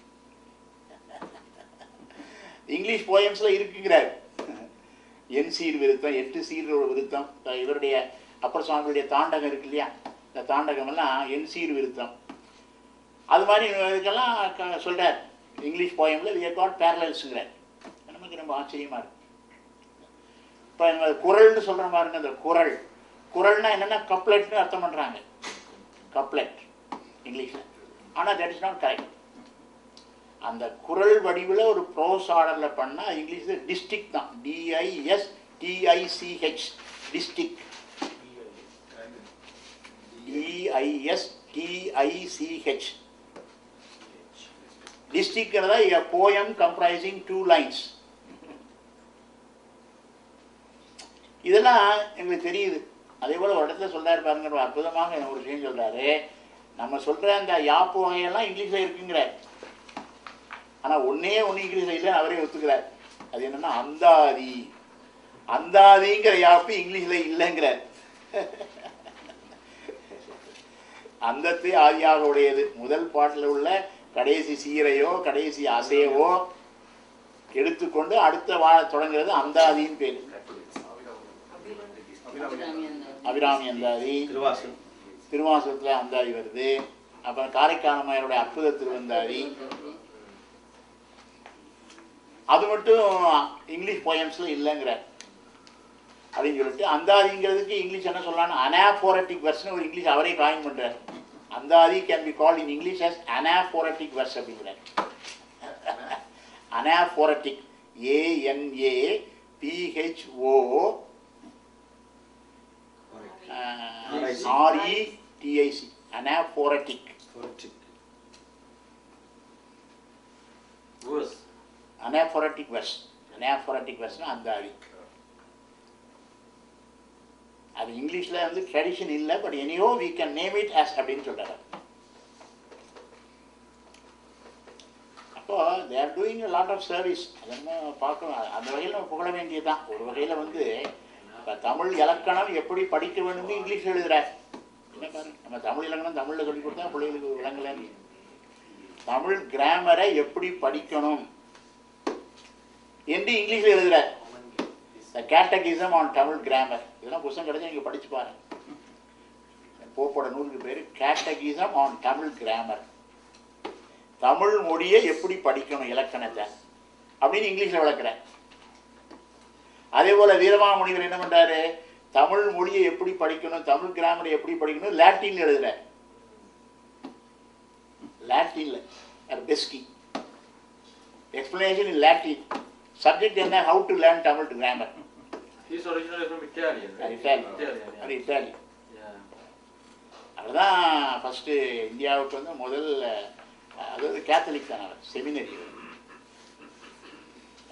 இங்கிலீஷ் போயம்ஸ்ல இருக்குங்கிறார் என் சீர் விருத்தம் எட்டு சீர் விருத்தம் இப்ப இவருடைய அப்பர் சுவாமியுடைய தாண்டகம் இருக்கு இல்லையா இந்த தாண்டகம் எல்லாம் என் சீர் விருத்தம் அது மாதிரி இதுக்கெல்லாம் க- சொல்றார் இங்கிலீஷ் போயம்ல வி காட் பேரலல்ஸுங்கிறார் நமக்கு ரொம்ப ஆச்சரியமா இருக்கு இப்போ நம்ம குரல்னு சொல்ற பாருங்க அந்த குரல் குரல்னா என்னன்னா கப்லெட்னு அர்த்தம் பண்றாங்க கப்லெட் இங்கிலீஷில் ஆனால் தட் இஸ் நாட் கரெக்ட் அந்த குரல் வடிவில் ஒரு ப்ரோஸ் ஆர்டரில் பண்ணால் இங்கிலீஷில் டிஸ்ட்ரிக்ட் தான் டிஐஎஸ் டிஐசிஹெச் டிஸ்ட்ரிக்ட் டிஐஎஸ் டிஐசிஹெச் டிஸ்ட்ரிக்ட்ங்கிறதா a poem comprising two lines இதெல்லாம் எங்களுக்கு தெரியுது அதே போல் ஒரு இடத்துல சொல்றாரு பாருங்க ஒரு அற்புதமாக ஒரு விஷயம் சொல்றாரு நம்ம சொல்ற அந்த யாப்பு வகையெல்லாம் இங்கிலீஷ்ல இருக்குங்கிறார் ஆனா ஒன்னே ஒண்ணு இங்கிலீஷ்ல இல்லை அவரே ஒத்துக்கிறார் அது என்னன்னா அந்தாதி அந்தாதிங்கிற யாப்பு இங்கிலீஷ்ல இல்லைங்கிறார் அந்தத்தை ஆதியாக உடையது முதல் பாட்டில் உள்ள கடைசி சீரையோ கடைசி அசையவோ எடுத்துக்கொண்டு அடுத்த வாழ தொடங்குறது அந்தாதின்னு பேரு அபிராமி அந்த அபிராமி அந்தாதி திருவாசல் திருவாசகத்துல அந்தாதி வருது அப்புறம் காரைக்காலமையருடைய அற்புத திருவந்தாதி அது மட்டும் இங்கிலீஷ் போயம்ஸ்ல இல்லைங்கிறார் அப்படின்னு சொல்லிட்டு அந்தாதிங்கிறதுக்கு இங்கிலீஷ் என்ன சொல்லலாம் அனாஃபோரட்டிக் வெர்ஸ்னு ஒரு இங்கிலீஷ் அவரே காயின் பண்றார் Anthathi can be called in English as anaphoretic verse அப்படிங்கிறார் anaphoretic A N A P H O R E T I C anaphoretic verse anaphoretic verse anaphoretic வெர்ஸ்னா அந்தாதி அது இங்கிலீஷில் வந்து ட்ரெடிஷன் இல்லை but anyhow we can name it as அப்படின்னு சொல்றாரு அப்போ they are doing lot of service அதெல்லாம் பார்க்கணும் அந்த வகையில் நம்ம புகழ வேண்டியதுதான் ஒரு வகையில் வந்து இப்போ தமிழ் இலக்கணம் எப்படி படிக்க வேணும்னு இங்கிலீஷ் எழுதுறார் என்ன பாருங்க நம்ம தமிழ் இலக்கணம் தமிழில் சொல்லி கொடுத்தா பிள்ளைகளுக்கு விளங்கலன்னு தமிழ் கிராமரை எப்படி படிக்கணும் என்று இங்கிலீஷில் எழுதுறார் the catechism on Tamil grammar இதெல்லாம் புத்தகம் கிடைச்சா நீங்கள் படிச்சு பாருங்க போப்போட நூலுக்கு பேர் catechism on Tamil grammar Tamil மொழியை எப்படி படிக்கணும் இலக்கணத்தை அப்படின்னு இங்கிலீஷில் விளக்குறார் அதே போல வீரமாமுனிவர் என்ன பண்றாரு தமிழ் மொழியை எப்படி படிக்கணும் தமிழ் கிராமரை எப்படி படிக்கணும் லாட்டின்ல எழுதுறார் லாட்டின்ல Beschi explanation in Latin subject என்ன how to learn Tamil grammar He's originally from Italian, right? Italian. Italian, அது yeah. Italy Yeah. அதுதான் ஃபஸ்ட்டு இந்தியாவுக்கு வந்து முதல் அதாவது கேத்தலிக் தான் அவர் செமினரி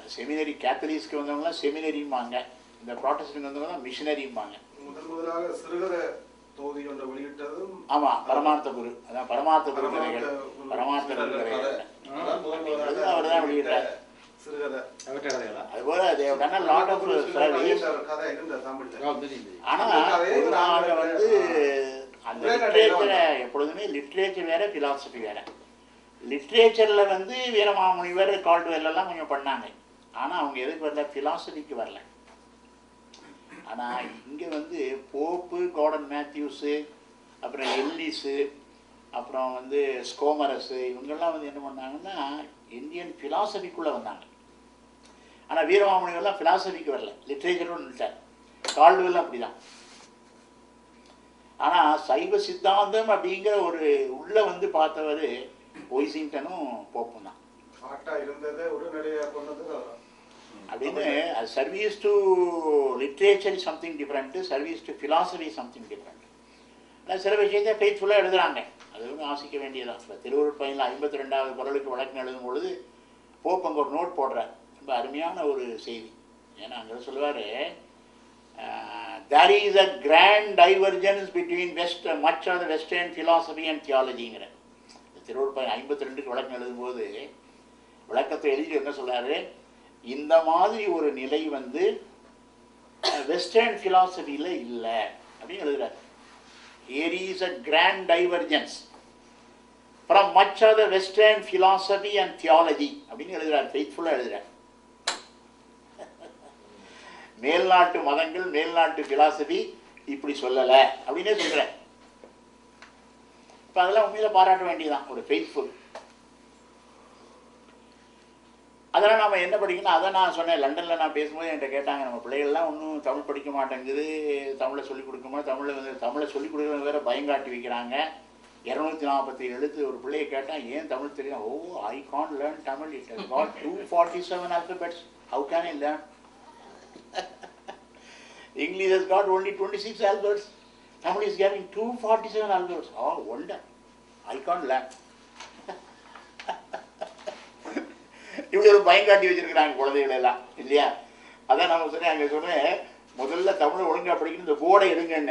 செமினரி கேத்தலிக்ஸ்க்கு வந்தவங்களாம் செமினரிம்பாங்க இந்த ப்ராட்டஸ்டன்ட் வந்தவங்க மிஷினரிம்பாங்க முதன் முதலாக சிறுகதை தொகுதி ஒன்றை வெளியிட்டதும் ஆமா பரமார்த்த குரு அதான் பரமார்த்த குரு கதைகள் பரமார்த்த குரு. பரமார்த்த குரு சிறுகதை கதைகள் கதை. அதான் முதன் முதலாக அது அவர்தான் வெளியிட்டார். சிறுகதை அதுபோல they've done lot of service கதை இருந்த தமிழ்ல ஆனா பொதுவாக வந்து அந்த லிட்ரேச்சரை எப்பொழுதுமே லிட்ரேச்சர் வேற பிலாசபி வேற லிட்ரேச்சர்ல வந்து வீரமாமுனிவர் கால்டுவெல் எல்லாம் கொஞ்சம் பண்ணாங்க ஆனா அவங்க எதுக்கு வரல பிலாசபிக்கு வரல ஆனா இங்க வந்து போப்பு கார்டன் மேத்யூஸு அப்புறம் எல்லிஸு அப்புறம் வந்து ஸ்கோமரஸு இவங்கெல்லாம் வந்து என்ன பண்ணாங்கன்னா இந்தியன் பிலாசபிக்குள்ள வந்தாங்க ஆனா வீரமாமுனிவர்லாம் பிலாசபிக்கு வரல லிட்ரேச்சரும் நின்றுட்டார் கால்டுவெல்லாம் அப்படிதான் ஆனா சைவ சித்தாந்தம் அப்படிங்கிற ஒரு உள்ள வந்து பார்த்தவர் ஒய்சிங்டனும் போப்பும் தான் பாட்டா இருந்ததை உடனடியாக கொண்டது அவர்தான். அப்படின்னு அது service to literature something different service to philosophy something different ஆனால் சில விஷயத்தை ஃபெய்த்ஃபுல்லாக எழுதுறாங்க அது வந்து ஆசிக்க வேண்டியதான் இப்போ திருவள்ளுவர் பையனில் ஐம்பத்தி ரெண்டாவது குரலுக்கு வழக்கு எழுதும் பொழுது போப் அங்கே ஒரு நோட் போடுறார் ரொம்ப அருமையான ஒரு செய்தி ஏன்னா அங்கே சொல்லுவார் there is a grand divergence between west much of the western philosophy and theologyங்கிற Thiruvalluvar பையன் ஐம்பத்தி ரெண்டுக்கு வழக்கு எழுதும்போது விளக்கத்தை எழுதி என்ன சொல்றாரு இந்த மாதிரி ஒரு நிலை வந்து வெஸ்டர்ன் ஃபிலாசபியில் இல்லை அப்படின்னு எழுதுறாரு here is a grand divergence from much of the western philosophy and theology அப்படின்னு எழுதுறாரு ஃபெய்த்ஃபுல்லாக எழுதுறாரு மேல்நாட்டு மதங்கள் மேல்நாட்டு பிலாசபி இப்படி சொல்லலை அப்படின்னே சொல்கிறேன் இப்போ அதெல்லாம் உண்மையில பாராட்ட வேண்டியதுதான் ஒரு ஃபெய்த்ஃபுல் அதெல்லாம் நம்ம என்ன படிக்கணும் அதை நான் சொன்னேன் லண்டனில் நான் பேசும்போது என்கிட்ட கேட்டாங்க நம்ம பிள்ளைகள்லாம் ஒன்றும் தமிழ் படிக்க மாட்டேங்குது தமிழை சொல்லிக் கொடுக்குமா தமிழை வந்து தமிழை சொல்லிக் கொடுக்குறது வேற பயங்காட்டி வைக்கிறாங்க இரநூத்தி நாற்பத்தி எழுத்து ஒரு பிள்ளையை கேட்டால் ஏன் தமிழ் தெரியும் oh I can learn Tamil it has got two forty seven alphabets how can I learn English has got only 26 alphabets. Tamil is having 247 alphabets. Oh, wonder. I can't learn. இப்படி ஒரு பயங்காட்டி வச்சிருக்கிறாங்க குழந்தைகள் எல்லாம் இல்லையா அதான் நம்ம சொன்னேன் அங்கே சொன்னேன் முதல்ல தமிழ் ஒழுங்கா படிக்கணும் இந்த போர்டை எடுங்கன்னு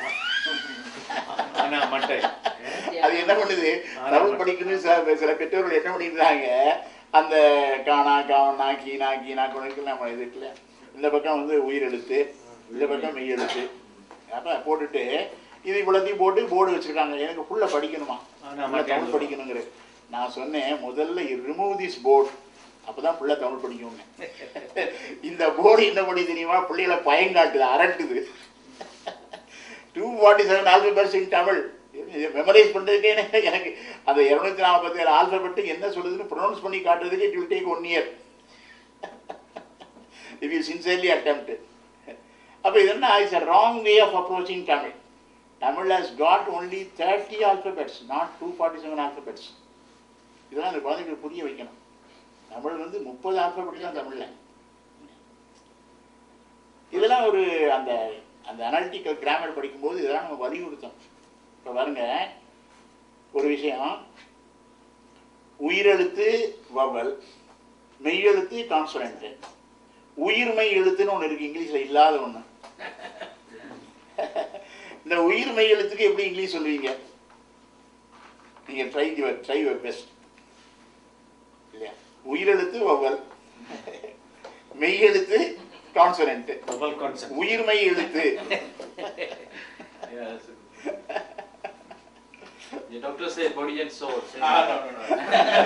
ஆனா மட்டை அது என்ன பண்ணுது தமிழ் படிக்கணும் சில சில பெற்றோர்கள் என்ன பண்ணிடுறாங்க அந்த காணா காவனா கீனா கீனா குழந்தைகள் நம்ம இது இருக்குல்ல இந்த பக்கம் வந்து உயிர் எழுத்து இந்த பக்கம் மெய் எழுத்து அப்போ போட்டுட்டு இது இவ்வளோத்தையும் போட்டு போர்டு வச்சிருக்காங்க எனக்கு ஃபுல்லா படிக்கணுமா ஆனா, full-ஆ தமிழ் படிக்கணுங்கிற நான் சொன்னேன் முதல்ல ரிமூவ் திஸ் போர்டு அப்பதான் புள்ள தமிழ் படிக்கும்னு இந்த போர்டு என்ன பண்ணி தெரியுமா பிள்ளைகளை பயங்காட்டுது அரட்டுது two forty seven alphabets in Tamil memorise பண்ணுறதுக்கே எனக்கு எனக்கு அந்த இரநூத்தி நாற்பத்தி ஏழு ஆல்பபெட்டு என்ன சொல்லுதுன்னு ப்ரொனவுன்ஸ் பண்ணி காட்டுறதுக்கு it will take one year if you sincerely attempt அப்போ இது என்ன it's a wrong way of approaching Tamil Tamil has got only thirty alphabets not two forty seven alphabets இதெல்லாம் அந்த குழந்தைங்களுக்கு புரிய வைக்கணும் தமிழ் வந்து முப்பது ஆல்பபெட் தான் தமிழில் இதெல்லாம் ஒரு அந்த அந்த அனாலிட்டிக்கல் கிராமர் படிக்கும்போது இதெல்லாம் நம்ம வலியுறுத்தோம் இப்போ பாருங்க ஒரு விஷயம் உயிரெழுத்து வவல் மெய்யெழுத்து கான்சனன்ட் உயிர்மை எழுத்துன்னு ஒன்று இருக்கு இங்கிலீஷில் இல்லாத ஒன்று இந்த உயிர்மை எழுத்துக்கு எப்படி இங்கிலீஷ் சொல்லுவீங்க நீங்க try your try your best இல்லையா உயிரெழுத்து வவல் மெய்யெழுத்து கான்சனன்ட் டபுள் கான்செப்ட் உயிர்மை எழுத்து Yes. The doctor said body and soul. Same. Ah, no, no, no.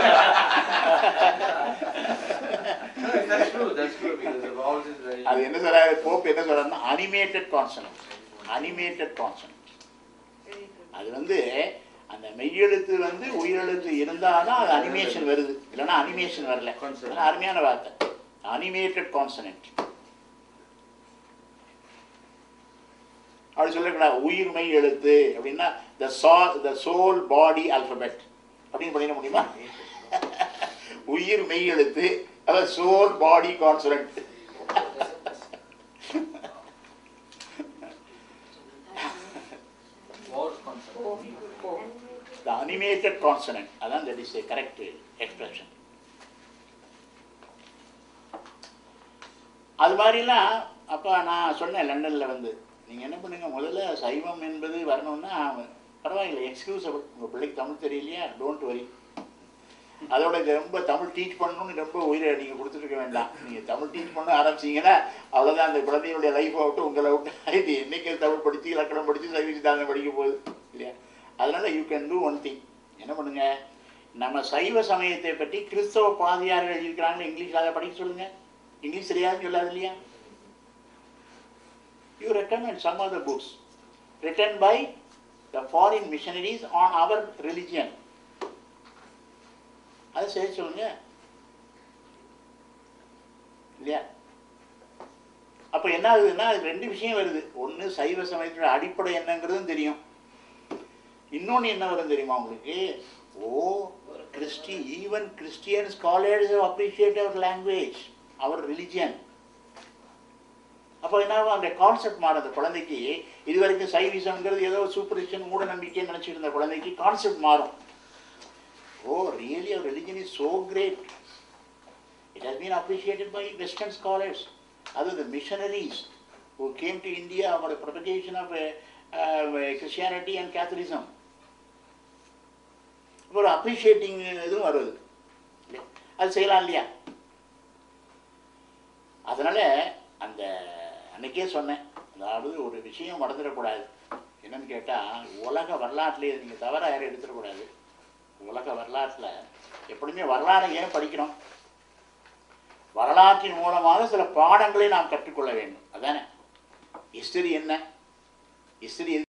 No, that's true. That's true because the vowels is very. அது என்ன சொல்றாரு Pope என்ன சொல்றாருன்னா animated consonant animated consonant அது வந்து அந்த மெய்யெழுத்து வந்து உயிரெழுத்து இருந்தாதான் அது அனிமேஷன் வருது இல்லைன்னா அனிமேஷன் வரல Consonant. அதெல்லாம் அருமையான வார்த்தை அனிமேட்டட் கான்சனன்ட் அப்படி சொல்லக்கூடாது உயிர்மை எழுத்து அப்படின்னா த சா த சோல் பாடி ஆல்பபெட் அப்படின்னு பண்ணிட முடியுமா உயிர் மெய் எழுத்து அதாவது soul body consonant Vowels concept. the animated consonant அதான் that is a correct expression அது மாதிரிலாம் அப்போ நான் சொன்னேன் லண்டனில் வந்து நீங்கள் என்ன பண்ணுங்க முதல்ல சைவம் என்பது வரணும்னா பரவாயில்லை எக்ஸ்க்ளூசிவ் உங்கள் பிள்ளைக்கு தமிழ் தெரியலையா டோன்ட் வரி அதோட இது ரொம்ப தமிழ் டீச் பண்ணணும்னு ரொம்ப உயிரை நீங்கள் கொடுத்துருக்க வேண்டாம் நீங்கள் தமிழ் டீச் பண்ண ஆரம்பிச்சீங்கன்னா அவ்வளோதான் அந்த குழந்தையுடைய லைஃப்பை விட்டு உங்களை விட்டு ஆயிட்டு என்னைக்கு தமிழ் படித்து இலக்கணம் படித்து சைவ சித்தாந்தம் படிக்க போகுது இல்லையா அதனால you can do one thing என்ன பண்ணுங்க நம்ம சைவ சமயத்தை பற்றி கிறிஸ்தவ பாதியார்கள் எழுதியிருக்கிறாங்க இங்கிலீஷில் அதை படிக்க சொல்லுங்க இங்கிலீஷ் தெரியாதுன்னு சொல்லாது இல்லையா you recommend some of the books written by the foreign missionaries on our religion அதை செய்ய சொல்லுங்க இல்லையா அப்போ என்ன ஆகுதுன்னா அது ரெண்டு விஷயம் வருது ஒன்று சைவ சமயத்தோட அடிப்படை என்னங்கிறதும் தெரியும் இன்னொன்று என்ன வரும் தெரியுமா உங்களுக்கு ஓ கிறிஸ்டி even Christian scholars appreciate our language our religion அப்போ என்ன ஆகும் அந்த கான்செப்ட் மாறும் அந்த குழந்தைக்கு இது வரைக்கும் சைவிசம்ங்கிறது ஏதோ சூப்பரிஷன் மூட நம்பிக்கைன்னு நினச்சிட்டு இருந்த குழந்தைக்கு கான்செப்ட் மாறும் oh really our religion is so great it has been appreciated by western scholars அது the missionaries who came to India for the propagation of uh, uh, Christianity and Catholicism. ஒரு அப்ரிஷியேட்டிங் இதுவும் வருது இல்லையா? அது செய்யலாம் இல்லையா அதனால அந்த அன்னைக்கே சொன்னேன் அதாவது ஒரு விஷயம் மறந்துடக்கூடாது என்னன்னு கேட்டால் உலக வரலாற்றுலேயே நீங்கள் தவற யாரும் எடுத்துடக்கூடாது உலக வரலாற்றில் எப்படியுமே வரலாறை ஏன் படிக்கிறோம் வரலாற்றின் மூலமாக சில பாடங்களை நாம் கற்றுக்கொள்ள வேண்டும் அதானே ஹிஸ்டரி என்ன ஹிஸ்டரி